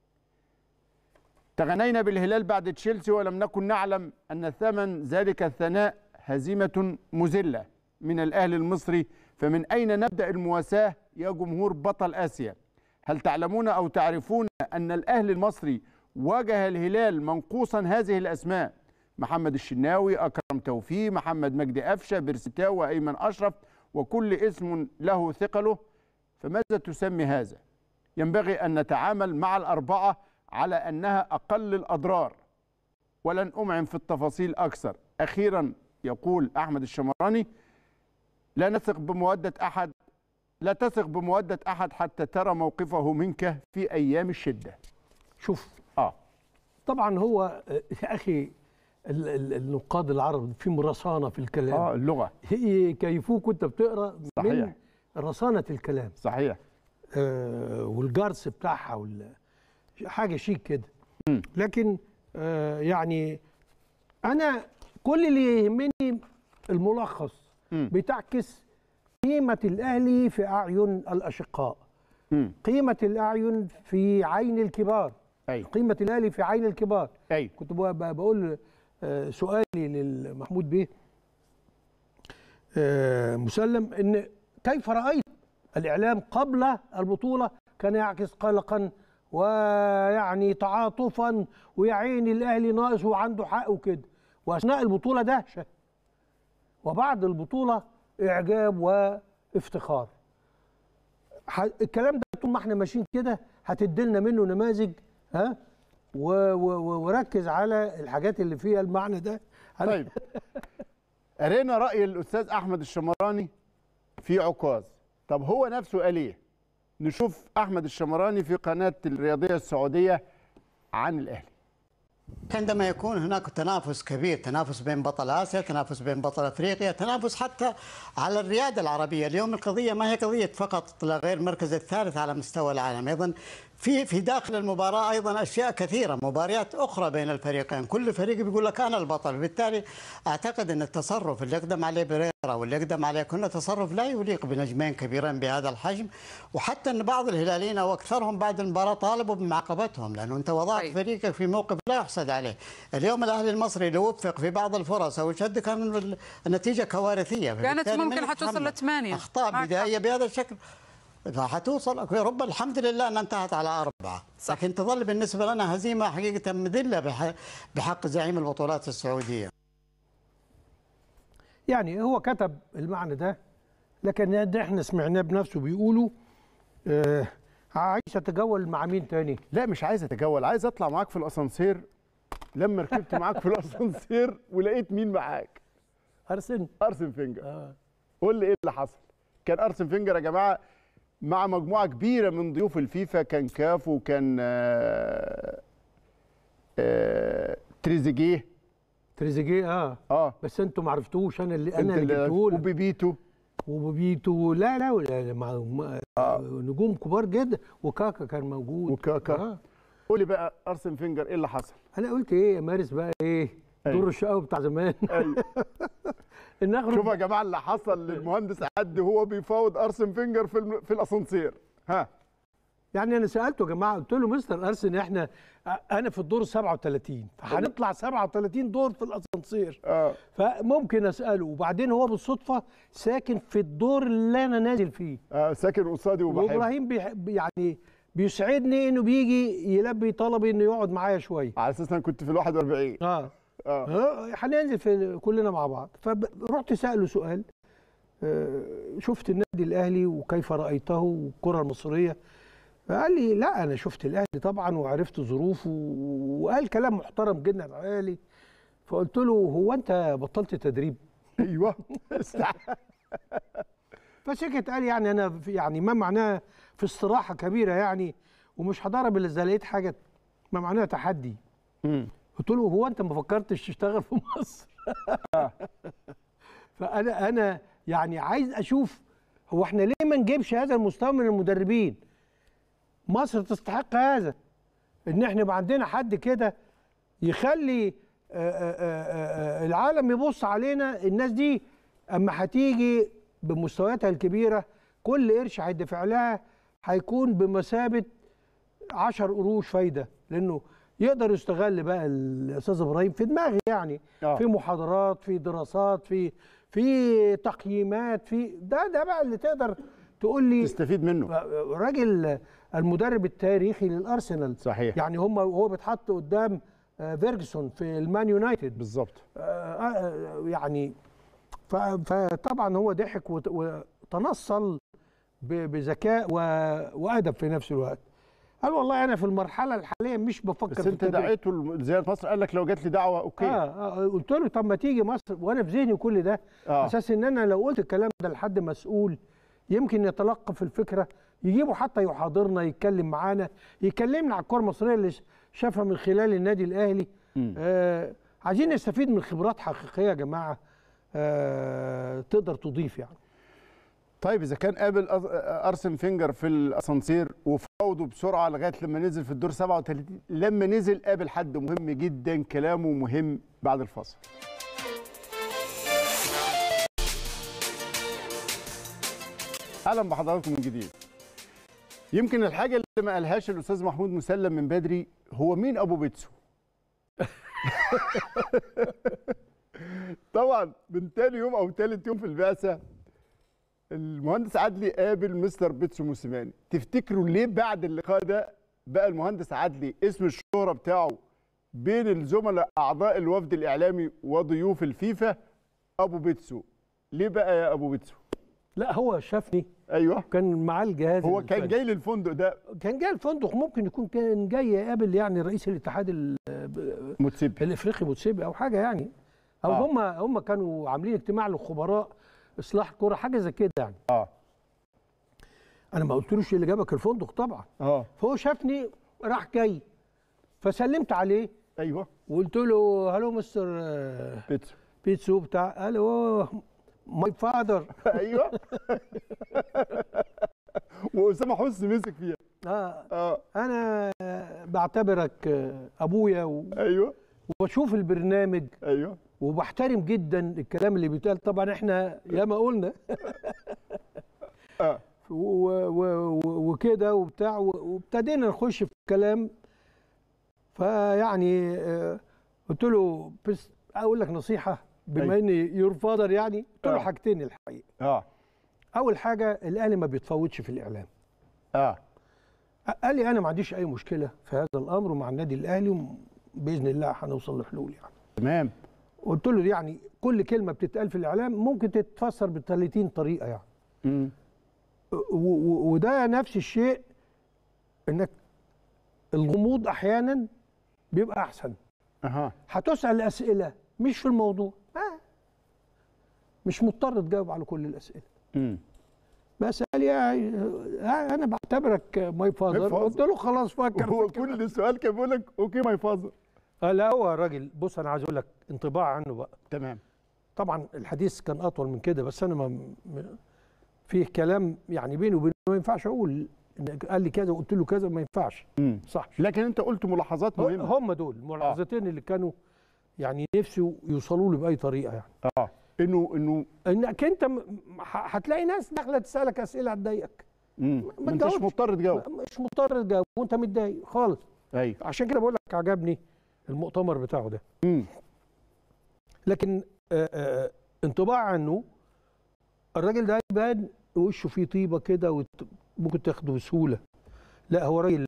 تغنينا بالهلال بعد تشيلسي ولم نكن نعلم أن ثمن ذلك الثناء هزيمة مذلة من الأهلي المصري فمن أين نبدأ المواساة يا جمهور بطل آسيا هل تعلمون أو تعرفون أن الأهلي المصري واجه الهلال منقوصا هذه الأسماء محمد الشناوي أكرم توفيق محمد مجدي أفشة بيرستاو وأيمن أشرف وكل اسم له ثقله فماذا تسمي هذا ينبغي أن نتعامل مع الأربعة على أنها أقل الأضرار ولن أمعن في التفاصيل أكثر أخيرا يقول أحمد الشمراني لا نثق بمودة أحد لا تثق بمودة أحد حتى ترى موقفه منك في أيام الشدة شوف آه طبعا هو آه، يا اخي ال- ال- النقاد العرب في رصانه في الكلام آه اللغة يكيفوك وانت بتقرا من صحيح. رصانه الكلام صحيح آه والجرس بتاعها وال... حاجه شيك كده لكن آه يعني انا كل اللي يهمني الملخص بتعكس قيمه الاهلي في اعين الاشقاء مم. قيمه الاعين في عين الكبار أي. قيمه الاهلي في عين الكبار أي. كنت ب- ب- بقول آه، سؤالي للمحمود بيه آه، مسلم ان كيف رايت الاعلام قبل البطوله كان يعكس قلقا ويعني تعاطفا ويا عيني الاهلي ناقص وعنده حق وكده واثناء البطوله دهشه وبعد البطوله اعجاب وافتخار ح- الكلام ده طول ما احنا ماشيين كده هتديلنا منه نماذج ها و و و وركز على الحاجات اللي فيها المعنى ده طيب قرينا رأي الأستاذ أحمد الشمراني في عكاظ طب هو نفسه قال إيه نشوف أحمد الشمراني في قناة الرياضية السعودية عن الأهلي عندما يكون هناك تنافس كبير تنافس بين بطل آسيا تنافس بين بطل أفريقيا تنافس حتى على الريادة العربية اليوم القضية ما هي قضية فقط غير المركز الثالث على مستوى العالم أيضا في في داخل المباراة أيضا أشياء كثيرة مباريات أخرى بين الفريقين كل فريق بيقول لك أنا البطل بالتالي أعتقد أن التصرف اللي يقدم عليه بريرا واللي يقدم عليه كنا تصرف لا يليق بنجمين كبيرين بهذا الحجم وحتى أن بعض الهلاليين أو أكثرهم بعد المباراة طالبوا بمعاقبتهم لأنه أنت وضعت فريقك في موقف لا يحسد عليه اليوم الأهلي المصري لو وفق في بعض الفرص أو شد كان النتيجة كوارثية كانت فبالتالي من ممكن حتوصل يتحمل لثمانية أخطاء معك بدائية بهذا الشكل فحتوصل رب الحمد لله أنها انتهت على أربعة صح. لكن تظل بالنسبة لنا هزيمة حقيقة مذلة بح- بحق زعيم البطولات السعودية يعني هو كتب المعنى ده لكن ده احنا سمعناه بنفسه بيقولوا آه عايز اتجول مع مين تاني لا مش عايز اتجول عايز اطلع معاك في الاسانسير لما ركبت معاك في الاسانسير ولقيت مين معاك ارسن ارسن فينجر آه. قول لي ايه اللي حصل كان ارسن فينجر يا جماعه مع مجموعه كبيره من ضيوف الفيفا كان كافو وكان آه آه تريزيجيه تريزيجيه اه اه بس انتوا ما عرفتوش انا اللي انت انا اللي اللي- جبته لك وبيبيتو وبيبيتو لا لا, لا مع مع- نجوم كبار جدا وكاكا كان موجود وكاكا آه. قولي بقى ارسن فينجر ايه اللي حصل انا قلت ايه مارس بقى ايه أيوة. دور الشقاوي بتاع زمان ايوه نخرج شوفوا يا جماعه اللي حصل للمهندس عدي وهو بيفاوض ارسن فينجر في الم... في الاسانسير ها يعني انا سالته يا جماعه قلت له مستر ارسن احنا انا في الدور 37 فهنطلع 37 دور في الاسانسير اه فممكن اساله وبعدين هو بالصدفه ساكن في الدور اللي انا نازل فيه آه ساكن قصادي وبحبه وابراهيم بيحب يعني بيسعدني انه بيجي يلبي طلبي انه يقعد معايا شويه على اساس انا كنت في ال 41 اه اه آه، هننزل في كلنا مع بعض فرحت ساله سؤال آه، شفت النادي الاهلي وكيف رايته والكره المصريه فقال لي لا انا شفت الاهلي طبعا وعرفت ظروفه وقال كلام محترم جدا على لي فقلت له هو انت بطلت تدريب ايوه فسكت قال يعني انا في يعني ما معناه في استراحه كبيره يعني ومش هضرب الا اذا لقيت حاجه ما معناها تحدي قلت له هو انت ما فكرتش تشتغل في مصر فانا انا يعني عايز اشوف هو احنا ليه ما نجيبش هذا المستوى من المدربين مصر تستحق هذا ان احنا يبقى عندنا حد كده يخلي آه، آه، آه، آه، العالم يبص علينا الناس دي اما هتيجي بمستوياتها الكبيره كل قرش هيدفع لها هيكون بمثابه 10 قروش فايده لانه يقدر يستغل بقى الاستاذ ابراهيم في دماغي يعني آه. في محاضرات في دراسات في في تقييمات في ده ده بقى اللي تقدر تقول لي تستفيد منه راجل المدرب التاريخي للارسنال صحيح يعني هم هو بيتحط قدام آه، فيرجسون في المان يونايتد بالظبط يعني ف- فطبعا هو ضحك وت- وتنصل ب- بذكاء و- وادب في نفس الوقت قال والله انا في المرحله الحاليه مش بفكر بس في انت التدريب. دعيته لزياره مصر قال لك لو جات لي دعوه اوكي آه, اه قلت له طب ما تيجي مصر وانا في ذهني كل ده آه. اساس ان انا لو قلت الكلام ده لحد مسؤول يمكن يتلقف الفكره يجيبه حتى يحاضرنا يتكلم معانا يكلمنا على الكره المصريه اللي ش- شافها من خلال النادي الاهلي آه عايزين نستفيد من خبرات حقيقيه يا جماعه آه تقدر تضيف يعني طيب اذا كان قابل أز- ارسن فينجر في الاسانسير وفاوضه بسرعه لغايه لما نزل في الدور 37 لما نزل قابل حد مهم جدا كلامه مهم بعد الفاصل اهلا بحضراتكم من جديد يمكن الحاجه اللي ما قالهاش الاستاذ محمود مسلم من بدري هو مين ابو بيتسو طبعا من تاني يوم او تالت يوم في البعثه المهندس عدلي قابل مستر بيتسو موسيماني تفتكروا ليه بعد اللقاء ده بقى المهندس عدلي اسم الشهرة بتاعه بين الزملاء اعضاء الوفد الاعلامي وضيوف الفيفا ابو بيتسو ليه بقى يا ابو بيتسو لا هو شافني ايوه كان معاه الجهاز هو كان الفني. جاي للفندق ده كان جاي الفندق ممكن يكون كان جاي يقابل يعني رئيس الاتحاد ال- متسبي الافريقي متسبي او حاجه يعني او آه. هم هم كانوا عاملين اجتماع للخبراء اصلاح الكوره حاجه زي كده يعني اه انا ما قلتلوش اللي جابك الفندق طبعا اه فهو شافني راح جاي فسلمت عليه ايوه وقلت له هلو مستر آه، بيتسو بيتسو بتاع قال اوه ماي فاذر ايوه واسامه حسني مسك فيها اه اه انا بعتبرك آه، ابويا و... ايوه وبشوف البرنامج ايوه وبحترم جدا الكلام اللي بيتقال طبعا احنا ياما قلنا اه و- و- و- وكده وبتاع و- وابتدينا نخش في الكلام فيعني آه، قلت له بس اقول لك نصيحه بما أيوة. اني يور فادر يعني قلت له آه. حاجتين الحقيقه اه اول حاجه الاهلي ما بيتفاوضش في الاعلام اه قال لي انا ما عنديش اي مشكله في هذا الامر ومع النادي الاهلي باذن الله هنوصل لحلول يعني تمام قلت له يعني كل كلمه بتتقال في الاعلام ممكن تتفسر ب 30 طريقه يعني امم و- و- وده نفس الشيء انك الغموض احيانا بيبقى احسن اها هتسال اسئله مش في الموضوع آه. مش مضطر تجاوب على كل الاسئله امم بس قال لي آه، انا بعتبرك ماي فاذر father. قلت له خلاص فكر هو في الكلام. كل سؤال كان بيقول لك اوكي ماي فازر آه لا هو راجل بص انا عايز اقول لك انطباع عنه بقى تمام طبعا الحديث كان اطول من كده بس انا ما م- فيه كلام يعني بيني وبينه ما ينفعش اقول إن قال لي كذا وقلت له كذا ما ينفعش امم صح لكن انت قلت ملاحظات مهمه هم دول الملاحظتين اللي كانوا يعني نفسي يوصلوا لي باي طريقه يعني اه انه انه انك انت م- ه- هتلاقي ناس داخله تسالك اسئله هتضايقك امم ما ما انتش تجاوبش. مضطر تجاوب مش مضطر تجاوب وانت متضايق خالص ايوه عشان كده بقول لك عجبني المؤتمر بتاعه ده امم لكن آه، آه، انطباع عنه الراجل ده يبان وشه فيه طيبه كده وممكن تاخده بسهوله لا هو راجل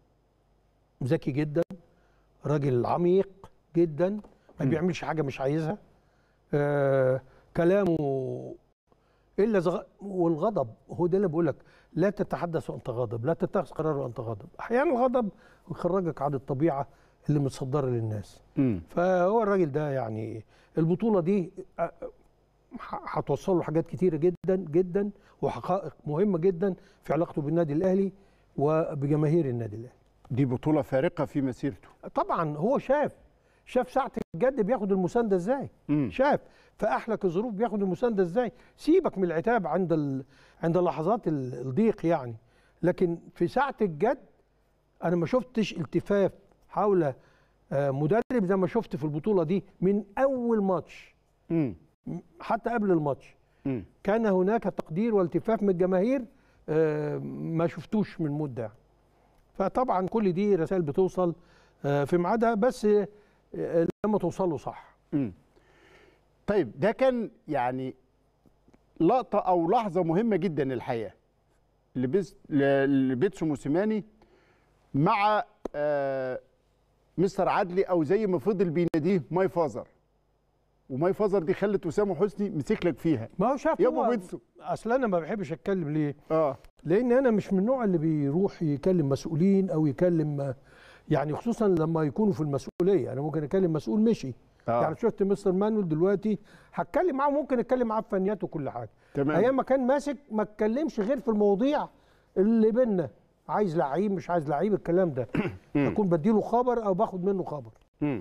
ذكي جدا راجل عميق جدا ما مم. بيعملش حاجه مش عايزها آه كلامه الا زغ... والغضب هو ده اللي بقول لك لا تتحدث وانت غاضب لا تتخذ قرار وانت غاضب احيانا الغضب يخرجك عن الطبيعه اللي متصدره للناس مم. فهو الراجل ده يعني البطوله دي آه، ح- هتوصل له حاجات كتيره جدا جدا وحقائق مهمه جدا في علاقته بالنادي الاهلي وبجماهير النادي الاهلي دي بطوله فارقه في مسيرته طبعا هو شاف شاف ساعه الجد بياخد المسانده ازاي مم. شاف في احلك الظروف بياخد المسانده ازاي سيبك من العتاب عند ال... عند لحظات ال- الضيق يعني لكن في ساعه الجد انا ما شفتش التفاف حول آه، مدرب زي ما شفت في البطوله دي من اول ماتش مم. حتى قبل الماتش مم. كان هناك تقدير والتفاف من الجماهير آه، ما شفتوش من مده يعني. فطبعا كل دي رسائل بتوصل آه، في ميعادها بس آه، لما توصل له صح مم. طيب ده كان يعني لقطة أو لحظة مهمة جدا الحقيقة لبيس ل- لبيتسو موسيماني مع آه مستر عدلي أو زي ما فضل بيناديه ماي فازر وماي فازر دي خلت أسامة حسني مسك لك فيها ما هو شاف يا هو- أبو بيتسو اصل انا ما بحبش اتكلم ليه اه لان انا مش من النوع اللي بيروح يكلم مسؤولين او يكلم آه، يعني خصوصا لما يكونوا في المسؤوليه انا ممكن اكلم مسؤول مشي آه. يعني شفت مستر مانويل دلوقتي هتكلم معاه ممكن اتكلم معاه في فنيات وكل حاجه تمام. ايام ما كان ماسك ما اتكلمش غير في المواضيع اللي بينا عايز لعيب مش عايز لعيب الكلام ده اكون بديله خبر او باخد منه خبر مم.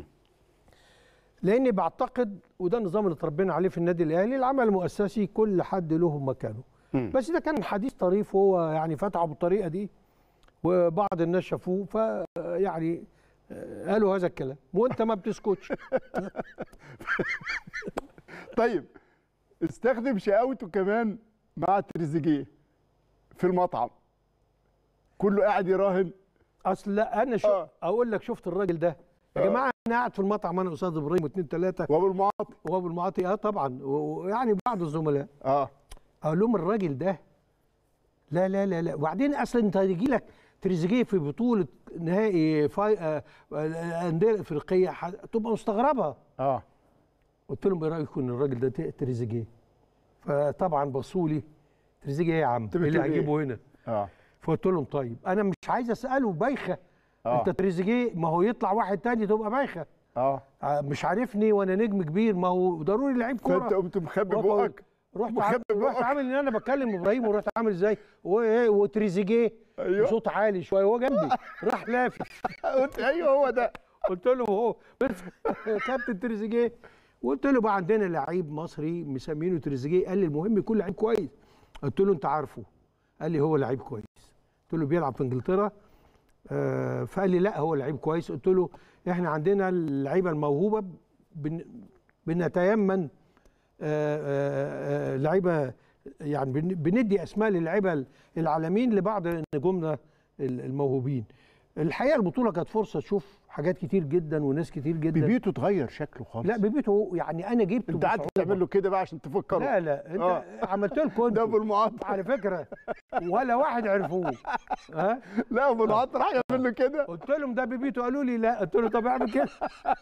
لاني بعتقد وده النظام اللي اتربينا عليه في النادي الاهلي العمل المؤسسي كل حد له مكانه مم. بس ده كان حديث طريف وهو يعني فتحه بالطريقه دي وبعض الناس شافوه ف يعني آه، قالوا هذا الكلام وانت ما بتسكتش طيب استخدم شقاوته كمان مع تريزيجيه في المطعم كله قاعد يراهن اصل لا انا شو آه. اقول لك شفت الراجل ده يا آه. جماعه انا قاعد في المطعم انا استاذ ابراهيم واثنين ثلاثه وابو المعاطي وابو المعاطي اه طبعا و- ويعني بعض الزملاء اه اقول لهم الراجل ده لا لا لا لا وبعدين اصلا انت هيجي لك تريزيجيه في بطوله نهائي فاي آه، آه، الانديه الافريقيه ح- تبقى مستغربها اه قلت لهم ايه رايكم ان الراجل ده ت- تريزيجيه فطبعا بصوا لي تريزيجيه ايه يا عم أنت ايه اللي بتقول إيه؟ هجيبه هنا اه فقلت لهم طيب انا مش عايز اساله بايخه آه. انت تريزيجيه ما هو يطلع واحد تاني تبقى بايخه اه آه، مش عارفني وانا نجم كبير ما هو ضروري لعيب كوره فانت قمت مخبي وأبقى- بقك رحت مخبي ع- رحت بقك. عامل ان انا بكلم ابراهيم ورحت عامل ازاي وايه وتريزيجيه أيوه. بصوت عالي شويه وهو جنبي راح لافف قلت ايوه هو ده قلت له هو بس كابتن تريزيجيه وقلت له بقى عندنا لعيب مصري مسمينه تريزيجيه قال لي المهم يكون لعيب كويس قلت له انت عارفه قال لي هو لعيب كويس قلت له بيلعب في انجلترا آه، فقال لي لا هو لعيب كويس قلت له احنا عندنا اللعيبه الموهوبه بن بنتيمن آه، آه، آه، لعيبه يعني بن- بندي اسماء للعيبه العالمين لبعض نجومنا ال- الموهوبين الحقيقه البطوله كانت فرصه تشوف حاجات كتير جدا وناس كتير جدا بيبيتو اتغير شكله خالص لا بيبيتو يعني انا جبته انت قعدت بصعوبة. تعمل له كده بقى عشان تفكره لا لا انت آه. عملت لكم ده ابو المعاطي على فكره ولا واحد عرفوه ها لا ابو المعاطي راح يعمل له كده قلت لهم ده بيبيتو قالوا لي لا قلت له طب اعمل كده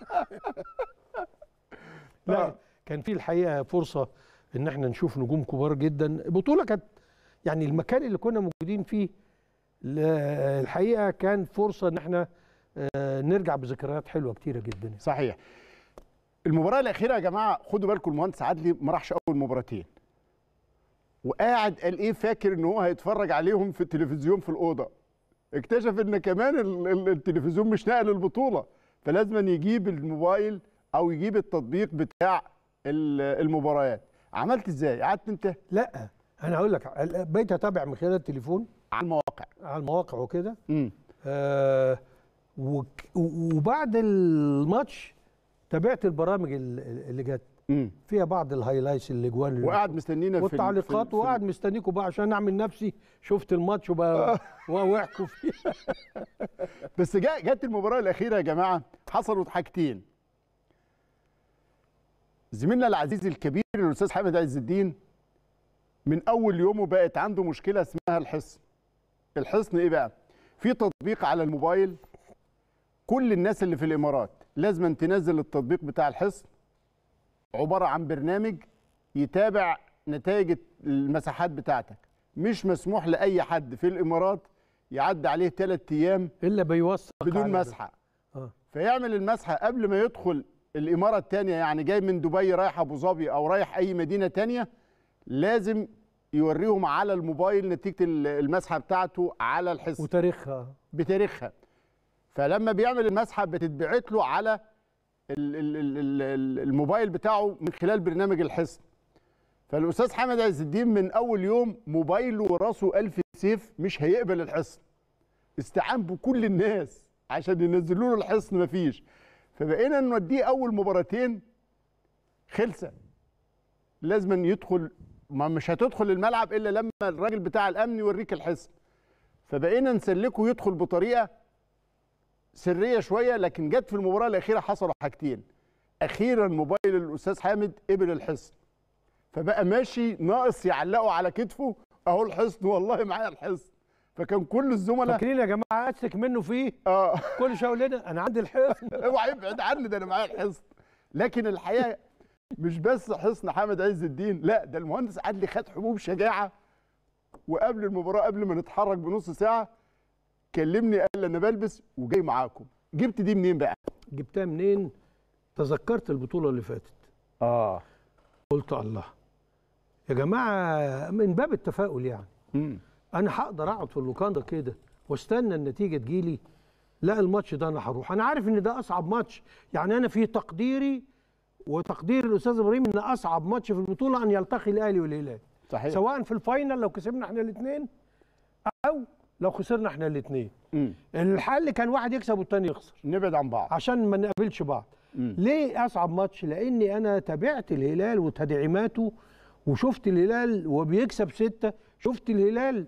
لا آه. كان في الحقيقه فرصه ان احنا نشوف نجوم كبار جدا البطوله كانت يعني المكان اللي كنا موجودين فيه ل- الحقيقه كان فرصه ان احنا آه، نرجع بذكريات حلوه كتيره جدا صحيح المباراه الاخيره يا جماعه خدوا بالكم المهندس عدلي ما راحش اول مباراتين وقاعد قال ايه فاكر ان هو هيتفرج عليهم في التلفزيون في الاوضه اكتشف ان كمان ال- ال- التلفزيون مش ناقل البطوله فلازم يجيب الموبايل او يجيب التطبيق بتاع ال- المباريات عملت ازاي قعدت انت لا انا هقول لك بقيت اتابع من خلال التليفون على المواقع على المواقع وكده امم آه وك- وبعد الماتش تابعت البرامج ال- اللي جت امم فيها بعض الهايلايتس اللي جوان اللي وقاعد مستنينا في ال- والتعليقات في ال- وقاعد مستنيكم بقى عشان اعمل نفسي شفت الماتش وبقى واحكوا فيه بس جا جت المباراه الاخيره يا جماعه حصلوا حاجتين زميلنا العزيز الكبير الاستاذ حامد عز الدين من اول يومه بقت عنده مشكله اسمها الحصن الحصن ايه بقى في تطبيق على الموبايل كل الناس اللي في الامارات لازم تنزل التطبيق بتاع الحصن عباره عن برنامج يتابع نتائج المساحات بتاعتك مش مسموح لاي حد في الامارات يعدي عليه ثلاث ايام الا بيوثق بدون على ده. مسحه آه. فيعمل المسحه قبل ما يدخل الاماره الثانيه يعني جاي من دبي رايح ابو ظبي او رايح اي مدينه ثانيه لازم يوريهم على الموبايل نتيجه المسحه بتاعته على الحصن وتاريخها بتاريخها فلما بيعمل المسحه بتتبعت له على ال- ال- ال- ال- ال- الموبايل بتاعه من خلال برنامج الحصن فالاستاذ حمد عز الدين من اول يوم موبايله وراسه ألف سيف مش هيقبل الحصن استعان بكل الناس عشان ينزلوا له الحصن مفيش فبقينا نوديه اول مباراتين خلصه لازم يدخل ما مش هتدخل الملعب الا لما الراجل بتاع الامن يوريك الحصن فبقينا نسلكه يدخل بطريقه سريه شويه لكن جت في المباراه الاخيره حصلوا حاجتين اخيرا موبايل الاستاذ حامد قبل الحصن فبقى ماشي ناقص يعلقه على كتفه اهو الحصن والله معايا الحصن فكان كل الزملاء فاكرين يا جماعه امسك منه فيه اه كل شويه يقول لنا انا عندي الحصن اوعى يبعد عني ده انا معايا الحصن لكن الحقيقه مش بس حصن حامد عز الدين لا ده المهندس عدلي خد حبوب شجاعه وقبل المباراه قبل ما نتحرك بنص ساعه كلمني قال لي انا بلبس وجاي معاكم جبت دي منين بقى جبتها منين تذكرت البطوله اللي فاتت اه قلت الله يا جماعه من باب التفاؤل يعني مم. انا هقدر اقعد في اللوكاندا كده واستنى النتيجه تجيلي لا الماتش ده انا هروح انا عارف ان ده اصعب ماتش يعني انا في تقديري وتقدير الاستاذ ابراهيم ان اصعب ماتش في البطوله ان يلتقي الاهلي والهلال صحيح سواء في الفاينل لو كسبنا احنا الاثنين او لو خسرنا احنا الاثنين مم. الحل كان واحد يكسب والتاني يخسر نبعد عن بعض عشان ما نقابلش بعض مم. ليه اصعب ماتش لاني انا تابعت الهلال وتدعيماته وشفت الهلال وبيكسب ستة شفت الهلال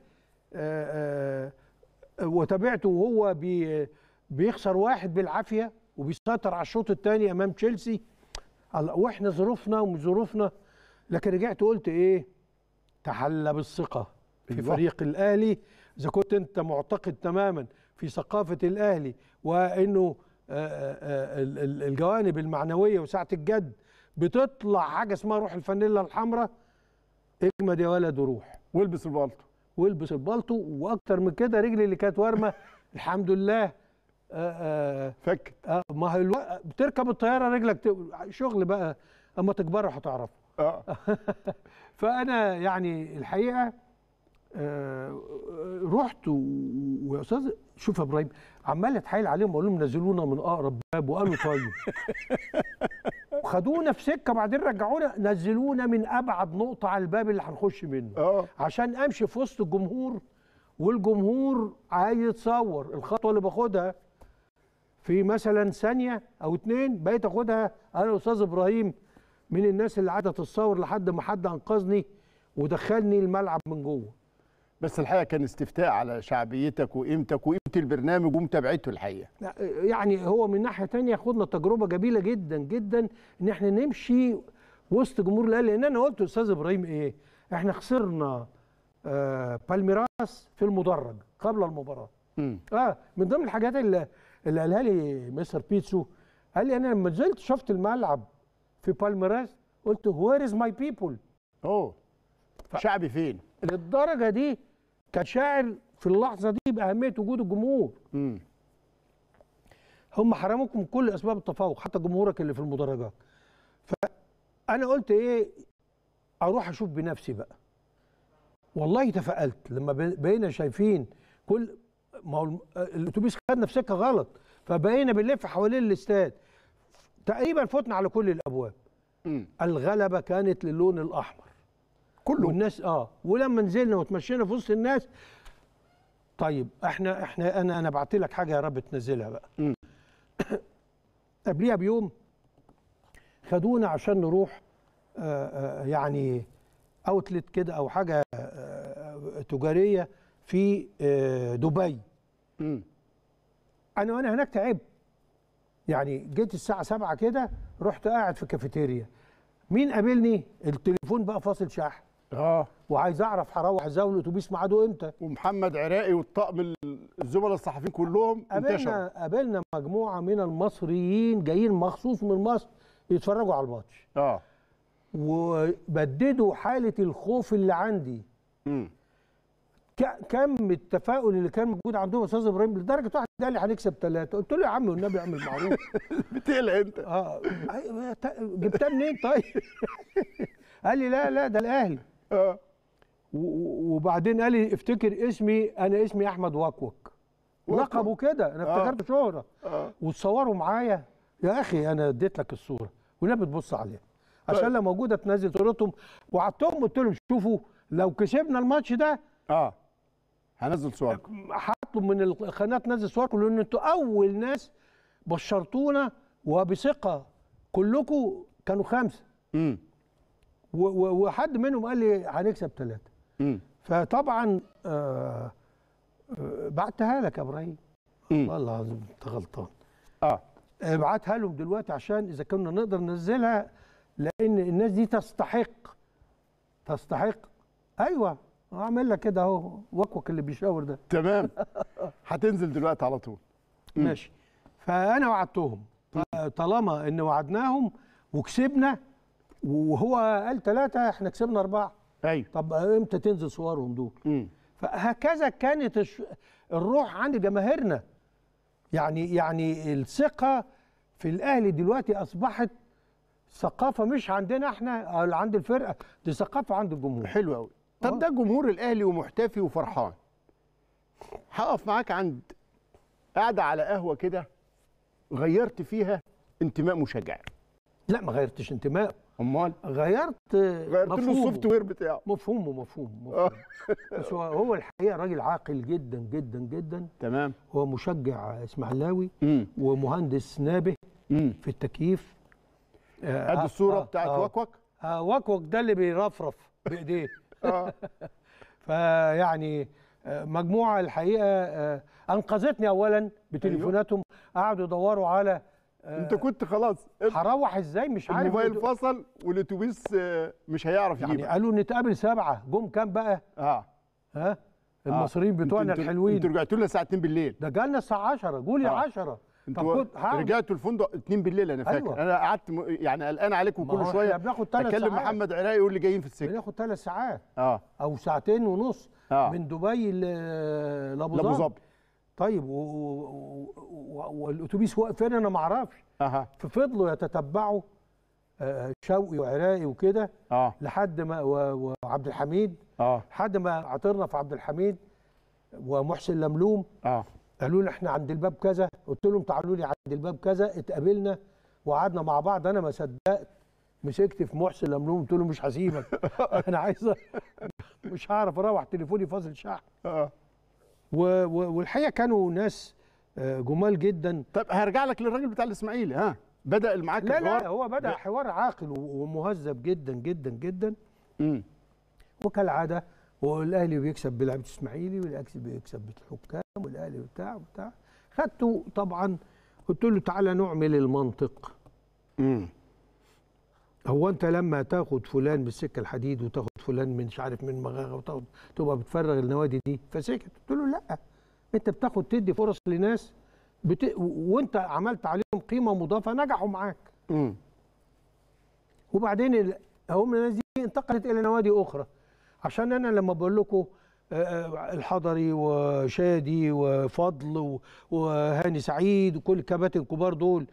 آآ آآ وتابعته وهو بي بيخسر واحد بالعافيه وبيسيطر على الشوط الثاني امام تشيلسي الله، واحنا ظروفنا ومش ظروفنا لكن رجعت قلت ايه تحلى بالثقه في أيوة. فريق الاهلي اذا كنت انت معتقد تماما في ثقافه الاهلي وانه آه، آه، ال- ال- الجوانب المعنويه وساعه الجد بتطلع حاجه اسمها روح الفانيلا الحمراء اجمد يا ولد وروح والبس البلطو والبس البلطو واكتر من كده رجلي اللي كانت وارمه الحمد لله آه، آه، فكت آه، ما هي الو... بتركب الطياره رجلك ت... شغل بقى اما تكبروا هتعرفوا اه فانا يعني الحقيقه آه، رحت و- ويا استاذ شوف يا ابراهيم عمال اتحايل عليهم اقول لهم نزلونا من اقرب باب وقالوا طيب خدونا في سكه بعدين رجعونا نزلونا من ابعد نقطه على الباب اللي هنخش منه اه عشان امشي في وسط الجمهور والجمهور عايز يتصور الخطوه اللي باخدها في مثلا ثانيه او اتنين بقيت اخدها انا استاذ ابراهيم من الناس اللي قاعده تتصور لحد ما حد انقذني ودخلني الملعب من جوه بس الحقيقه كان استفتاء على شعبيتك وقيمتك وقيمه البرنامج ومتابعته الحقيقه لا، يعني هو من ناحيه تانية خدنا تجربه جميله جدا جدا ان احنا نمشي وسط جمهور الاهلي لان انا قلت استاذ ابراهيم ايه احنا خسرنا آه بالميراس في المدرج قبل المباراه مم. اه من ضمن الحاجات اللي, اللي قالها لي مستر بيتسو قال لي انا لما نزلت شفت الملعب في بالميراس قلت وير از ماي بيبول اوه شعبي فين للدرجه دي كان شاعر في اللحظه دي باهميه وجود الجمهور مم. هم حرموكم من كل اسباب التفوق حتى جمهورك اللي في المدرجات فانا قلت ايه اروح اشوف بنفسي بقى والله تفائلت لما بي- بقينا شايفين كل ما هو الم- الاتوبيس خدنا في سكه غلط فبقينا بنلف حوالين الاستاد تقريبا فتنا على كل الابواب مم. الغلبه كانت للون الاحمر كله والناس اه ولما نزلنا وتمشينا في وسط الناس طيب احنا احنا انا انا بعت لك حاجه يا رب تنزلها بقى مم. قبليها بيوم خدونا عشان نروح آه آه يعني اوتلت كده او حاجه آه تجاريه في آه دبي مم. انا وانا هناك تعبت يعني جيت الساعه 7 كده رحت قاعد في كافيتيريا مين قابلني التليفون بقى فاصل شحن اه وعايز اعرف هروح ازاي والاتوبيس ميعاده امتى ومحمد عراقي والطقم الزملاء الصحفيين كلهم انتشروا قابلنا قابلنا مجموعه من المصريين جايين مخصوص من مصر يتفرجوا على الماتش اه وبددوا حاله الخوف اللي عندي امم ك- كم التفاؤل اللي كان موجود عندهم يا استاذ ابراهيم لدرجه واحد قال لي هنكسب ثلاثه قلت له يا عم والنبي اعمل معروف بتقلق انت اه أيوة، ت- جبتها منين طيب قال لي لا لا ده الاهلي اه وبعدين قال لي افتكر اسمي انا اسمي احمد وكوك لقبه كده انا آه. افتكرت شهره اه وتصوروا معايا يا اخي انا اديت لك الصوره والنبي تبص عليها عشان طيب. لو موجوده تنزل صورتهم وعدتهم قلت لهم شوفوا لو كسبنا الماتش ده اه هنزل صوركم هطلب من القناه تنزل صوركم لان انتوا اول ناس بشرتونا وبثقه كلكم كانوا خمسه امم و- و- وحد منهم قال لي هنكسب ثلاثه امم فطبعا آه آه بعتها لك يا ابراهيم والله العظيم انت غلطان اه ابعتها لهم دلوقتي عشان اذا كنا نقدر ننزلها لان الناس دي تستحق تستحق ايوه اعمل لك كده اهو وكوك اللي بيشاور ده تمام هتنزل دلوقتي على طول ماشي فانا وعدتهم طالما ان وعدناهم وكسبنا وهو قال ثلاثه احنا كسبنا اربعه ايوه طب امتى تنزل صورهم دول امم فهكذا كانت الش- الروح عند جماهيرنا يعني يعني الثقه في الاهلي دلوقتي اصبحت ثقافه مش عندنا احنا أو عند الفرقه دي ثقافه عند الجمهور حلو قوي طب ده جمهور الاهلي ومحتفي وفرحان هقف معاك عند قاعده على قهوه كده غيرت فيها انتماء مشجع لا ما غيرتش انتمائه امال غيرت غيرت له مفهومه. السوفت وير بتاعه مفهومه مفهوم, مفهوم. بس هو هو الحقيقه راجل عاقل جدا جدا جدا تمام هو مشجع اسماعيلاوي امم ومهندس نابه امم في التكييف آه، ادي آه، الصوره آه، بتاعت آه. وكوك آه وكوك ده اللي بيرفرف بايديه اه فيعني آه، مجموعه الحقيقه آه، انقذتني اولا بتليفوناتهم قعدوا يدوروا على آه، انت كنت خلاص هروح ازاي مش عارف الموبايل فصل والاتوبيس آه، مش هيعرف يعني يجيبك قالوا نتقابل سبعه جم كام بقى اه ها المصريين بتوعنا انتوا- الحلوين انتوا رجعتوا لنا الساعه 2 بالليل ده جالنا الساعه 10 قولي آه. 10 انتوا رجعتوا الفندق 2 بالليل انا فاكر أيوة. انا قعدت م... يعني قلقان عليكم ما هو كل احنا شويه بناخد ثلاث اكلم ساعات. محمد عراقي يقول لي جايين في السكه بناخد ثلاث ساعات اه او ساعتين ونص آه. من دبي ل- لابو لابو ظبي ظبي طيب و- و- و- والاتوبيس واقف فين انا ما اعرفش اها ففضلوا يتتبعوا آه، شوقي وعراقي وكده اه لحد ما و- وعبد الحميد اه لحد ما عطرنا في عبد الحميد ومحسن لملوم اه قالوا لي احنا عند الباب كذا قلت لهم تعالوا لي عند الباب كذا اتقابلنا وقعدنا مع بعض انا ما صدقت مسكت في محسن لملوم قلت له مش هسيبك انا عايز أ- مش هعرف اروح تليفوني فاصل شحن اه و- و- والحقيقه كانوا ناس آه، جمال جدا طب هرجع لك للراجل بتاع الاسماعيلي ها بدا معاك لا الحوار لا هو بدا حوار عاقل و- ومهذب جدا جدا جدا امم وكالعاده والاهلي بيكسب بلعبه الاسماعيلي والاهلي بيكسب بالحكام والاهلي بتاع وبتاع خدته طبعا قلت له تعالى نعمل المنطق امم هو انت لما تاخد فلان من السكه الحديد وتاخد فلان من مش عارف من مغاغه وتاخد تبقى بتفرغ النوادي دي فسكت قلت له لا انت بتاخد تدي فرص لناس بت... و- وانت عملت عليهم قيمه مضافه نجحوا معاك امم وبعدين ال- هم الناس دي انتقلت الى نوادي اخرى عشان انا لما بقول لكم آه، آه، الحضري وشادي وفضل و- وهاني سعيد وكل الكباتن الكبار دول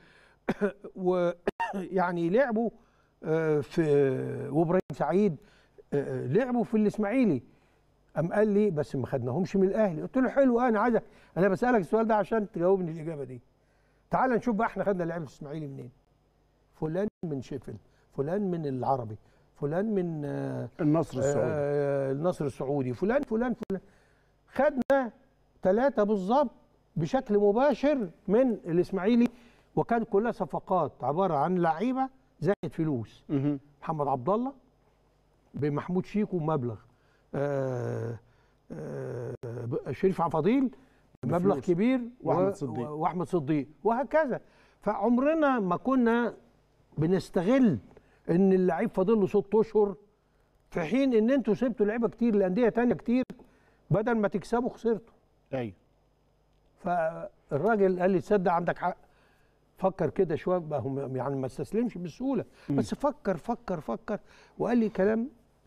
ويعني لعبوا آه، في وابراهيم سعيد آه، لعبوا في الاسماعيلي قام قال لي بس ما خدناهمش من الاهلي قلت له حلو انا عايزك انا بسالك السؤال ده عشان تجاوبني الاجابه دي تعال نشوف بقى احنا خدنا لعيبه الاسماعيلي منين فلان من شيفيلد فلان من العربي فلان من آه، النصر السعودي آه، النصر السعودي فلان فلان فلان خدنا ثلاثة بالظبط بشكل مباشر من الإسماعيلي وكانت كلها صفقات عبارة عن لعيبة زائد فلوس مهم. محمد عبد الله بمحمود شيكو مبلغ آه، آه، شريف عفاضيل بمبلغ بفلوس. كبير وأحمد و- صديق. و- واحمد صديق وهكذا فعمرنا ما كنا بنستغل ان اللعيب فاضل له ست اشهر في حين ان انتوا سبتوا لعيبه كتير لانديه تانية كتير بدل ما تكسبوا خسرتوا ايوه فالراجل قال لي تصدق عندك حق فكر كده شويه بقى هم يعني ما استسلمش بسهوله بس فكر فكر فكر وقال لي كلام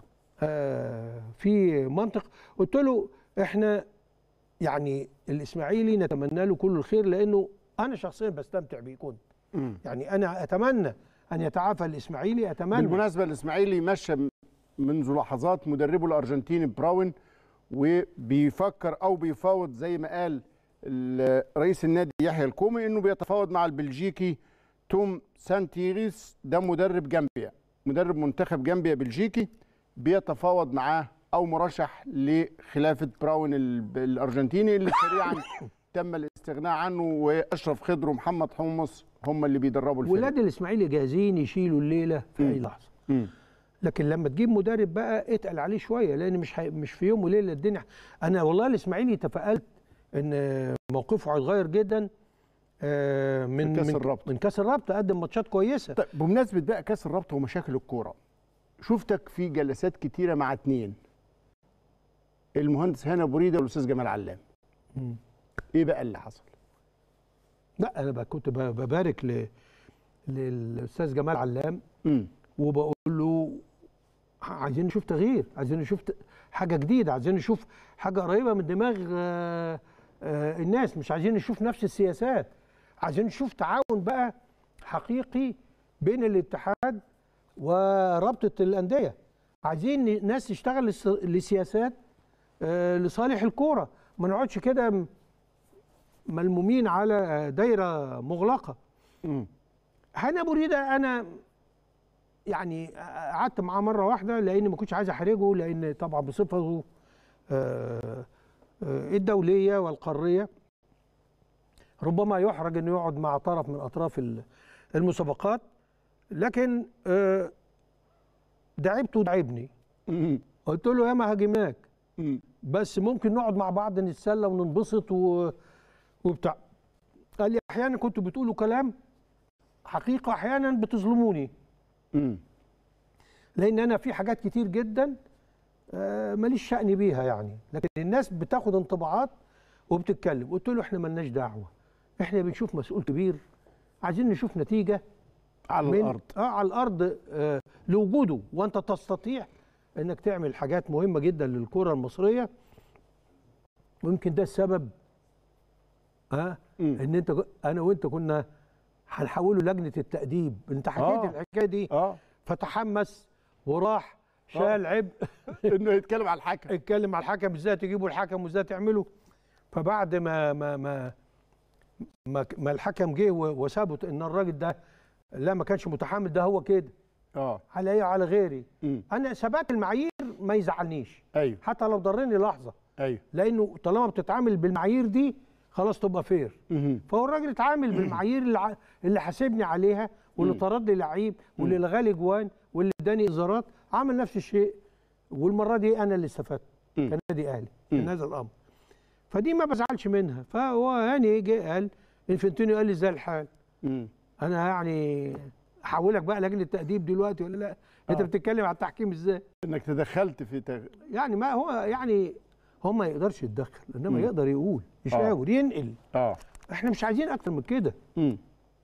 آه في منطق قلت له احنا يعني الاسماعيلي نتمنى له كل الخير لانه انا شخصيا بستمتع بيه كنت يعني انا اتمنى ان يتعافى الاسماعيلي اتمنى بالمناسبه الاسماعيلي مشى منذ لحظات مدربه الارجنتيني براون وبيفكر او بيفاوض زي ما قال ال- رئيس النادي يحيى الكومي انه بيتفاوض مع البلجيكي توم سانتيريس ده مدرب جامبيا مدرب منتخب جامبيا بلجيكي بيتفاوض معاه او مرشح لخلافه براون ال- الارجنتيني اللي سريعا تم الاستغناء عنه واشرف خضر ومحمد حمص هم اللي بيدربوا الفريق ولاد الاسماعيلي جاهزين يشيلوا الليله في اي لحظه مم. لكن لما تجيب مدرب بقى اتقل عليه شويه لان مش حي... مش في يوم وليله الدنيا انا والله الاسماعيلي تفائلت ان موقفه هيتغير جدا آه، من من كأس من الرابطة. من كاس الرابطه قدم ماتشات كويسه طيب بمناسبه بقى كاس الرابطه ومشاكل الكوره شفتك في جلسات كتيره مع اتنين المهندس هاني ابو ريده والاستاذ جمال علام مم. ايه بقى اللي حصل لا انا بقى كنت ب- ببارك ل... للاستاذ جمال علام مم. وبقول له عايزين نشوف تغيير عايزين نشوف ت- حاجه جديده عايزين نشوف حاجه قريبه من دماغ آه، آه، الناس مش عايزين نشوف نفس السياسات عايزين نشوف تعاون بقى حقيقي بين الاتحاد ورابطه الانديه عايزين ن- ناس تشتغل لس- لسياسات آه، لصالح الكوره ما نقعدش كده م- ملمومين على دايره مغلقه مم. هنا ابو ريده انا يعني قعدت معاه مره واحده لاني ما كنتش عايز احرجه لان طبعا بصفته آه، آه، الدوليه والقاريه ربما يحرج انه يقعد مع طرف من اطراف ال- المسابقات لكن آه، دعبته ودعبني مم. قلت له يا ما هاجمناك مم. بس ممكن نقعد مع بعض نتسلى وننبسط و... وبتاع قال لي احيانا كنتوا بتقولوا كلام حقيقه احيانا بتظلموني مم. لان انا في حاجات كتير جدا آه، ماليش شأن بيها يعني لكن الناس بتاخد انطباعات وبتتكلم قلت له احنا ملناش دعوه احنا بنشوف مسؤول كبير عايزين نشوف نتيجه على من الارض اه على الارض آه لوجوده وانت تستطيع انك تعمل حاجات مهمه جدا للكره المصريه ويمكن ده السبب اه مم. ان انت انا وانت كنا هنحوله لجنه التاديب انت حكيت آه. الحكايه دي اه فتحمس وراح شال عبء انه يتكلم على الحكم اتكلم على الحكم ازاي تجيبوا الحكم وازاي تعمله فبعد ما ما ما ما, ما الحكم جه و- وثبت ان الراجل ده لا ما كانش متحمل ده هو كده اه عليا وعلى غيري مم. انا ثبات المعايير ما يزعلنيش ايوه حتى لو ضرني لحظه ايوه لانه طالما بتتعامل بالمعايير دي خلاص تبقى فير مم. فهو الراجل اتعامل بالمعايير اللي, ع- اللي حاسبني عليها واللي طرد لي لعيب واللي لغى لي جوان واللي اداني انذارات عمل نفس الشيء والمره دي انا اللي استفدت مم. كنادي اهلي من هذا الامر فدي ما بزعلش منها فهو يعني جه قال انفنتينيو قال لي ازاي الحال مم. انا يعني احولك بقى لجنه تاديب دلوقتي ولا لا انت آه. بتتكلم على التحكيم ازاي انك تدخلت في تغ... يعني ما هو يعني هو ما يقدرش يتدخل انما مم. يقدر يقول آه. يشاور ينقل اه احنا مش عايزين اكتر من كده مم.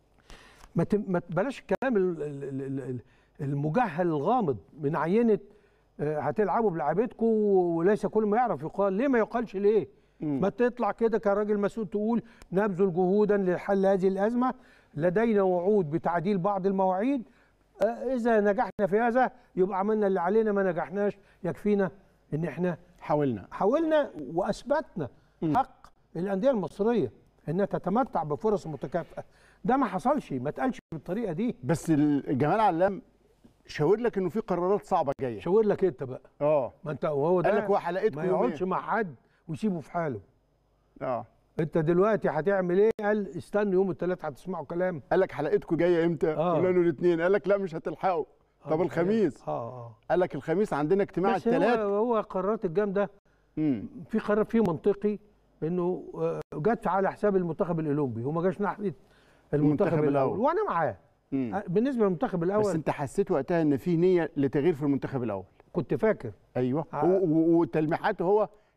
ما ت- ما ت- بلاش الكلام ال- ال- ال- ال- المجهل الغامض من عينه آه، هتلعبوا بلعبتكم وليس كل ما يعرف يقال ليه ما يقالش ليه مم. ما تطلع كده كراجل مسؤول تقول نبذل جهودا لحل هذه الازمه لدينا وعود بتعديل بعض المواعيد آه، اذا نجحنا في هذا يبقى عملنا اللي علينا ما نجحناش يكفينا ان احنا حاولنا حاولنا واثبتنا حق الانديه المصريه انها تتمتع بفرص متكافئه ده ما حصلش ما اتقالش بالطريقه دي بس ال- جمال علام شاور لك انه في قرارات صعبه جايه شاور لك انت بقى اه ما انت وهو ده قال لك هو حلقتكم ما يومين. يقعدش مع حد ويسيبه في حاله اه انت دلوقتي هتعمل ايه قال استنوا يوم الثلاث هتسمعوا كلام قال لك حلقتكم جايه امتى آه. قلنا له الاثنين قال لك لا مش هتلحقوا طب آه، الخميس اه اه قال لك الخميس عندنا اجتماع بس هو الثلاث هو قرارات الجامده امم في قرار فيه منطقي انه آه، جت على حساب المنتخب الاولمبي وما جاش ناحيه المنتخب, المنتخب الاول الأول. وانا معاه آه، بالنسبه للمنتخب الاول بس انت حسيت وقتها ان في نيه لتغيير في المنتخب الاول كنت فاكر ايوه آه. و- و- وتلميحاته هو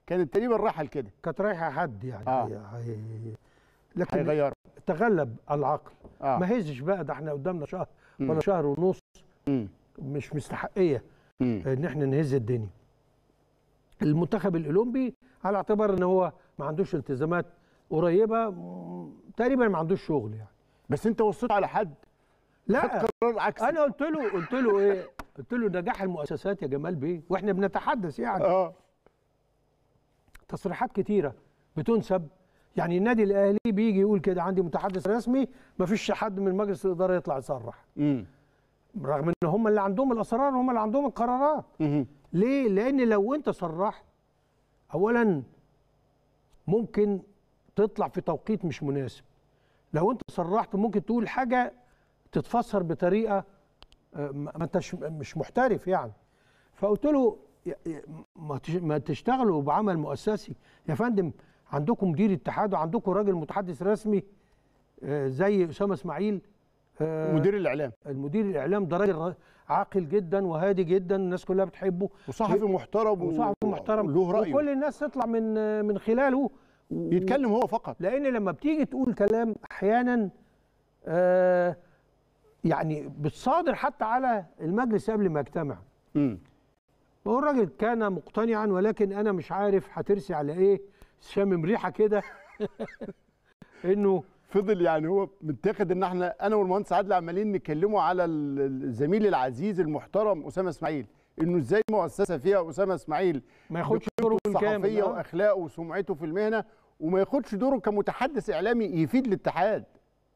كانت تقريبا رايحه لكده كانت رايحه حد يعني آه. هي... لكن هيغيروا تغلب العقل آه. ما هزش بقى ده احنا قدامنا شهر مم. ولا شهر ونص مم. مش مستحقيه مم. ان احنا نهز الدنيا المنتخب الاولمبي على اعتبار ان هو ما عندوش التزامات قريبه م- تقريبا ما عندوش شغل يعني بس انت وصيت على حد لا خد قرار عكس انا قلت له قلت له ايه قلت له نجاح المؤسسات يا جمال بيه واحنا بنتحدث يعني اه تصريحات كتيره بتنسب يعني النادي الاهلي بيجي يقول كده عندي متحدث رسمي ما فيش حد من مجلس الاداره يطلع يصرح امم رغم ان هم اللي عندهم الاسرار هم اللي عندهم القرارات ليه لان لو انت صرحت اولا ممكن تطلع في توقيت مش مناسب لو انت صرحت ممكن تقول حاجه تتفسر بطريقه آه، ما ما انتش مش محترف يعني فقلت له يا- يا- ما تش- ما تشتغلوا بعمل مؤسسي يا فندم عندكم مدير اتحاد وعندكم راجل متحدث رسمي آه، زي اسامه اسماعيل آه، مدير الاعلام المدير الاعلام ده راجل ر- عاقل جدا وهادي جدا الناس كلها بتحبه وصحفي محترم و- وصحفي محترم له رأيه. وكل الناس تطلع من من خلاله و- يتكلم هو فقط لان لما بتيجي تقول كلام احيانا آه يعني بتصادر حتى على المجلس قبل ما يجتمع امم هو الراجل كان مقتنعا ولكن انا مش عارف هترسي على ايه شامم ريحه كده انه فضل يعني هو متاخد ان احنا انا والمهندس عادل عمالين نتكلموا على ال- الزميل العزيز المحترم اسامه اسماعيل انه ازاي مؤسسه فيها اسامه اسماعيل ما ياخدش بقيمته دوره بالكامل، الصحفيه آه. واخلاقه وسمعته في المهنه وما ياخدش دوره كمتحدث اعلامي يفيد الاتحاد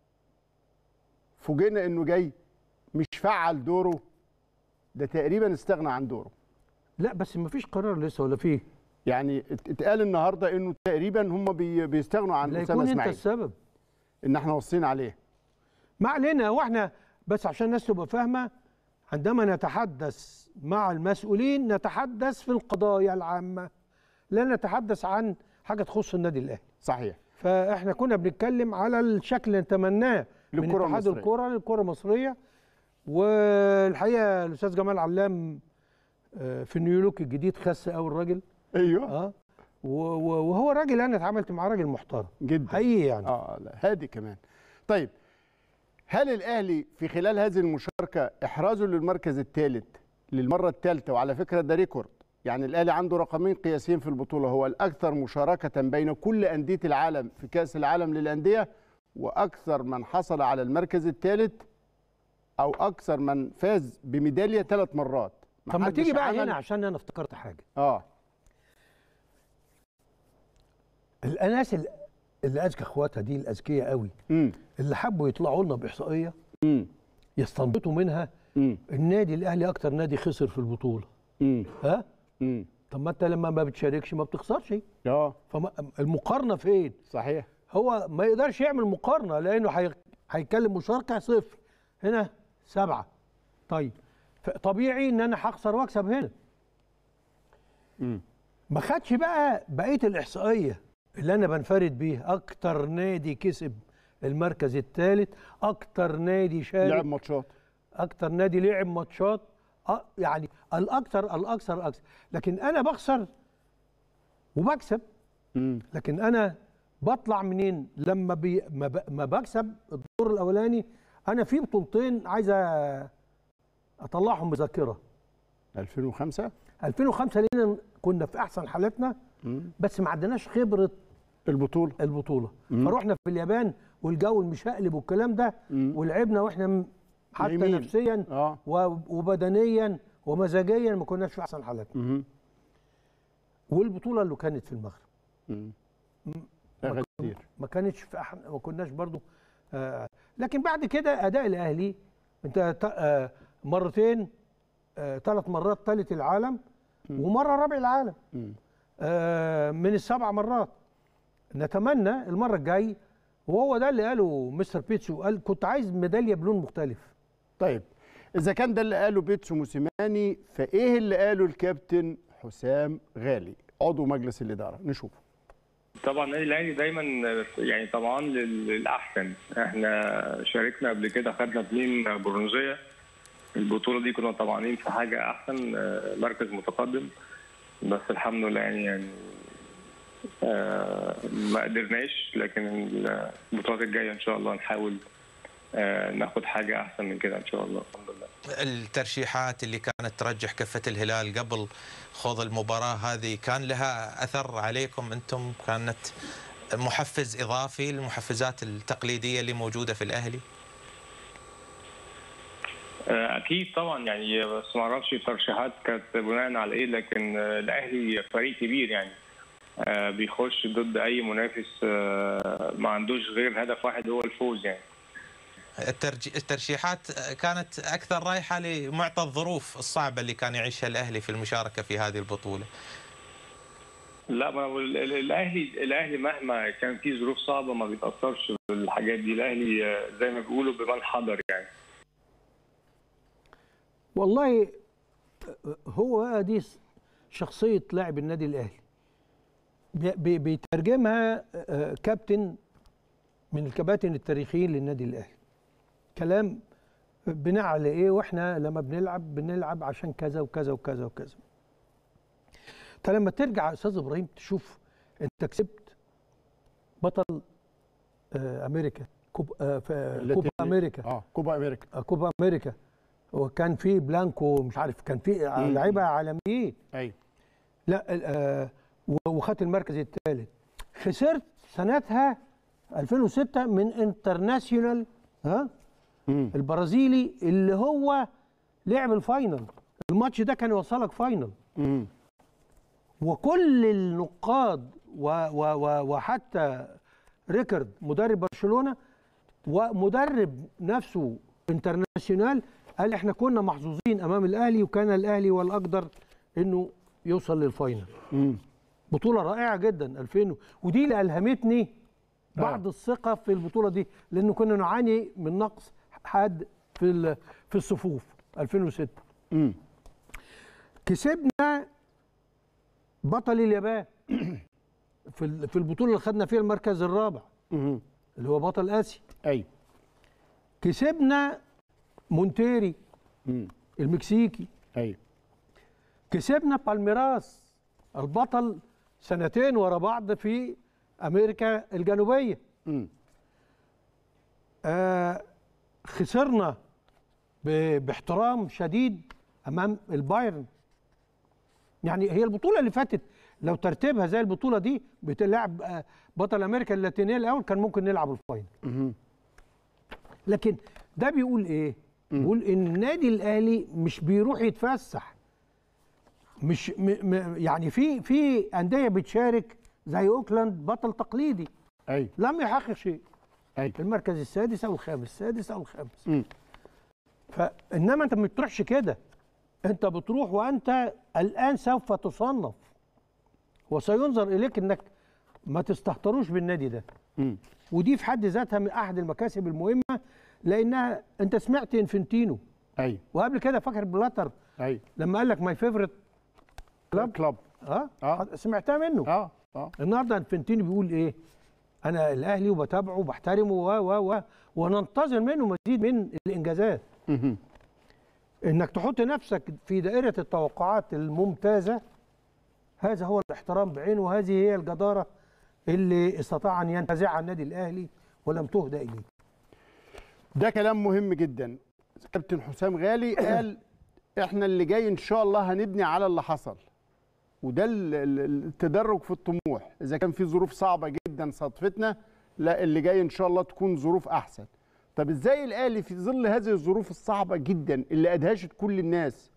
فوجئنا انه جاي مش فعل دوره ده تقريبا استغنى عن دوره لا بس ما فيش قرار لسه ولا فيه يعني ات- اتقال النهارده انه تقريبا هم بي بيستغنوا عن لا اسامه يكون انت اسماعيل السبب ان احنا وصينا عليه ما علينا واحنا بس عشان الناس تبقى فاهمه عندما نتحدث مع المسؤولين نتحدث في القضايا العامه لا نتحدث عن حاجه تخص النادي الاهلي صحيح فاحنا كنا بنتكلم على الشكل اللي نتمناه من للكرة اتحاد المصرية. الكره للكره المصريه والحقيقه الاستاذ جمال علام آه، في نيويورك الجديد خس قوي الراجل ايوه اه و- و- وهو راجل انا اتعاملت معاه راجل محترم جدا حقيقي يعني اه لا هادي كمان طيب هل الاهلي في خلال هذه المشاركه احرازه للمركز الثالث للمره الثالثه وعلى فكره ده ريكورد يعني الاهلي عنده رقمين قياسيين في البطوله هو الاكثر مشاركه بين كل انديه العالم في كاس العالم للانديه واكثر من حصل على المركز الثالث او اكثر من فاز بميداليه ثلاث مرات طب ما محدش تيجي بقى عمل- هنا عشان انا افتكرت حاجه اه الناس ال- اللي اذكى اخواتها دي الاذكياء قوي امم اللي حبوا يطلعوا لنا باحصائيه امم يستنبطوا منها امم النادي الاهلي اكتر نادي خسر في البطوله امم ها امم طب ما انت لما ما بتشاركش ما بتخسرش اه فالمقارنه فين صحيح هو ما يقدرش يعمل مقارنه لانه هي- هيتكلم مشاركه صفر هنا سبعه طيب ف- طبيعي ان انا هخسر واكسب هنا امم ما خدش بقى بقيه الاحصائيه اللي انا بنفرد بيه اكتر نادي كسب المركز الثالث اكتر نادي شارك لعب ماتشات اكتر نادي لعب ماتشات أ- يعني الاكثر الاكثر اكثر لكن انا بخسر وبكسب امم لكن انا بطلع منين لما بي ما, ب... ما بكسب الدور الاولاني انا في بطولتين عايز أ- اطلعهم بذاكره 2005 2005 لان كنا في احسن حالاتنا بس ما عندناش خبره البطوله البطوله مم. فروحنا في اليابان والجو المشقلب والكلام ده ولعبنا واحنا م- حتى نايمين. نفسيا اه و- وبدنيا ومزاجيا ما كناش في احسن حالاتنا امم والبطوله اللي كانت في المغرب امم ما كتير ما كانتش في أح... ما كناش برضو آه لكن بعد كده اداء الاهلي انت ت- آه مرتين آه ثلاث مرات ثالث العالم ومره رابع العالم مم. آه من السبع مرات نتمنى المره الجاي وهو ده اللي قاله مستر بيتسو قال كنت عايز ميداليه بلون مختلف طيب اذا كان ده اللي قاله بيتسو موسيماني فايه اللي قاله الكابتن حسام غالي عضو مجلس الاداره نشوفه طبعا النادي الاهلي دايما يعني طبعا لل- للاحسن احنا شاركنا قبل كده خدنا اثنين برونزيه البطوله دي كنا طبعا في حاجه احسن آه، مركز متقدم بس الحمد لله يعني يعني آه، ما قدرناش لكن البطولات الجايه ان شاء الله نحاول آه، ناخد حاجه احسن من كده ان شاء الله الحمد لله الترشيحات اللي كانت ترجح كفة الهلال قبل خوض المباراة هذه كان لها أثر عليكم أنتم كانت محفز إضافي للمحفزات التقليدية اللي موجودة في الأهلي آه، اكيد طبعا يعني بس ما اعرفش الترشيحات كانت بناء على ايه لكن آه، الاهلي فريق كبير يعني آه، بيخش ضد اي منافس آه، ما عندوش غير هدف واحد هو الفوز يعني الترج... الترشيحات كانت أكثر رايحة لمعطى الظروف الصعبة اللي كان يعيشها الأهلي في المشاركة في هذه البطولة لا ما هو ال- ال- الاهلي الاهلي مهما كان في ظروف صعبه ما بيتاثرش بالحاجات دي الاهلي آه، زي ما بيقولوا بمن حضر يعني والله هو دي شخصية لاعب النادي الأهلي بي- بي- بيترجمها آه، كابتن من الكباتن التاريخيين للنادي الأهلي كلام بناء على إيه وإحنا لما بنلعب بنلعب عشان كذا وكذا وكذا وكذا أنت لما ترجع يا أستاذ إبراهيم تشوف أنت كسبت بطل آه، أمريكا كوب آه، في- كوبا التي- أمريكا اه كوبا امريكا آه، كوبا امريكا وكان في بلانكو مش عارف كان في مم. لعيبه عالميين ايوه لا آه و- وخدت المركز الثالث خسرت سنتها 2006 من انترناسيونال ها البرازيلي اللي هو لعب الفاينل الماتش ده كان يوصلك فاينل وكل النقاد و و و وحتى ريكارد مدرب برشلونه ومدرب نفسه انترناسيونال قال احنا كنا محظوظين امام الاهلي وكان الاهلي هو الاقدر انه يوصل للفاينل بطوله رائعه جدا 2000 ودي اللي الهمتني بعض الثقه في البطوله دي لانه كنا نعاني من نقص حاد في ال- في الصفوف 2006 كسبنا بطل اليابان في ال- في البطوله اللي خدنا فيها المركز الرابع اللي هو بطل اسيا ايوه كسبنا مونتيري المكسيكي ايوه كسبنا بالميراس البطل سنتين ورا بعض في امريكا الجنوبيه آه خسرنا ب- باحترام شديد امام البايرن يعني هي البطوله اللي فاتت لو ترتيبها زي البطوله دي بتلعب آه، بطل امريكا اللاتينيه الاول كان ممكن نلعب الفاينل لكن ده بيقول ايه بيقول ان النادي الاهلي مش بيروح يتفسح مش م م يعني في في انديه بتشارك زي اوكلاند بطل تقليدي ايوه لم يحقق شيء ايوه المركز السادس او الخامس السادس او الخامس فانما انت ما بتروحش كده انت بتروح وانت الان سوف تصنف وسينظر اليك انك ما تستهتروش بالنادي ده ودي في حد ذاتها من احد المكاسب المهمه لانها انت سمعت انفنتينو ايوه وقبل كده فاكر بلاتر ايوه لما قال لك ماي فيفورت كلاب كلاب اه, آه. سمعتها منه اه اه النهارده انفنتينو بيقول ايه انا الاهلي وبتابعه وبحترمه و و و وننتظر منه مزيد من الانجازات انك تحط نفسك في دائره التوقعات الممتازه هذا هو الاحترام بعينه وهذه هي الجداره اللي استطاع ان ينتزعها النادي الاهلي ولم تهدى اليه ده كلام مهم جدا كابتن حسام غالي قال احنا اللي جاي ان شاء الله هنبني على اللي حصل وده ال- ال- التدرج في الطموح اذا كان في ظروف صعبه جدا صادفتنا لا اللي جاي ان شاء الله تكون ظروف احسن طب ازاي الاهلي في ظل هذه الظروف الصعبه جدا اللي ادهشت كل الناس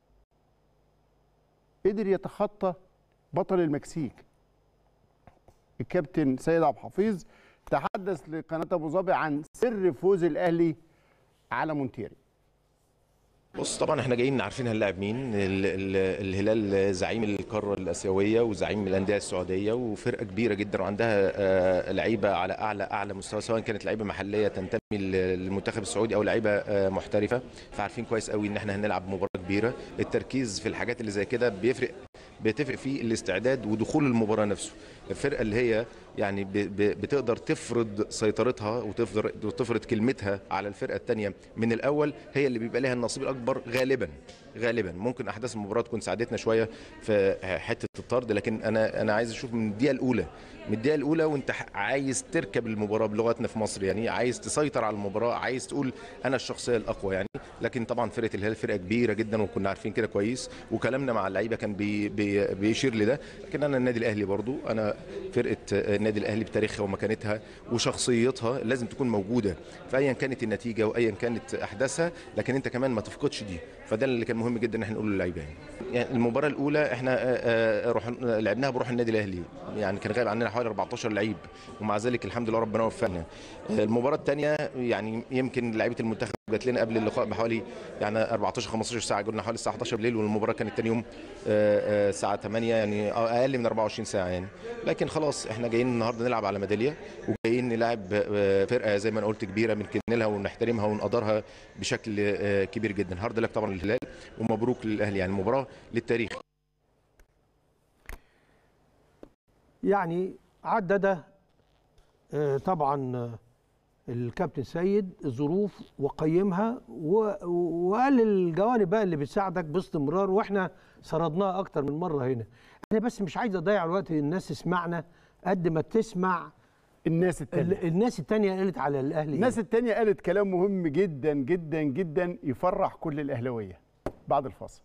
قدر يتخطى بطل المكسيك الكابتن سيد عبد الحفيظ تحدث لقناه ابو ظبي عن سر فوز الاهلي على مونتيري بص طبعا احنا جايين عارفين هنلاعب مين ال- ال- الهلال زعيم القاره الاسيويه وزعيم الانديه السعوديه وفرقه كبيره جدا وعندها آه، لعيبه على اعلى اعلى مستوى سواء كانت لعيبه محليه تنتمي للمنتخب السعودي او لعيبه آه، محترفه فعارفين كويس قوي ان احنا هنلعب مباراه كبيره التركيز في الحاجات اللي زي كده بيفرق بتفرق في الاستعداد ودخول المباراه نفسه الفرقه اللي هي يعني ب- ب- بتقدر تفرض سيطرتها وتفرض وتفرض كلمتها على الفرقه الثانيه من الاول هي اللي بيبقى لها النصيب الاكبر غالبا غالبا ممكن احداث المباراه تكون ساعدتنا شويه في حته الطرد لكن انا انا عايز اشوف من الدقيقه الاولى من الدقيقه الاولى وانت ح- عايز تركب المباراه بلغتنا في مصر يعني عايز تسيطر على المباراه عايز تقول انا الشخصيه الاقوى يعني لكن طبعا فرقه الهلال فرقه كبيره جدا وكنا عارفين كده كويس وكلامنا مع اللعيبه كان بي بي بيشير لده لكن انا النادي الاهلي برضو انا فرقه النادي الاهلي بتاريخها ومكانتها وشخصيتها لازم تكون موجوده فايا كانت النتيجه وايا كانت احداثها لكن انت كمان ما تفقدش دي فده اللي كان مهم جدا ان احنا نقوله للعيبه يعني. يعني المباراه الاولى احنا آه، آه، روح لعبناها بروح النادي الاهلي يعني كان غايب عننا حوالي 14 لعيب ومع ذلك الحمد لله ربنا وفقنا آه، المباراه الثانيه يعني يمكن لعيبه المنتخب جات لنا قبل اللقاء بحوالي يعني 14 15 ساعه قلنا حوالي الساعه 11 بالليل والمباراه كانت ثاني يوم آه، آه، الساعه 8 يعني اقل من 24 ساعه يعني لكن خلاص احنا جايين النهارده نلعب على ميداليه وجايين نلعب آه، فرقه زي ما انا قلت كبيره بنكن لها ونحترمها ونقدرها بشكل آه، كبير جدا هارد لك طبعا للهلال ومبروك للاهلي يعني مباراه للتاريخ يعني عدد آه، طبعا آه، الكابتن سيد الظروف وقيمها و- وقال الجوانب بقى اللي بتساعدك باستمرار واحنا سردناها اكتر من مره هنا انا بس مش عايز اضيع الوقت الناس تسمعنا قد ما تسمع الناس التانية الناس التانية قالت على الاهلي الناس التانية قالت كلام مهم جدا جدا جدا يفرح كل الأهلاوية بعد الفاصل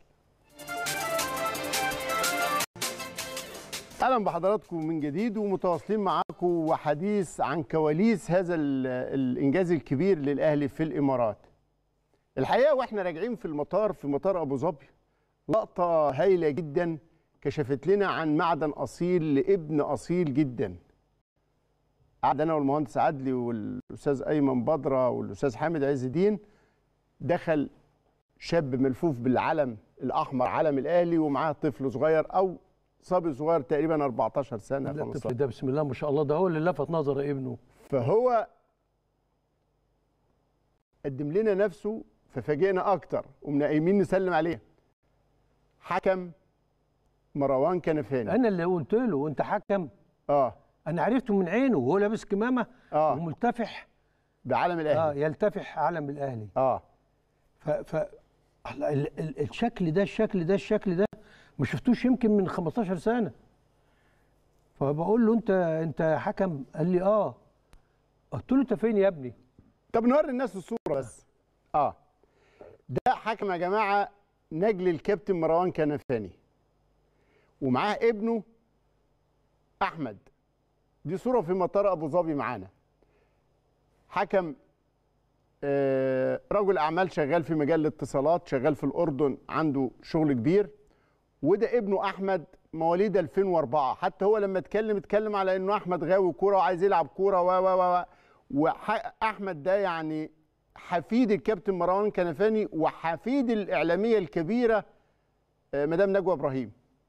اهلا بحضراتكم من جديد ومتواصلين معاكم وحديث عن كواليس هذا ال- الانجاز الكبير للاهلي في الامارات الحقيقه واحنا راجعين في المطار في مطار ابو ظبي لقطه هايله جدا كشفت لنا عن معدن اصيل لابن اصيل جدا قعد انا والمهندس عدلي والاستاذ ايمن بدره والاستاذ حامد عز الدين دخل شاب ملفوف بالعلم الاحمر علم الاهلي ومعاه طفل صغير او صبي صغير تقريبا 14 سنه لا 15 الطفل ده بسم الله ما شاء الله ده هو اللي لفت نظر ابنه فهو قدم لنا نفسه ففاجئنا اكتر ومن قايمين نسلم عليه حكم مروان كنفاني انا اللي قلت له انت حكم اه انا عرفته من عينه وهو لابس كمامه اه وملتفح بعلم الاهلي اه يلتفح علم الاهلي اه ف ف الله، ال- ال- الشكل ده الشكل ده الشكل ده ما شفتوش يمكن من 15 سنه فبقول له انت انت حكم قال لي اه قلت له انت فين يا ابني طب نوري الناس الصوره بس اه ده حكم يا جماعه نجل الكابتن مروان كنفاني ومعاه ابنه احمد دي صوره في مطار ابو ظبي معانا حكم آه، رجل اعمال شغال في مجال الاتصالات شغال في الاردن عنده شغل كبير وده ابنه احمد مواليد 2004 حتى هو لما اتكلم اتكلم على انه احمد غاوي كوره وعايز يلعب كوره و و و و واحمد ده يعني حفيد الكابتن مروان كنفاني وحفيد الاعلاميه الكبيره آه، مدام نجوى ابراهيم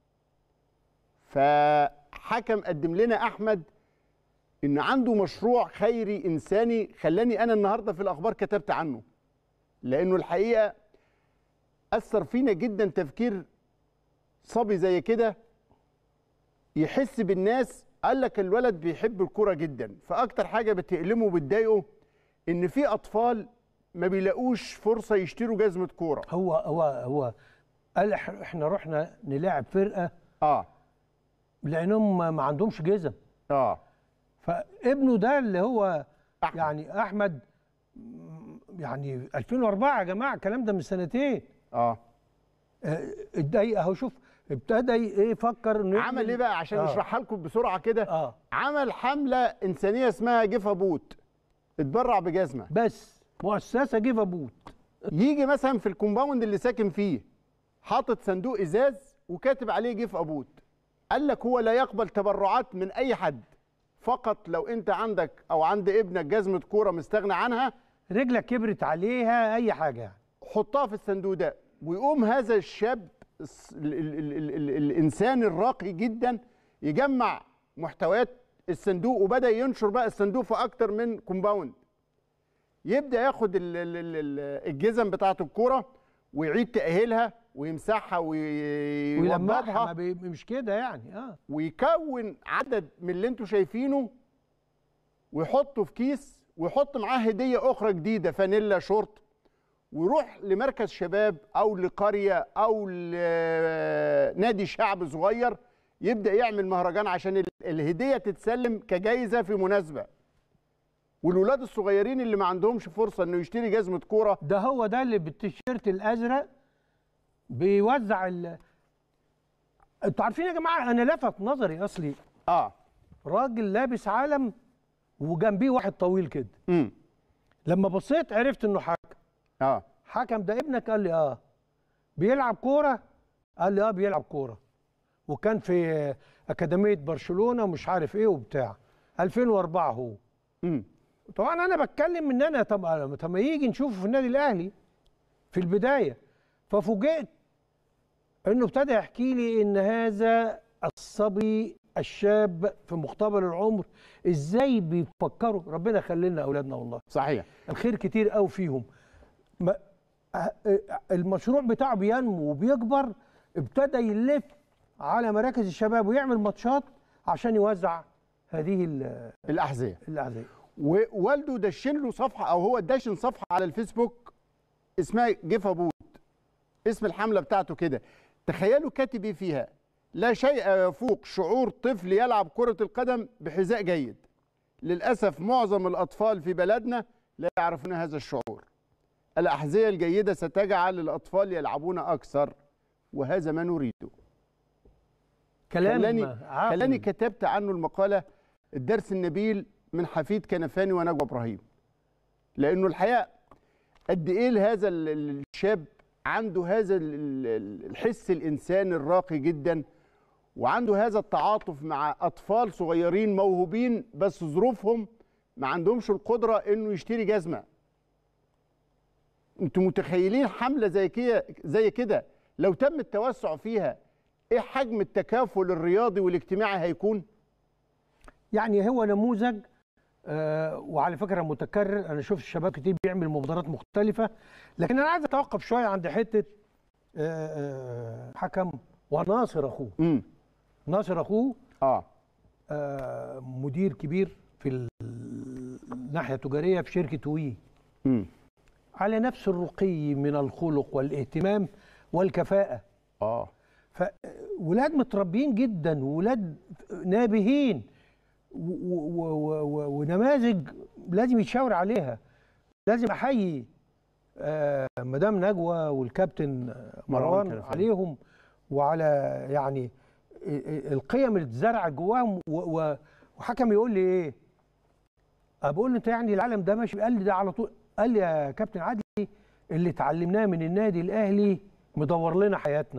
فحكم قدم لنا احمد ان عنده مشروع خيري انساني خلاني انا النهارده في الاخبار كتبت عنه لانه الحقيقه اثر فينا جدا تفكير صبي زي كده يحس بالناس قال لك الولد بيحب الكوره جدا فاكتر حاجه بتألمه وبتضايقه ان في اطفال ما بيلاقوش فرصه يشتروا جزمه كوره هو هو هو قال إح- احنا رحنا نلاعب فرقه اه لانهم ما- ما عندهمش جزم اه فابنه ده اللي هو أحمد. يعني احمد م- يعني 2004 يا جماعه الكلام ده من سنتين اه اتضايق اهو شوف ابتدى ايه يفكر انه عمل يعمل- ايه بقى عشان آه. اشرحها لكم بسرعه كده اه عمل حمله انسانيه اسمها جيف بوت اتبرع بجزمه بس مؤسسه جيف بوت يجي مثلا في الكومباوند اللي ساكن فيه حاطط صندوق ازاز وكاتب عليه جيف ابوت قال لك هو لا يقبل تبرعات من اي حد فقط لو انت عندك او عند ابنك جزمه كوره مستغني عنها رجلك كبرت عليها اي حاجه يعني حطها في الصندوق ده ويقوم هذا الشاب الس- ال ال ال ال ال الانسان الراقي جدا يجمع محتويات الصندوق وبدا ينشر بقى الصندوق في اكتر من كومباوند يبدا ياخد ال- ال- ال- ال- الجزم بتاعه الكوره ويعيد تاهيلها ويمسحها ويلمعها ما ويوضبها بي- مش كده يعني اه ويكون عدد من اللي انتم شايفينه ويحطه في كيس ويحط معاه هديه اخرى جديده فانيلا شورت ويروح لمركز شباب او لقريه او لنادي شعب صغير يبدا يعمل مهرجان عشان ال- الهديه تتسلم كجائزه في مناسبه والولاد الصغيرين اللي ما عندهمش فرصه انه يشتري جزمه كوره ده هو ده اللي بالتيشيرت الازرق بيوزع ال انتوا عارفين يا جماعه انا لفت نظري اصلي اه راجل لابس علم وجنبيه واحد طويل كده امم لما بصيت عرفت انه حكم اه حكم ده ابنك قال لي اه بيلعب كوره قال لي اه بيلعب كوره وكان في اكاديميه برشلونه ومش عارف ايه وبتاع 2004 هو امم طبعا انا بتكلم ان انا طب طب ما يجي نشوفه في النادي الاهلي في البدايه ففوجئت انه ابتدى يحكي لي ان هذا الصبي الشاب في مقتبل العمر ازاي بيفكروا ربنا يخلي لنا اولادنا والله صحيح الخير كتير قوي فيهم ما أه- أه- المشروع بتاعه بينمو وبيكبر ابتدى يلف على مراكز الشباب ويعمل ماتشات عشان يوزع هذه ال- الاحذيه الاحذيه ووالده دشن له صفحه او هو داشن صفحه على الفيسبوك اسمها جيفا بوت اسم الحمله بتاعته كده تخيلوا كاتب ايه فيها لا شيء يفوق شعور طفل يلعب كرة القدم بحذاء جيد للأسف معظم الأطفال في بلدنا لا يعرفون هذا الشعور الأحذية الجيدة ستجعل الأطفال يلعبون أكثر وهذا ما نريده كلام خلاني, عاقل. خلاني كتبت عنه المقالة الدرس النبيل من حفيد كنفاني ونجوى إبراهيم لأنه الحقيقة قد إيه هذا ال- الشاب عنده هذا ال- ال- الحس الإنساني الراقي جدا وعنده هذا التعاطف مع أطفال صغيرين موهوبين بس ظروفهم ما عندهمش القدرة إنه يشتري جزمة انتوا متخيلين حملة زي كده زي كده لو تم التوسع فيها ايه حجم التكافل الرياضي والاجتماعي هيكون؟ يعني هو نموذج آه وعلى فكره متكرر انا شفت الشباب كتير بيعمل مبادرات مختلفه لكن انا عايز اتوقف شويه عند حته آه آه حكم وناصر اخوه امم ناصر اخوه اه, آه مدير كبير في ال- الناحيه التجاريه في شركه وي امم على نفس الرقي من الخلق والاهتمام والكفاءه اه فولاد متربيين جدا ولاد نابهين و- و- و- و- ونماذج لازم يتشاور عليها لازم احيي آه، مدام نجوى والكابتن مروان مروان كنفاني. عليهم وعلى يعني القيم اللي اتزرعت جواهم و- و- وحكم يقول لي ايه؟ بقول له انت يعني العالم ده ماشي قال لي ده على طول قال لي يا كابتن عادل اللي اتعلمناه من النادي الاهلي مدور لنا حياتنا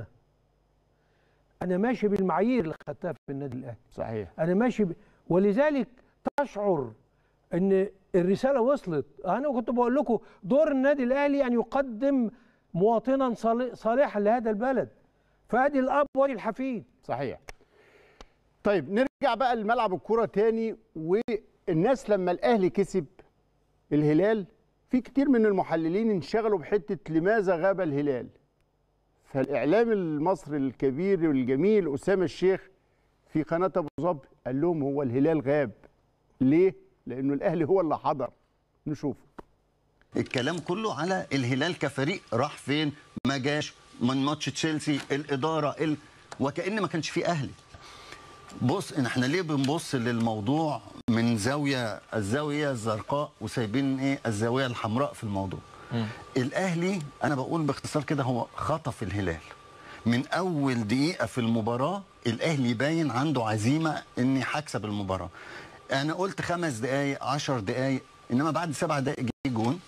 انا ماشي بالمعايير اللي خدتها في النادي الاهلي صحيح انا ماشي ب... ولذلك تشعر ان الرساله وصلت انا كنت بقول لكم دور النادي الاهلي ان يقدم مواطنا صالح- صالحا لهذا البلد فادي الاب وادي الحفيد صحيح طيب نرجع بقى لملعب الكرة تاني والناس لما الاهلي كسب الهلال في كتير من المحللين انشغلوا بحتة لماذا غاب الهلال فالاعلام المصري الكبير والجميل اسامه الشيخ في قناه ابو ظبي قال لهم هو الهلال غاب ليه لانه الاهلي هو اللي حضر نشوف الكلام كله على الهلال كفريق راح فين ما جاش من ماتش تشيلسي الاداره ال... وكأن ما كانش فيه اهلي بص إن احنا ليه بنبص للموضوع من زاويه الزاويه الزرقاء وسايبين ايه الزاويه الحمراء في الموضوع الاهلي انا بقول باختصار كده هو خطف الهلال من اول دقيقه في المباراه الاهلي باين عنده عزيمه اني هكسب المباراه انا قلت خمس دقائق عشر دقائق انما بعد سبع دقائق جه جون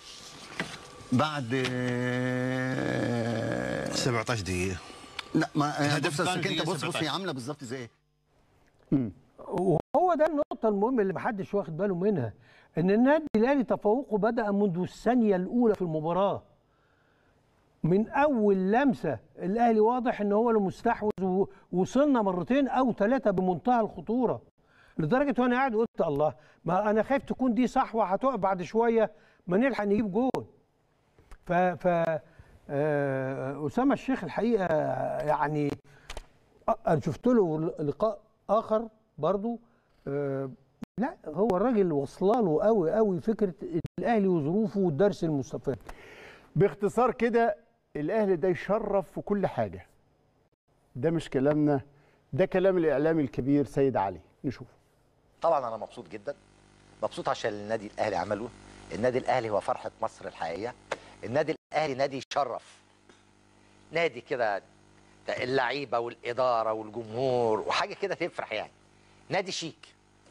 بعد 17 دقيقة لا ما الهدف بص الثاني أصلك انت دقيقة بص بص هي 17. عامله بالظبط زي ايه وهو ده النقطة المهمة اللي محدش واخد باله منها إن النادي الأهلي تفوقه بدأ منذ الثانية الأولى في المباراة من أول لمسة الأهلي واضح إن هو اللي مستحوذ ووصلنا مرتين أو ثلاثة بمنتهى الخطورة لدرجة وأنا قاعد قلت الله ما أنا خايف تكون دي صحوة هتقع بعد شوية ما نلحق نجيب جول ف ف آه، أسامة الشيخ الحقيقة يعني أ- انا شفت له لقاء اخر برضو آه، لا هو الراجل وصلاله قوي قوي فكره الاهلي وظروفه والدرس المستفاد باختصار كده الاهلي ده يشرف في كل حاجه ده مش كلامنا ده كلام الاعلامي الكبير سيد علي نشوف طبعا انا مبسوط جدا مبسوط عشان النادي الاهلي عمله النادي الاهلي هو فرحه مصر الحقيقيه النادي الاهلي نادي يشرف نادي كده اللعيبه والاداره والجمهور وحاجه كده تفرح يعني نادي شيك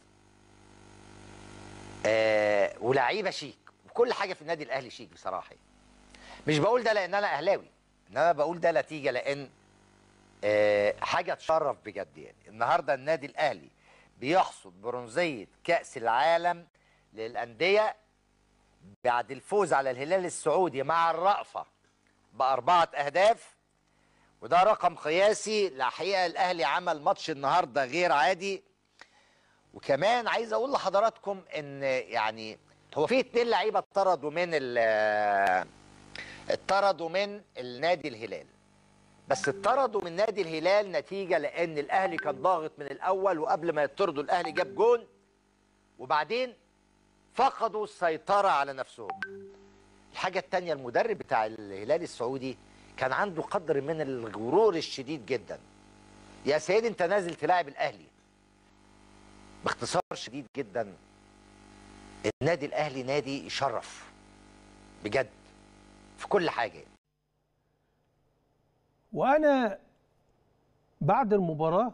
آه ولعيبه شيك وكل حاجه في النادي الاهلي شيك بصراحه يعني. مش بقول ده لان انا اهلاوي انما بقول ده نتيجه لان آه حاجه تشرف بجد يعني النهارده النادي الاهلي بيحصد برونزيه كاس العالم للانديه بعد الفوز على الهلال السعودي مع الرأفة بأربعة أهداف وده رقم قياسي الحقيقة الأهلي عمل ماتش النهاردة غير عادي وكمان عايز أقول لحضراتكم إن يعني هو في اتنين لعيبة اتطردوا من ال- اتطردوا من النادي الهلال بس اتطردوا من نادي الهلال نتيجة لأن الأهلي كان ضاغط من الأول وقبل ما يطردوا الأهلي جاب جون وبعدين فقدوا السيطرة على نفسهم الحاجة التانية المدرب بتاع الهلال السعودي كان عنده قدر من الغرور الشديد جدا يا سيدي انت نازل تلاعب الاهلي باختصار شديد جدا النادي الاهلي نادي يشرف بجد في كل حاجة وانا بعد المباراه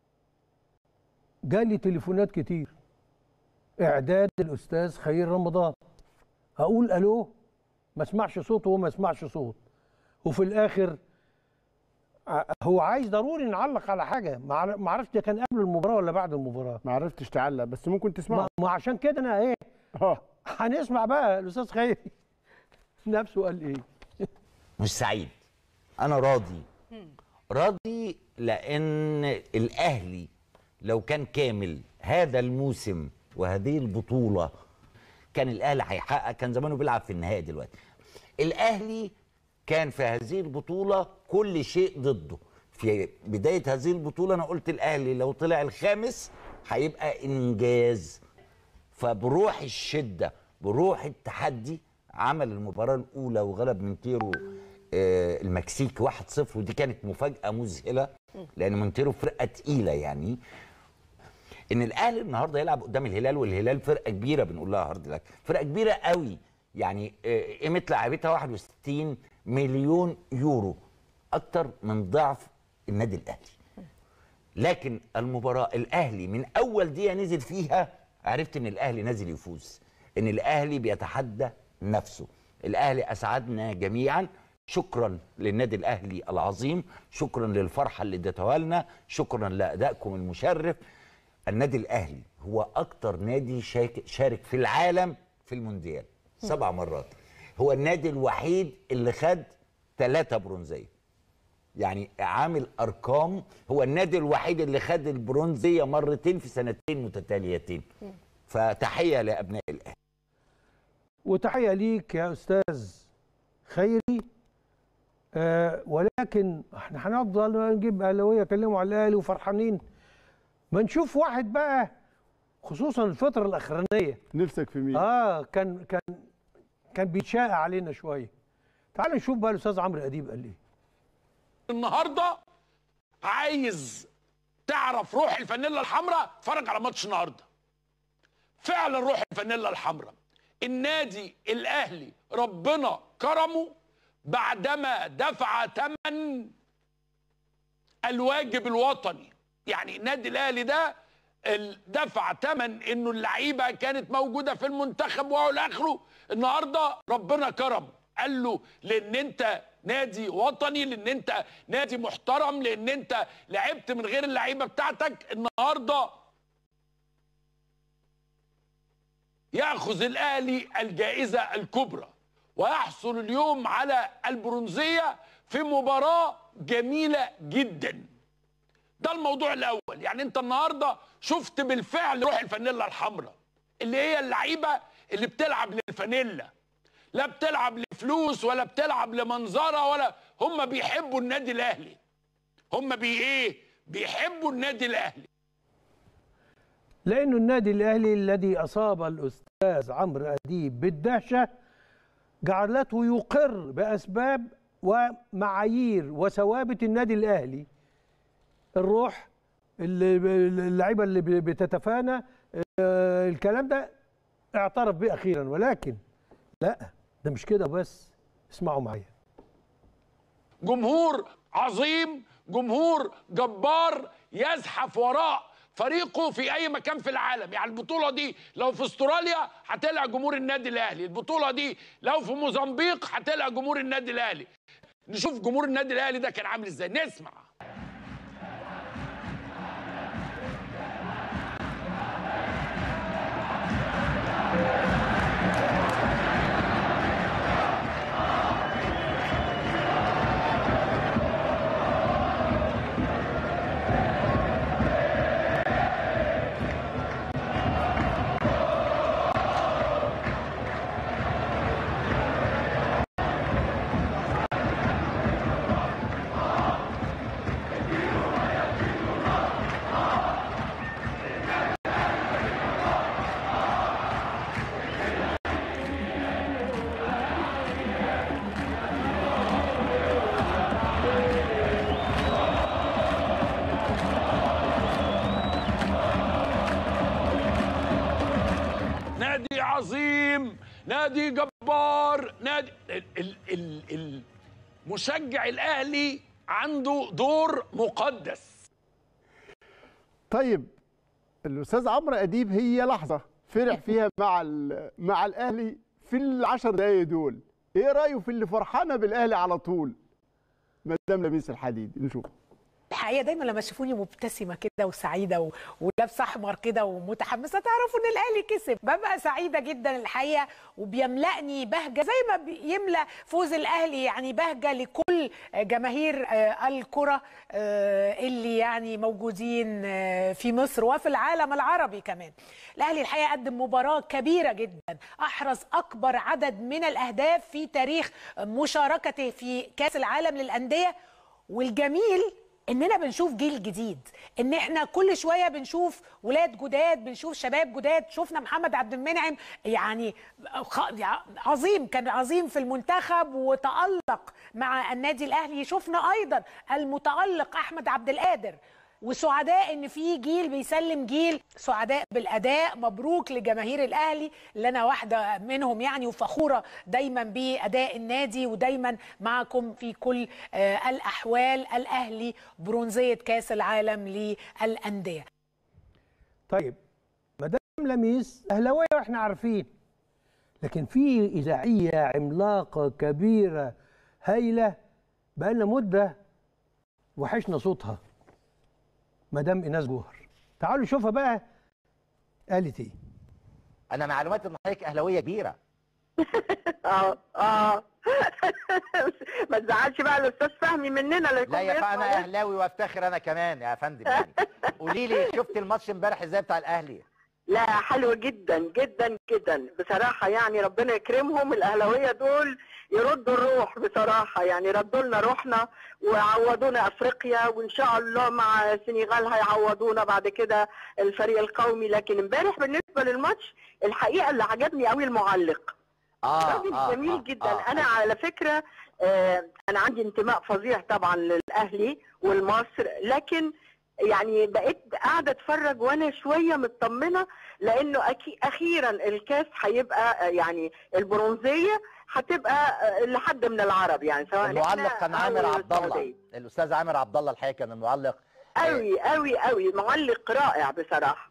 جالي تليفونات كتير اعداد الاستاذ خير رمضان هقول الو ما اسمعش صوت وهو ما يسمعش صوت وفي الاخر ع- هو عايز ضروري نعلق على حاجه ما عر- ما عرفتش ده كان قبل المباراه ولا بعد المباراه ما عرفتش تعلق بس ممكن تسمعه ما, ما عشان كده انا ايه اه هنسمع بقى الاستاذ خير نفسه قال ايه مش سعيد انا راضي راضي لان الاهلي لو كان كامل هذا الموسم وهذه البطوله كان الاهلي هيحقق كان زمانه بيلعب في النهائي دلوقتي الاهلي كان في هذه البطوله كل شيء ضده في بدايه هذه البطوله انا قلت الاهلي لو طلع الخامس هيبقى انجاز فبروح الشده بروح التحدي عمل المباراه الاولى وغلب مونتيرو آه، المكسيك 1-0 ودي كانت مفاجاه مذهله لان مونتيرو فرقه تقيله يعني ان الاهلي النهارده يلعب قدام الهلال والهلال فرقه كبيره بنقول لها هارد لك فرقه كبيره قوي يعني آه، قيمه لاعبتها 61 مليون يورو اكتر من ضعف النادي الاهلي لكن المباراه الاهلي من اول دقيقه نزل فيها عرفت ان الاهلي نازل يفوز ان الاهلي بيتحدى نفسه الاهلي اسعدنا جميعا شكرا للنادي الاهلي العظيم شكرا للفرحه اللي اديتوها لنا شكرا لادائكم المشرف النادي الاهلي هو اكتر نادي شاك- شارك في العالم في المونديال سبع مرات هو النادي الوحيد اللي خد ثلاثة برونزيه يعني عامل ارقام هو النادي الوحيد اللي خد البرونزيه مرتين في سنتين متتاليتين فتحيه لابناء الاهلي وتحيه ليك يا استاذ خيري آه ولكن احنا هنفضل نجيب اهلاويه يكلموا على الاهلي وفرحانين ما نشوف واحد بقى خصوصا الفتره الاخرانيه نفسك في مين اه كان كان كان بيتشاء علينا شويه تعال نشوف بقى الاستاذ عمرو اديب قال ايه النهارده عايز تعرف روح الفانيلا الحمراء اتفرج على ماتش النهارده فعلا روح الفانيلا الحمراء النادي الاهلي ربنا كرمه بعدما دفع ثمن الواجب الوطني يعني النادي الاهلي ده ال- دفع ثمن انه اللعيبه كانت موجوده في المنتخب والى اخره النهارده ربنا كرمه قال له لان انت نادي وطني لان انت نادي محترم لان انت لعبت من غير اللعيبه بتاعتك النهارده ياخذ الاهلي الجائزه الكبرى ويحصل اليوم على البرونزيه في مباراه جميله جدا ده الموضوع الاول يعني انت النهارده شفت بالفعل روح الفانيلا الحمراء اللي هي اللعيبه اللي بتلعب للفانيلا لا بتلعب لفلوس ولا بتلعب لمنظره ولا هم بيحبوا النادي الاهلي هم بي ايه بيحبوا النادي الاهلي لانه النادي الاهلي الذي اصاب الاستاذ عمرو اديب بالدهشه جعلته يقر باسباب ومعايير وثوابت النادي الاهلي الروح اللي- اللعيبه اللي بتتفانى آه، الكلام ده اعترف به اخيرا ولكن لا ده مش كده بس اسمعوا معايا جمهور عظيم جمهور جبار يزحف وراء فريقه في اي مكان في العالم يعني البطوله دي لو في استراليا هتلقى جمهور النادي الاهلي البطوله دي لو في موزمبيق هتلقى جمهور النادي الاهلي نشوف جمهور النادي الاهلي ده كان عامل ازاي نسمع نادي عظيم نادي جبار نادي ال ال ال المشجع الاهلي عنده دور مقدس طيب الاستاذ عمرو اديب هي لحظه فرح فيها مع ال- مع الاهلي في العشر دقايق دول ايه رايه في اللي فرحانه بالاهلي على طول مدام لميس الحديد نشوف الحقيقه دايما لما تشوفوني مبتسمه كده وسعيده و... ولابسه احمر كده ومتحمسه تعرفوا ان الاهلي كسب ببقى سعيده جدا الحقيقه وبيملأني بهجه زي ما بيملأ فوز الاهلي يعني بهجه لكل جماهير آه، الكره آه، اللي يعني موجودين آه، في مصر وفي العالم العربي كمان الاهلي الحقيقه قدم مباراه كبيره جدا احرز اكبر عدد من الاهداف في تاريخ مشاركته في كاس العالم للانديه والجميل اننا بنشوف جيل جديد ان احنا كل شويه بنشوف ولاد جداد بنشوف شباب جداد شفنا محمد عبد المنعم يعني خ- عظيم كان عظيم في المنتخب وتألق مع النادي الاهلي شفنا ايضا المتألق احمد عبد القادر وسعداء ان في جيل بيسلم جيل سعداء بالاداء مبروك لجماهير الاهلي اللي انا واحده منهم يعني وفخوره دايما باداء النادي ودايما معكم في كل آه، الاحوال الاهلي برونزيه كاس العالم للانديه طيب مدام لميس اهلاويه واحنا عارفين لكن في اذاعيه عملاقه كبيره هايله بقالنا مده وحشنا صوتها مدام ايناس جوهر تعالوا شوفها بقى قالت ايه انا معلوماتي ان حضرتك اهلاويه كبيره اه اه ما تزعلش بقى الاستاذ فهمي مننا اللي لا يكون يا فا انا بيسمع اهلاوي وافتخر انا كمان يا فندم يعني قولي لي شفت الماتش امبارح ازاي بتاع الاهلي لا حلو جدا جدا جدا بصراحة يعني ربنا يكرمهم الأهلاوية دول يردوا الروح بصراحة يعني ردوا لنا روحنا وعوضونا أفريقيا وإن شاء الله مع السنغال هيعوضونا بعد كده الفريق القومي لكن امبارح بالنسبة للماتش الحقيقة اللي عجبني قوي المعلق اه راجل آه، جميل آه، جدا آه. انا على فكره آه انا عندي انتماء فظيع طبعا للاهلي والمصر لكن يعني بقيت قاعده اتفرج وانا شويه مطمنه لانه أكي اخيرا الكاس هيبقى آه، يعني البرونزيه هتبقى آه، لحد من العرب يعني سواء المعلق إحنا كان أو عامر عبد الله السعودية. الاستاذ عامر عبد الله الحقيقه كان المعلق قوي قوي قوي معلق رائع بصراحه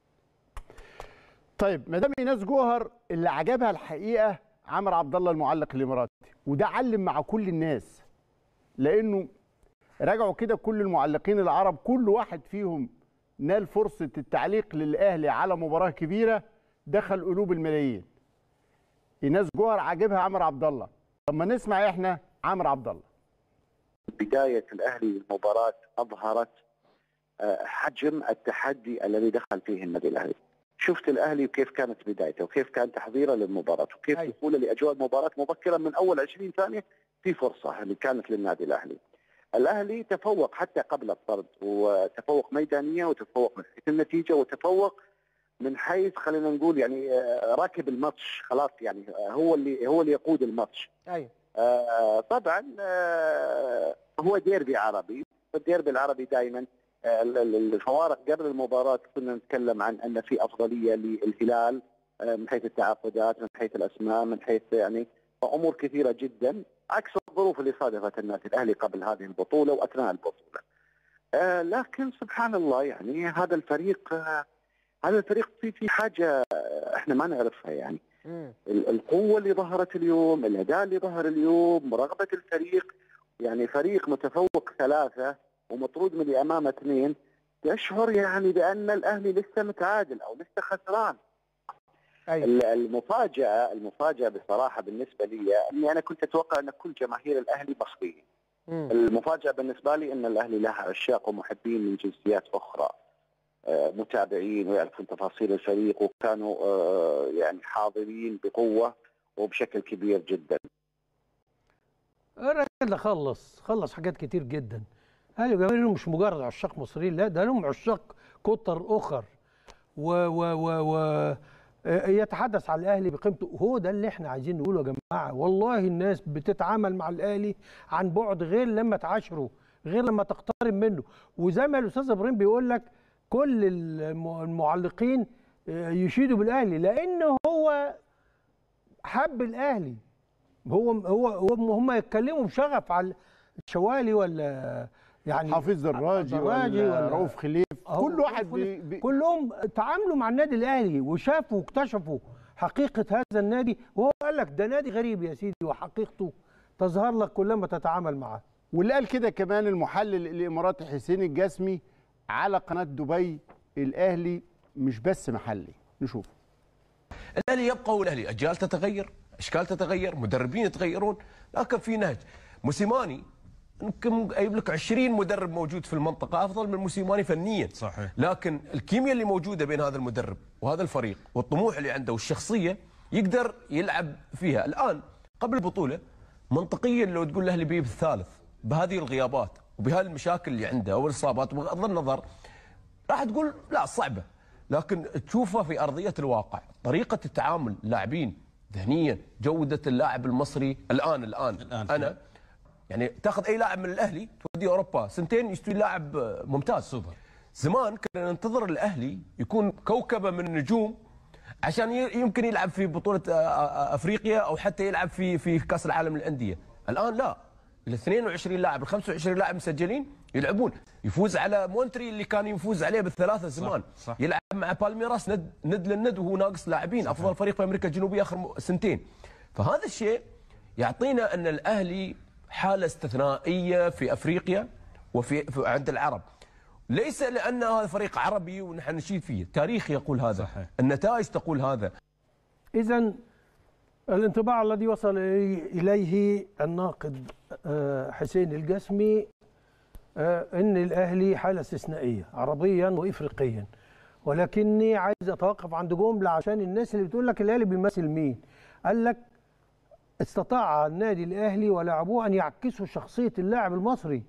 طيب مدام ايناس جوهر اللي عجبها الحقيقه عمرو عبد الله المعلق الاماراتي وده علم مع كل الناس لانه راجعوا كده كل المعلقين العرب كل واحد فيهم نال فرصه التعليق للاهلي على مباراه كبيره دخل قلوب الملايين ايناس جوهر عاجبها عمرو عبد الله طب ما نسمع احنا عمرو عبد الله بداية الأهلي للمباراة أظهرت آه، حجم التحدي الذي دخل فيه النادي الأهلي شفت الأهلي وكيف كانت بدايته وكيف كان تحضيره للمباراة وكيف دخوله لأجواء المباراة مبكرا من أول 20 ثانية في فرصة اللي كانت للنادي الأهلي الأهلي تفوق حتى قبل الطرد وتفوق ميدانيا وتفوق من حيث النتيجة وتفوق من حيث خلينا نقول يعني آه، راكب الماتش خلاص يعني آه، هو اللي هو اللي يقود الماتش ايوه آه، طبعا آه، هو ديربي عربي والديربي العربي دائما الفوارق قبل المباراه كنا نتكلم عن ان في افضليه للهلال آه، من حيث التعاقدات من حيث الاسماء من حيث يعني امور كثيره جدا عكس الظروف اللي صادفت النادي الاهلي قبل هذه البطوله واثناء البطوله. آه، لكن سبحان الله يعني هذا الفريق آه، هذا الفريق في في حاجه آه، احنا ما نعرفها يعني ال- القوه اللي ظهرت اليوم، الاداء اللي ظهر اليوم، رغبه الفريق يعني فريق متفوق ثلاثه ومطرود من اللي امامه اثنين تشعر يعني بان الاهلي لسه متعادل او لسه خسران. ال- المفاجاه المفاجاه بصراحه بالنسبه لي اني انا كنت اتوقع ان كل جماهير الاهلي مصريين. المفاجاه بالنسبه لي ان الاهلي له عشاق ومحبين من جنسيات اخرى. آه، متابعين ويعرفون تفاصيل الفريق وكانوا آه، يعني حاضرين بقوه وبشكل كبير جدا. الراجل ده خلص خلص حاجات كتير جدا اهلي وجماهيره مش مجرد عشاق مصريين لا ده لهم عشاق كتر اخر و و و و آه، يتحدث عن الاهلي بقيمته هو ده اللي احنا عايزين نقوله يا جماعه والله الناس بتتعامل مع الاهلي عن بعد غير لما تعاشره غير لما تقترب منه وزي ما الاستاذ ابراهيم بيقول لك كل الم- المعلقين آه، يشيدوا بالاهلي لان هو حب الاهلي هو هو هو هم يتكلموا بشغف على الشوالي ولا يعني حافظ دراجي ولا رؤوف خليف أهو كل واحد رؤوف بي خليف. بي كلهم تعاملوا مع النادي الاهلي وشافوا واكتشفوا حقيقه هذا النادي وهو قال لك ده نادي غريب يا سيدي وحقيقته تظهر لك كلما تتعامل معاه واللي قال كده كمان المحلل الاماراتي حسين الجسمي على قناه دبي الاهلي مش بس محلي نشوف الاهلي يبقى هو الاهلي اجيال تتغير اشكال تتغير مدربين يتغيرون لكن في نهج موسيماني يمكن جايب لك 20 مدرب موجود في المنطقه افضل من موسيماني فنيا صحيح لكن الكيمياء اللي موجوده بين هذا المدرب وهذا الفريق والطموح اللي عنده والشخصيه يقدر يلعب فيها الان قبل البطوله منطقيا لو تقول الاهلي بيجيب الثالث بهذه الغيابات وبهذه المشاكل اللي عنده والاصابات بغض النظر راح تقول لا صعبه لكن تشوفها في ارضيه الواقع طريقه التعامل اللاعبين ذهنيا جوده اللاعب المصري الان الان, الآن انا يعني تاخذ اي لاعب من الاهلي توديه اوروبا سنتين يستوي لاعب ممتاز سوبر زمان كنا ننتظر الاهلي يكون كوكبه من النجوم عشان ي- يمكن يلعب في بطوله آه، آه، افريقيا او حتى يلعب في في كاس العالم للانديه الان لا ال 22 لاعب ال 25 لاعب مسجلين يلعبون يفوز على مونتري اللي كان يفوز عليه بالثلاثه زمان صح. يلعب مع بالميراس ند ند للند وهو ناقص لاعبين افضل فريق في امريكا الجنوبيه اخر م- سنتين فهذا الشيء يعطينا ان الاهلي حاله استثنائيه في افريقيا وفي في عند العرب ليس لان هذا فريق عربي ونحن نشيد فيه التاريخ يقول هذا صحيح. النتائج تقول هذا اذا الانطباع الذي وصل اليه الناقد آه، حسين الجسمي آه، ان الاهلي حاله استثنائيه عربيا وافريقيا ولكني عايز اتوقف عند جمله عشان الناس اللي بتقول لك الاهلي بيمثل مين قال لك استطاع النادي الاهلي ولاعبوه ان يعكسوا شخصيه اللاعب المصري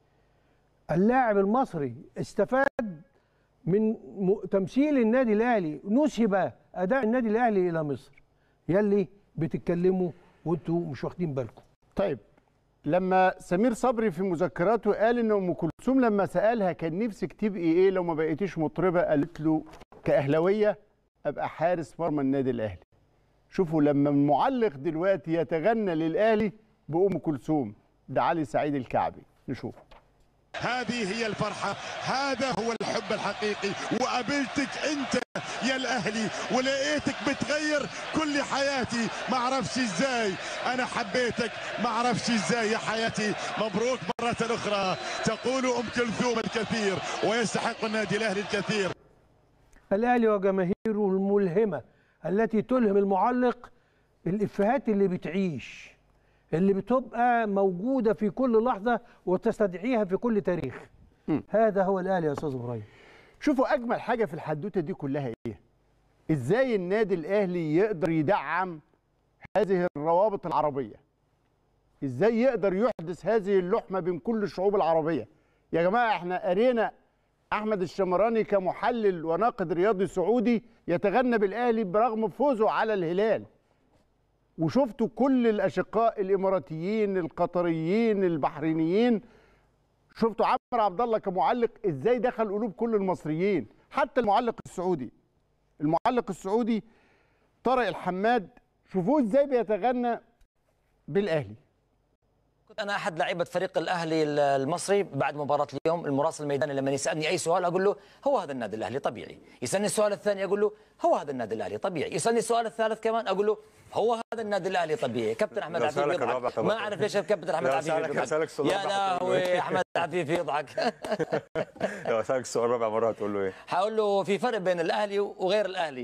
اللاعب المصري استفاد من م- تمثيل النادي الاهلي نسب اداء النادي الاهلي الى مصر يلي بتتكلموا وانتوا مش واخدين بالكم طيب لما سمير صبري في مذكراته قال ان ام كلثوم لما سالها كان نفسك تبقي ايه لو ما بقيتيش مطربه قالت له كاهلاويه ابقى حارس مرمى النادي الاهلي شوفوا لما المعلق دلوقتي يتغنى للاهلي بام كلثوم ده علي سعيد الكعبي نشوف هذه هي الفرحة هذا هو الحب الحقيقي وقابلتك انت يا الاهلي ولقيتك بتغير كل حياتي ما اعرفش ازاي انا حبيتك ما اعرفش ازاي يا حياتي مبروك مرة اخرى تقول ام كلثوم الكثير ويستحق النادي الاهلي الكثير الاهلي وجماهيره الملهمه التي تلهم المعلق الافيهات اللي بتعيش اللي بتبقى موجوده في كل لحظه وتستدعيها في كل تاريخ هذا هو الاهلي يا استاذ ابراهيم شوفوا اجمل حاجه في الحدوته دي كلها ايه ازاي النادي الاهلي يقدر يدعم هذه الروابط العربيه ازاي يقدر يحدث هذه اللحمه بين كل الشعوب العربيه يا جماعه احنا قرينا احمد الشمراني كمحلل وناقد رياضي سعودي يتغنى بالاهلي برغم فوزه على الهلال وشفتوا كل الاشقاء الاماراتيين القطريين البحرينيين شفتوا عمرو عبد الله كمعلق ازاي دخل قلوب كل المصريين حتى المعلق السعودي المعلق السعودي طارق الحماد شوفوه ازاي بيتغنى بالاهلي كنت انا احد لعيبه فريق الاهلي المصري بعد مباراه اليوم المراسل الميداني لما يسالني اي سؤال اقول له هو هذا النادي الاهلي طبيعي يسالني السؤال الثاني اقول له هو هذا النادي الاهلي طبيعي يسالني السؤال الثالث كمان اقول له هو هذا النادي الاهلي طبيعي كابتن احمد لو عفيف سألك الرابع يضحك طبعا. ما اعرف ليش الكابتن احمد لو عفيف سألك- يضحك سألك السؤال يا الرابع هتقول له لهوي إيه؟ احمد عفيف يضحك لو اسالك السؤال رابع مره هتقول له ايه؟ حاقول له في فرق بين الاهلي وغير الاهلي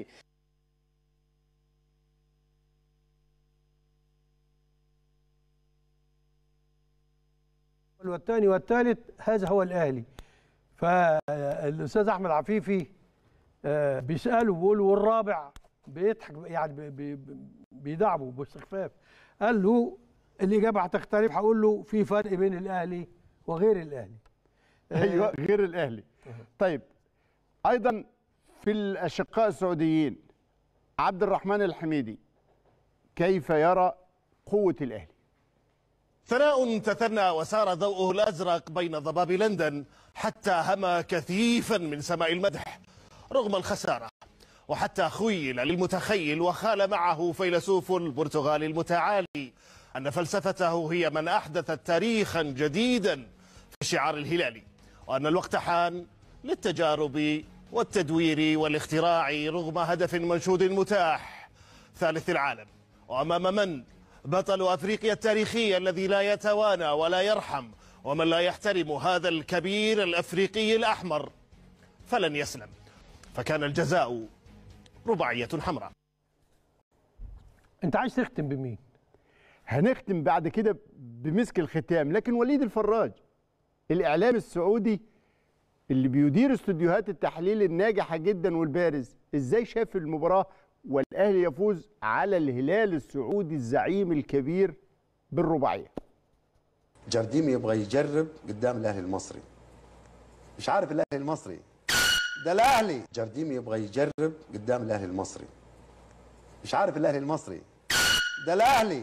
والثاني والثالث هذا هو الاهلي فالاستاذ احمد عفيفي آه، بيساله بيقول والرابع بيضحك يعني بي- بي- بيدعبه باستخفاف قال له الاجابه هتختلف هقول له في فرق بين الاهلي وغير الاهلي ايوه غير الاهلي طيب ايضا في الاشقاء السعوديين عبد الرحمن الحميدي كيف يرى قوه الاهلي ثناء تثنى وسار ضوءه الأزرق بين ضباب لندن حتى هما كثيفا من سماء المدح رغم الخسارة وحتى خيل للمتخيل وخال معه فيلسوف البرتغال المتعالي أن فلسفته هي من أحدثت تاريخا جديدا في الشعار الهلالي وأن الوقت حان للتجارب والتدوير والاختراع رغم هدف منشود متاح ثالث العالم وأمام من بطل أفريقيا التاريخي الذي لا يتوانى ولا يرحم ومن لا يحترم هذا الكبير الأفريقي الأحمر فلن يسلم فكان الجزاء رباعية حمراء انت عايز تختم بمين هنختم بعد كده بمسك الختام لكن وليد الفراج الاعلام السعودي اللي بيدير استوديوهات التحليل الناجحه جدا والبارز ازاي شاف المباراه والاهلي يفوز على الهلال السعودي الزعيم الكبير بالرباعيه جارديم يبغى يجرب قدام الاهلي المصري مش عارف الاهلي المصري ده الاهلي جارديم يبغى يجرب قدام الاهلي المصري مش عارف الاهلي المصري ده الاهلي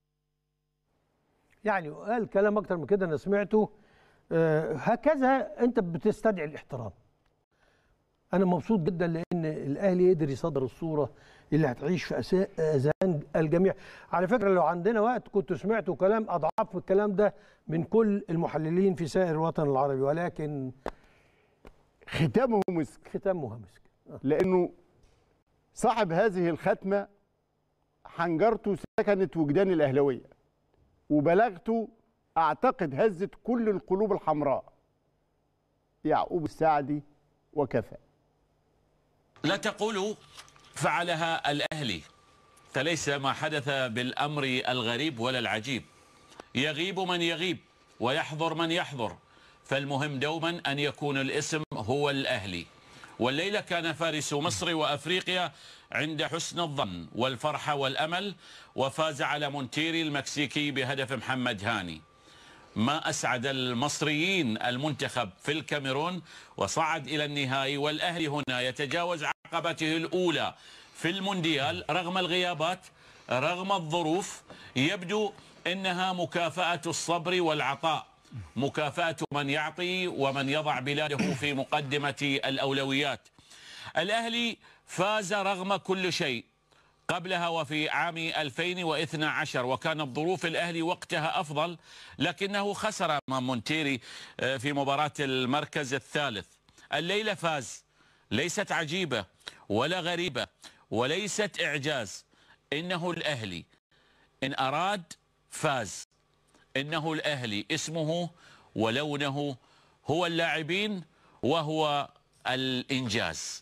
يعني قال كلام اكتر من كده انا سمعته آه، هكذا انت بتستدعي الاحترام انا مبسوط جدا لان الاهلي قدر يصدر الصوره اللي هتعيش في أسا- اذهان الجميع على فكره لو عندنا وقت كنت سمعت كلام اضعاف الكلام ده من كل المحللين في سائر الوطن العربي ولكن ختامه مسك ختامه مسك لانه صاحب هذه الختمه حنجرته سكنت وجدان الاهلاويه وبلاغته اعتقد هزت كل القلوب الحمراء يعقوب السعدي وكفى لا تقولوا فعلها الأهلي فليس ما حدث بالأمر الغريب ولا العجيب يغيب من يغيب ويحضر من يحضر فالمهم دوما أن يكون الاسم هو الأهلي والليلة كان فارس مصر وأفريقيا عند حسن الظن والفرحة والأمل وفاز على مونتيري المكسيكي بهدف محمد هاني ما أسعد المصريين المنتخب في الكاميرون وصعد إلى النهائي والأهلي هنا يتجاوز عقبته الأولى في المونديال رغم الغيابات رغم الظروف يبدو أنها مكافأة الصبر والعطاء مكافأة من يعطي ومن يضع بلاده في مقدمة الأولويات الأهلي فاز رغم كل شيء قبلها وفي عام 2012 وكانت ظروف الأهلي وقتها أفضل لكنه خسر أمام مونتيري آه، في مباراة المركز الثالث الليلة فاز ليست عجيبة ولا غريبة وليست إعجاز إنه الأهلي إن أراد فاز إنه الأهلي اسمه ولونه هو اللاعبين وهو الإنجاز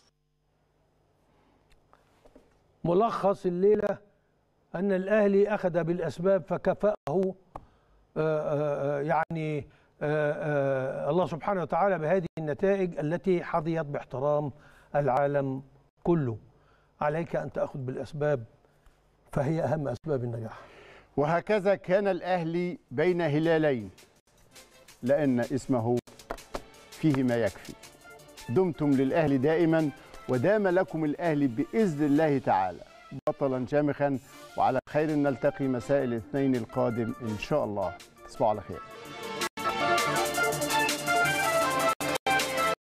ملخص الليله ان الاهلي اخذ بالاسباب فكفاه آه، آه، آه، يعني آه، آه، الله سبحانه وتعالى بهذه النتائج التي حظيت باحترام العالم كله عليك ان تاخذ بالاسباب فهي اهم اسباب النجاح وهكذا كان الاهلي بين هلالين لان اسمه فيه ما يكفي دمتم للأهلي دائما ودام لكم الأهلي بإذن الله تعالى بطلا شامخا وعلى خير نلتقي مساء الاثنين القادم إن شاء الله تصبحوا على خير